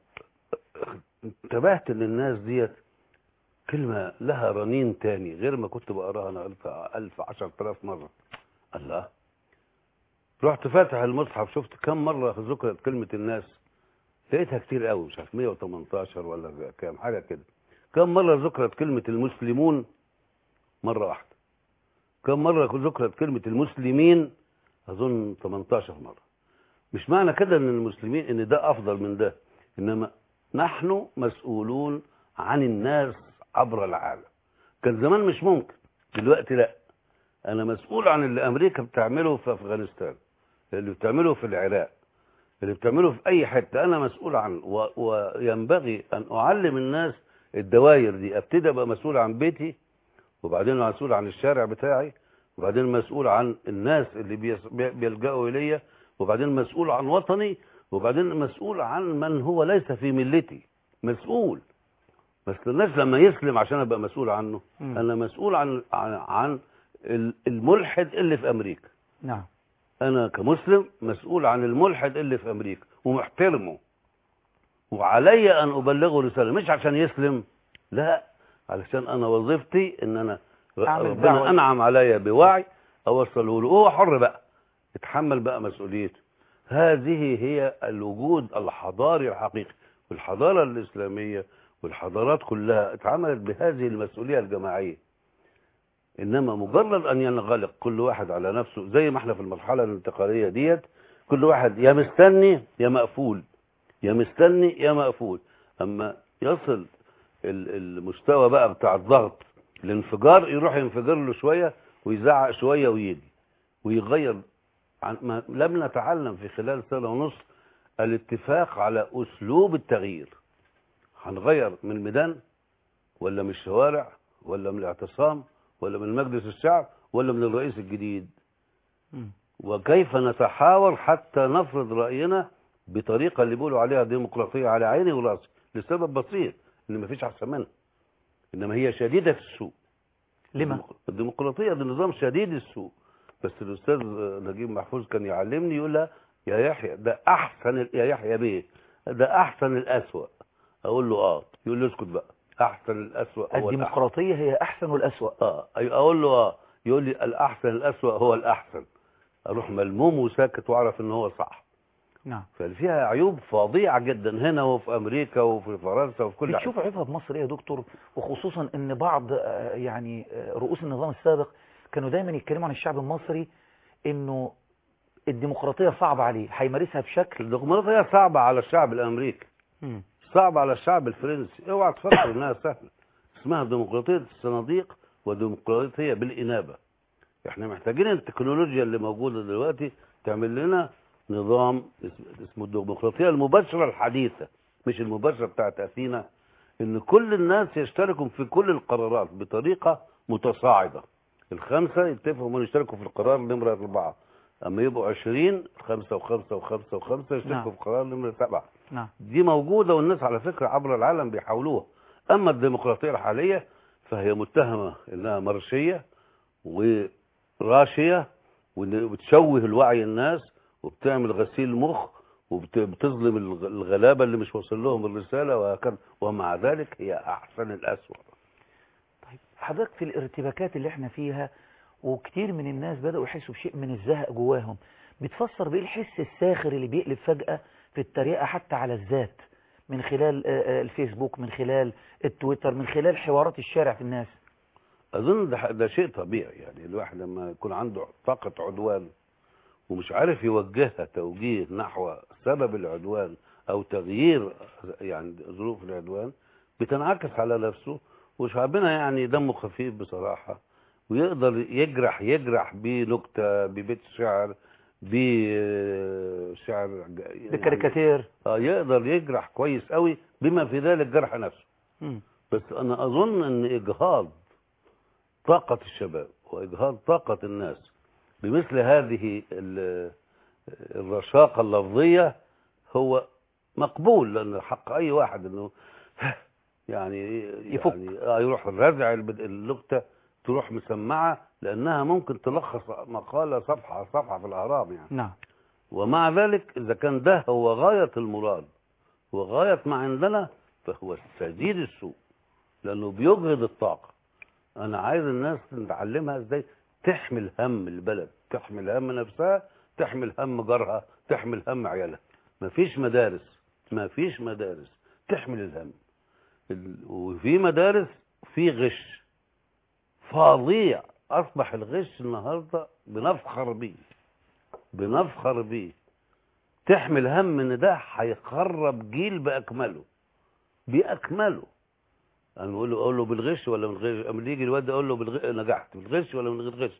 انتبهت ان الناس ديت كلمة لها رنين تاني غير ما كنت بقراها أنا ألف, ألف عشر تلاف مرة الله رحت فاتح المصحف شفت كم مرة ذكرت كلمة الناس لقيتها كتير قوي مش عارف 118 ولا كام حاجة كده كم مرة ذكرت كلمة المسلمون مرة واحدة كم مرة ذكرت كلمة المسلمين أظن 18 مرة مش معنى كده ان المسلمين ان ده افضل من ده انما نحن مسؤولون عن الناس عبر العالم كان زمان مش ممكن دلوقتي لا انا مسؤول عن اللي امريكا بتعمله في افغانستان اللي بتعمله في العراق اللي بتعمله في اي حته انا مسؤول عنه و... وينبغي ان اعلم الناس الدوائر دي ابتدي ابقى مسؤول عن بيتي وبعدين مسؤول عن الشارع بتاعي وبعدين مسؤول عن الناس اللي بيس... بي- بيلجأوا الي وبعدين مسؤول عن وطني وبعدين مسؤول عن من هو ليس في ملتي مسؤول ما استناش لما يسلم عشان ابقى مسؤول عنه مم. انا مسؤول عن عن, عن ال- الملحد اللي في امريكا نعم انا كمسلم مسؤول عن الملحد اللي في امريكا ومحترمه وعلي ان ابلغه رساله مش عشان يسلم لا علشان انا وظيفتي ان انا أعمل ربنا دعوة. انعم عليا بوعي اوصله له هو حر بقى اتحمل بقى مسؤوليته هذه هي الوجود الحضاري الحقيقي والحضاره الاسلاميه والحضارات كلها اتعملت بهذه المسؤوليه الجماعيه انما مجرد ان ينغلق كل واحد على نفسه زي ما احنا في المرحله الانتقاليه ديت كل واحد يا مستني يا مقفول يا مستني يا مقفول اما يصل ال- المستوى بقى بتاع الضغط الانفجار يروح ينفجر له شويه ويزعق شويه ويجي ويغير عن ما لم نتعلم في خلال سنه ونص الاتفاق على اسلوب التغيير هنغير من الميدان ولا من الشوارع ولا من الاعتصام ولا من مجلس الشعب ولا من الرئيس الجديد وكيف نتحاور حتى نفرض رأينا بطريقة اللي بيقولوا عليها ديمقراطية على عيني وراسي لسبب بسيط ان مفيش احسن منها انما هي شديدة السوء لما؟ الديمقراطية ده نظام شديد السوء بس الاستاذ نجيب محفوظ كان يعلمني يقول لها يا يحيى ده احسن ال- يا يحيى بيه ده احسن الاسوأ اقول له اه يقول لي اسكت بقى احسن الاسوأ هو الأحسن. الديمقراطية هي أحسن والأسوأ اه أي- اقول له اه يقول لي الاحسن الاسوأ هو الاحسن اروح ملموم وساكت واعرف ان هو صح نعم ففيها عيوب فظيعه جدا هنا وفي امريكا وفي فرنسا وفي كل بتشوف عيبها بمصر ايه يا دكتور وخصوصا ان بعض آه، يعني آه، رؤوس النظام السابق كانوا دايما يتكلموا عن الشعب المصري انه الديمقراطية صعبة عليه هيمارسها بشكل الديمقراطيه صعبه على الشعب الامريكي صعبه على الشعب الفرنسي اوعى تفكر انها سهله اسمها ديمقراطيه الصناديق وديمقراطيه بالانابه احنا محتاجين التكنولوجيا اللي موجوده دلوقتي تعمل لنا نظام اس- اسمه الديمقراطيه المباشره الحديثه مش المباشره بتاعت اثينا ان كل الناس يشتركوا في كل القرارات بطريقه متصاعده الخمسه يتفقوا انهم يشتركوا في القرار نمره اربعه اما يبقوا 20 خمسه وخمسه وخمسه وخمسه يشتركوا نعم. في قرار نمره سبعه نعم دي موجودة والناس على فكرة عبر العالم بيحاولوها أما الديمقراطية الحالية فهي متهمة إنها مرشية وراشية وبتشوه الوعي الناس وبتعمل غسيل مخ وبتظلم الغ- الغلابة اللي مش واصل لهم الرسالة وهكذا ومع ذلك هي أحسن الأسوأ حضرتك في الارتباكات اللي احنا فيها وكتير من الناس بدأوا يحسوا بشيء من الزهق جواهم بتفسر بايه الحس الساخر اللي بيقلب فجأة في التريقة حتى على الذات من خلال آه، آه، الفيسبوك من خلال التويتر من خلال حوارات الشارع في الناس أظن ده, ده شيء طبيعي يعني الواحد لما يكون عنده طاقة عدوان ومش عارف يوجهها توجيه نحو سبب العدوان أو تغيير يعني ظروف العدوان بتنعكس على نفسه وشعبنا يعني دمه خفيف بصراحة ويقدر يجرح يجرح بنكتة ببيت شعر بشعر يعني بكاريكاتير آه، يقدر يجرح كويس قوي بما في ذلك جرح نفسه مم. بس انا اظن ان اجهاض طاقة الشباب واجهاض طاقة الناس بمثل هذه ال- الرشاقة اللفظية هو مقبول لان حق اي واحد انه يعني يفك. يعني آه، يروح رزع البد- النكتة تروح مسمعة لانها ممكن تلخص مقالة صفحة صفحة في الاهرام يعني نعم ومع ذلك إذا كان ده هو غاية المراد وغاية ما عندنا فهو شديد السوء لأنه بيجهد الطاقة أنا عايز الناس نتعلمها إزاي تحمل هم البلد تحمل هم نفسها تحمل هم جارها تحمل هم عيالها مفيش مدارس مفيش مدارس تحمل الهم ال- وفي مدارس في غش فظيع أصبح الغش النهاردة بنفخر بيه بنفخر بيه تحمل هم ان ده هيخرب جيل باكمله باكمله انا بقول له اقول له بالغش ولا من غير اما يجي الواد ده اقول له بالغ... نجحت بالغش ولا من غير غش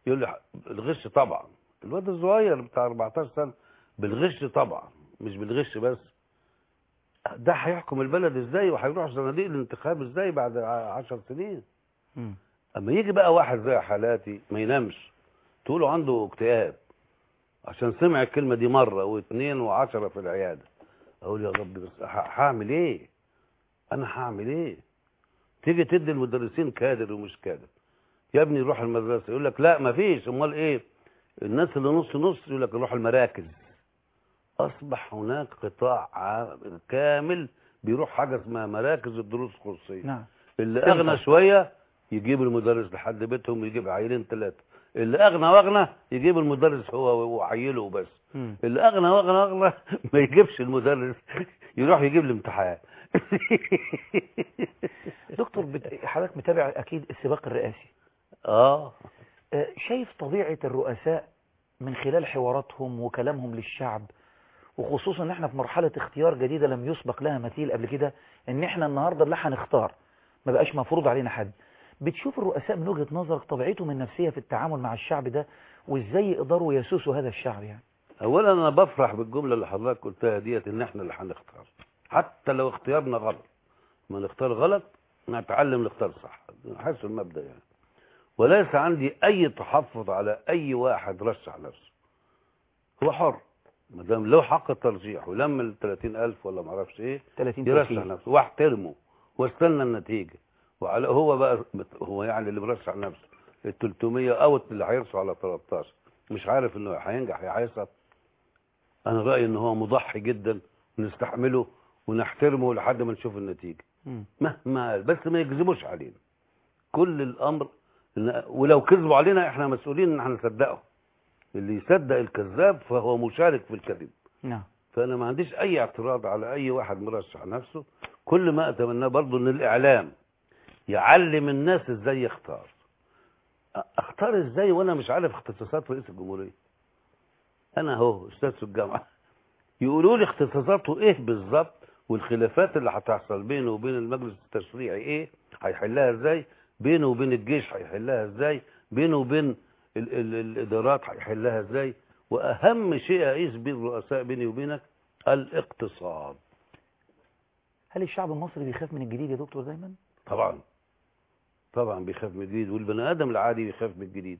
يقول لي الغش طبعا الواد الصغير بتاع 14 سنه بالغش طبعا مش بالغش بس ده هيحكم البلد ازاي وهيروح صناديق الانتخاب ازاي بعد 10 سنين مم. اما يجي بقى واحد زي حالاتي ما ينامش تقولوا عنده اكتئاب عشان سمع الكلمه دي مره واثنين وعشرة في العياده اقول يا رب بس ه- هعمل ايه انا هعمل ايه تيجي تدي المدرسين كادر ومش كادر يا ابني روح المدرسه يقول لك لا ما فيش امال ايه الناس اللي نص نص يقول لك روح المراكز اصبح هناك قطاع عام- كامل بيروح حاجه اسمها مراكز الدروس الخصوصيه نعم اللي تنفع. اغنى شويه يجيب المدرس لحد بيتهم ويجيب عيلين ثلاثه اللي اغنى واغنى يجيب المدرس هو وعيله وبس مم. اللي اغنى واغنى واغنى ما يجيبش المدرس يروح يجيب الامتحان دكتور بت... حضرتك متابع اكيد السباق الرئاسي اه آه، شايف طبيعة الرؤساء من خلال حواراتهم وكلامهم للشعب وخصوصا ان احنا في مرحلة اختيار جديدة لم يسبق لها مثيل قبل كده ان احنا النهاردة اللي هنختار ما بقاش مفروض علينا حد بتشوف الرؤساء من وجهة نظرك طبيعتهم النفسية في التعامل مع الشعب ده وازاي يقدروا يسوسوا هذا الشعب يعني اولا انا بفرح بالجمله اللي حضرتك قلتها ديت ان احنا اللي هنختار حتى لو اختيارنا غلط ما نختار غلط نتعلم نختار صح حاسس المبدا يعني وليس عندي اي تحفظ على اي واحد رشح نفسه هو حر ما دام له حق الترشيح ولم ال 30000 ولا ما اعرفش ايه 30 يرشح توكيل. نفسه واحترمه واستنى النتيجه وعلى هو بقى هو يعني اللي مرشح نفسه ال 300 او اللي هيرسوا على 13 مش عارف انه هينجح يا هيسقط انا رايي ان هو مضحي جدا ونستحمله ونحترمه لحد ما نشوف النتيجه مهما قال، بس ما يكذبوش علينا كل الامر إن- ولو كذبوا علينا احنا مسؤولين ان احنا نصدقهم اللي يصدق الكذاب فهو مشارك في الكذب نعم فانا ما عنديش اي اعتراض على اي واحد مرشح نفسه كل ما اتمناه برضه ان الاعلام يعلم الناس ازاي يختار أ- اختار ازاي وانا مش عارف اختصاصات رئيس الجمهوريه انا اهو استاذ في الجامعه يقولوا لي اختصاصاته ايه بالظبط والخلافات اللي هتحصل بينه وبين المجلس التشريعي ايه هيحلها ازاي بينه وبين الجيش هيحلها ازاي بينه وبين ال ال الادارات هيحلها ازاي واهم شيء اقيس بيه الرؤساء بيني وبينك الاقتصاد هل الشعب المصري بيخاف من الجديد يا دكتور دايما طبعا طبعا بيخاف من الجديد والبني ادم العادي بيخاف من الجديد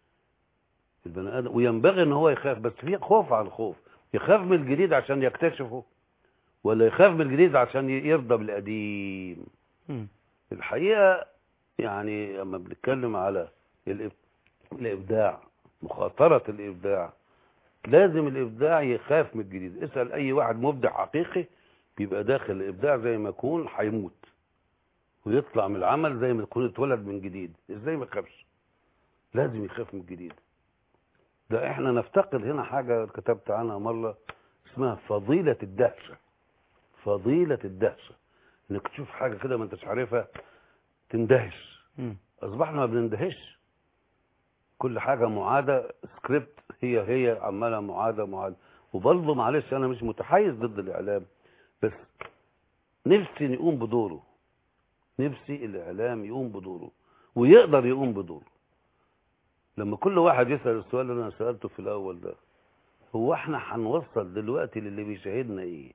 البني ادم وينبغي ان هو يخاف بس في خوف على الخوف يخاف من الجديد عشان يكتشفه ولا يخاف من الجديد عشان يرضى بالقديم الحقيقه يعني لما بنتكلم على الإب- الابداع مخاطره الابداع لازم الابداع يخاف من الجديد اسال اي واحد مبدع حقيقي بيبقى داخل الابداع زي ما يكون هيموت ويطلع من العمل زي ما يكون اتولد من جديد ازاي ما يخافش لازم يخاف من الجديد ده احنا نفتقد هنا حاجه كتبت عنها مره اسمها فضيله الدهشه فضيله الدهشه انك تشوف حاجه كده ما انتش عارفها تندهش اصبحنا ما بنندهش كل حاجه معاده سكريبت هي هي عماله معاده معاده وبرضه معلش انا مش متحيز ضد الاعلام بس نفسي يقوم بدوره نفسي الاعلام يقوم بدوره ويقدر يقوم بدوره لما كل واحد يسال السؤال اللي انا سالته في الاول ده هو احنا هنوصل دلوقتي للي بيشاهدنا ايه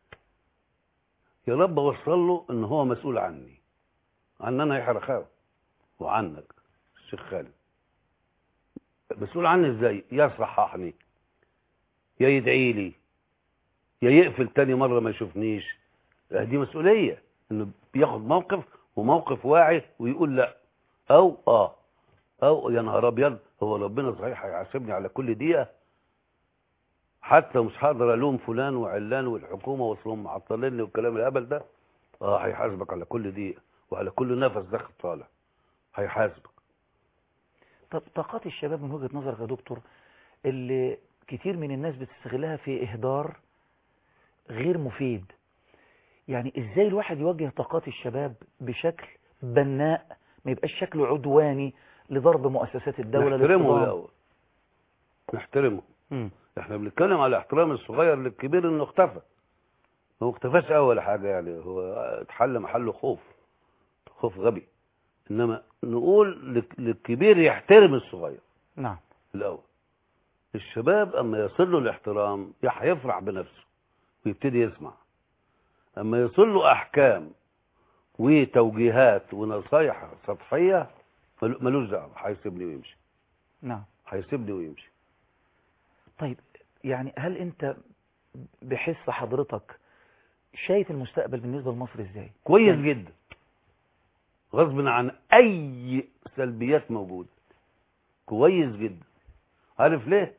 يا رب اوصل له ان هو مسؤول عني عن انا يحيى رخاوي وعنك الشيخ خالد مسؤول عني ازاي يصححني يا يدعي لي يا يقفل تاني مره ما يشوفنيش دي مسؤوليه انه بياخد موقف وموقف واعي ويقول لا او اه او يا نهار ابيض هو ربنا صحيح هيحاسبني على كل دقيقه حتى مش هقدر الوم فلان وعلان والحكومه واصلهم معطليني والكلام الهبل ده اه هيحاسبك على كل دقيقه وعلى كل نفس داخل طالع هيحاسبك طب طاقات الشباب من وجهة نظرك يا دكتور اللي كتير من الناس بتستغلها في إهدار غير مفيد يعني إزاي الواحد يوجه طاقات الشباب بشكل بناء ما يبقاش شكله عدواني لضرب مؤسسات الدولة نحترمه لاصطدام. الاول نحترمه مم. احنا بنتكلم على احترام الصغير للكبير انه اختفى هو ما اختفاش اول حاجه يعني هو اتحل محله خوف خوف غبي انما نقول لك- للكبير يحترم الصغير نعم الأول الشباب أما يصل له الاحترام يح- هيفرح بنفسه ويبتدي يسمع أما يصل له أحكام وتوجيهات ونصايح سطحية مل- ملوش دعوة هيسيبني ويمشي نعم هيسيبني ويمشي طيب يعني هل انت بحس حضرتك شايف المستقبل بالنسبة لمصر ازاي كويس يعني- جدا غصب عن أي سلبيات موجودة كويس جدا عارف ليه؟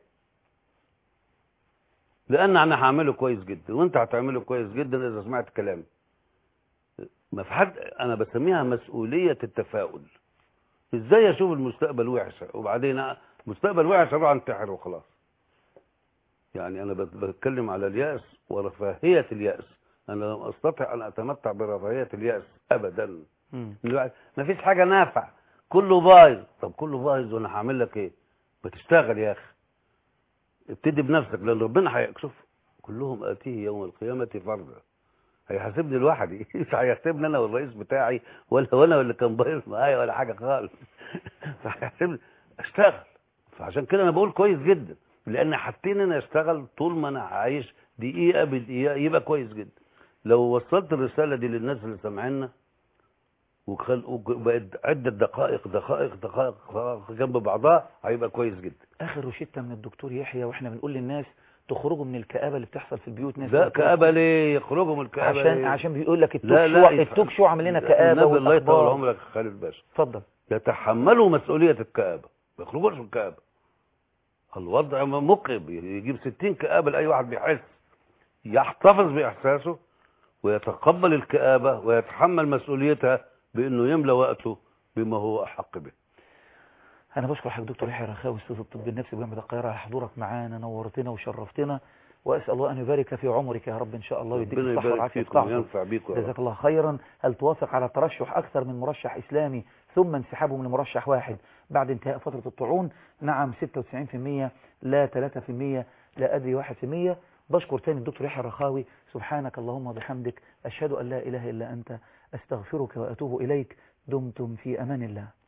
لأن أنا هعمله كويس جدا وأنت هتعمله كويس جدا إذا سمعت كلامي ما في حد أنا بسميها مسؤولية التفاؤل إزاي أشوف المستقبل وحش وبعدين مستقبل وحش أروح أنتحر وخلاص يعني أنا بت- بتكلم على اليأس ورفاهية اليأس أنا لم أستطع أن أتمتع برفاهية اليأس أبدا ما فيش حاجة نافع كله بايظ طب كله بايظ وأنا هعمل لك إيه ما تشتغل يا أخي ابتدي بنفسك لأن ربنا هيكشف كلهم آتيه يوم القيامة فردا هيحاسبني لوحدي مش هيحاسبني أنا والرئيس بتاعي ولا وأنا اللي كان بايظ معايا ولا حاجة خالص فهيحاسبني أشتغل فعشان كده أنا بقول كويس جدا لأن حاطين أنا أشتغل طول ما أنا عايش دقيقة بدقيقة يبقى كويس جدا لو وصلت الرسالة دي للناس اللي سامعيننا وخل... وبقت عدة دقائق دقائق دقائق دقائق جنب بعضها هيبقى كويس جدا اخر روشته من الدكتور يحيى واحنا بنقول للناس تخرجوا من الكآبة اللي بتحصل في البيوت ناس لا بتقول- كآبة ليه يخرجوا من الكآبة عشان ليه؟ عشان بيقول لك التوك لا شو لا التوك شو عامل لنا كآبة النبي الله يطول والأخبار. عمرك يا خالد باشا اتفضل يتحملوا مسؤولية الكآبة ما يخرجوش من الكآبة الوضع مقب يجيب 60 كآبة لأي واحد بيحس يحتفظ بإحساسه ويتقبل الكآبة ويتحمل مسؤوليتها بأنه يملى وقته بما هو أحق به انا بشكر حضرتك دكتور يحيى رخاوي استاذ الطب النفسي بجامعه القاهره على حضورك معانا نورتنا وشرفتنا واسال الله ان يبارك في عمرك يا رب ان شاء الله ويديك ربنا الصحه يبارك والعافيه فيكم ويفتحه. وينفع بيكم يا رب. جزاك الله خيرا هل توافق على ترشح اكثر من مرشح اسلامي ثم انسحابه من مرشح واحد بعد انتهاء فتره الطاعون نعم 96% لا 3% لا ادري 1% بشكر تاني الدكتور يحيى الرخاوي سبحانك اللهم وبحمدك اشهد ان لا اله الا انت استغفرك واتوب اليك دمتم في امان الله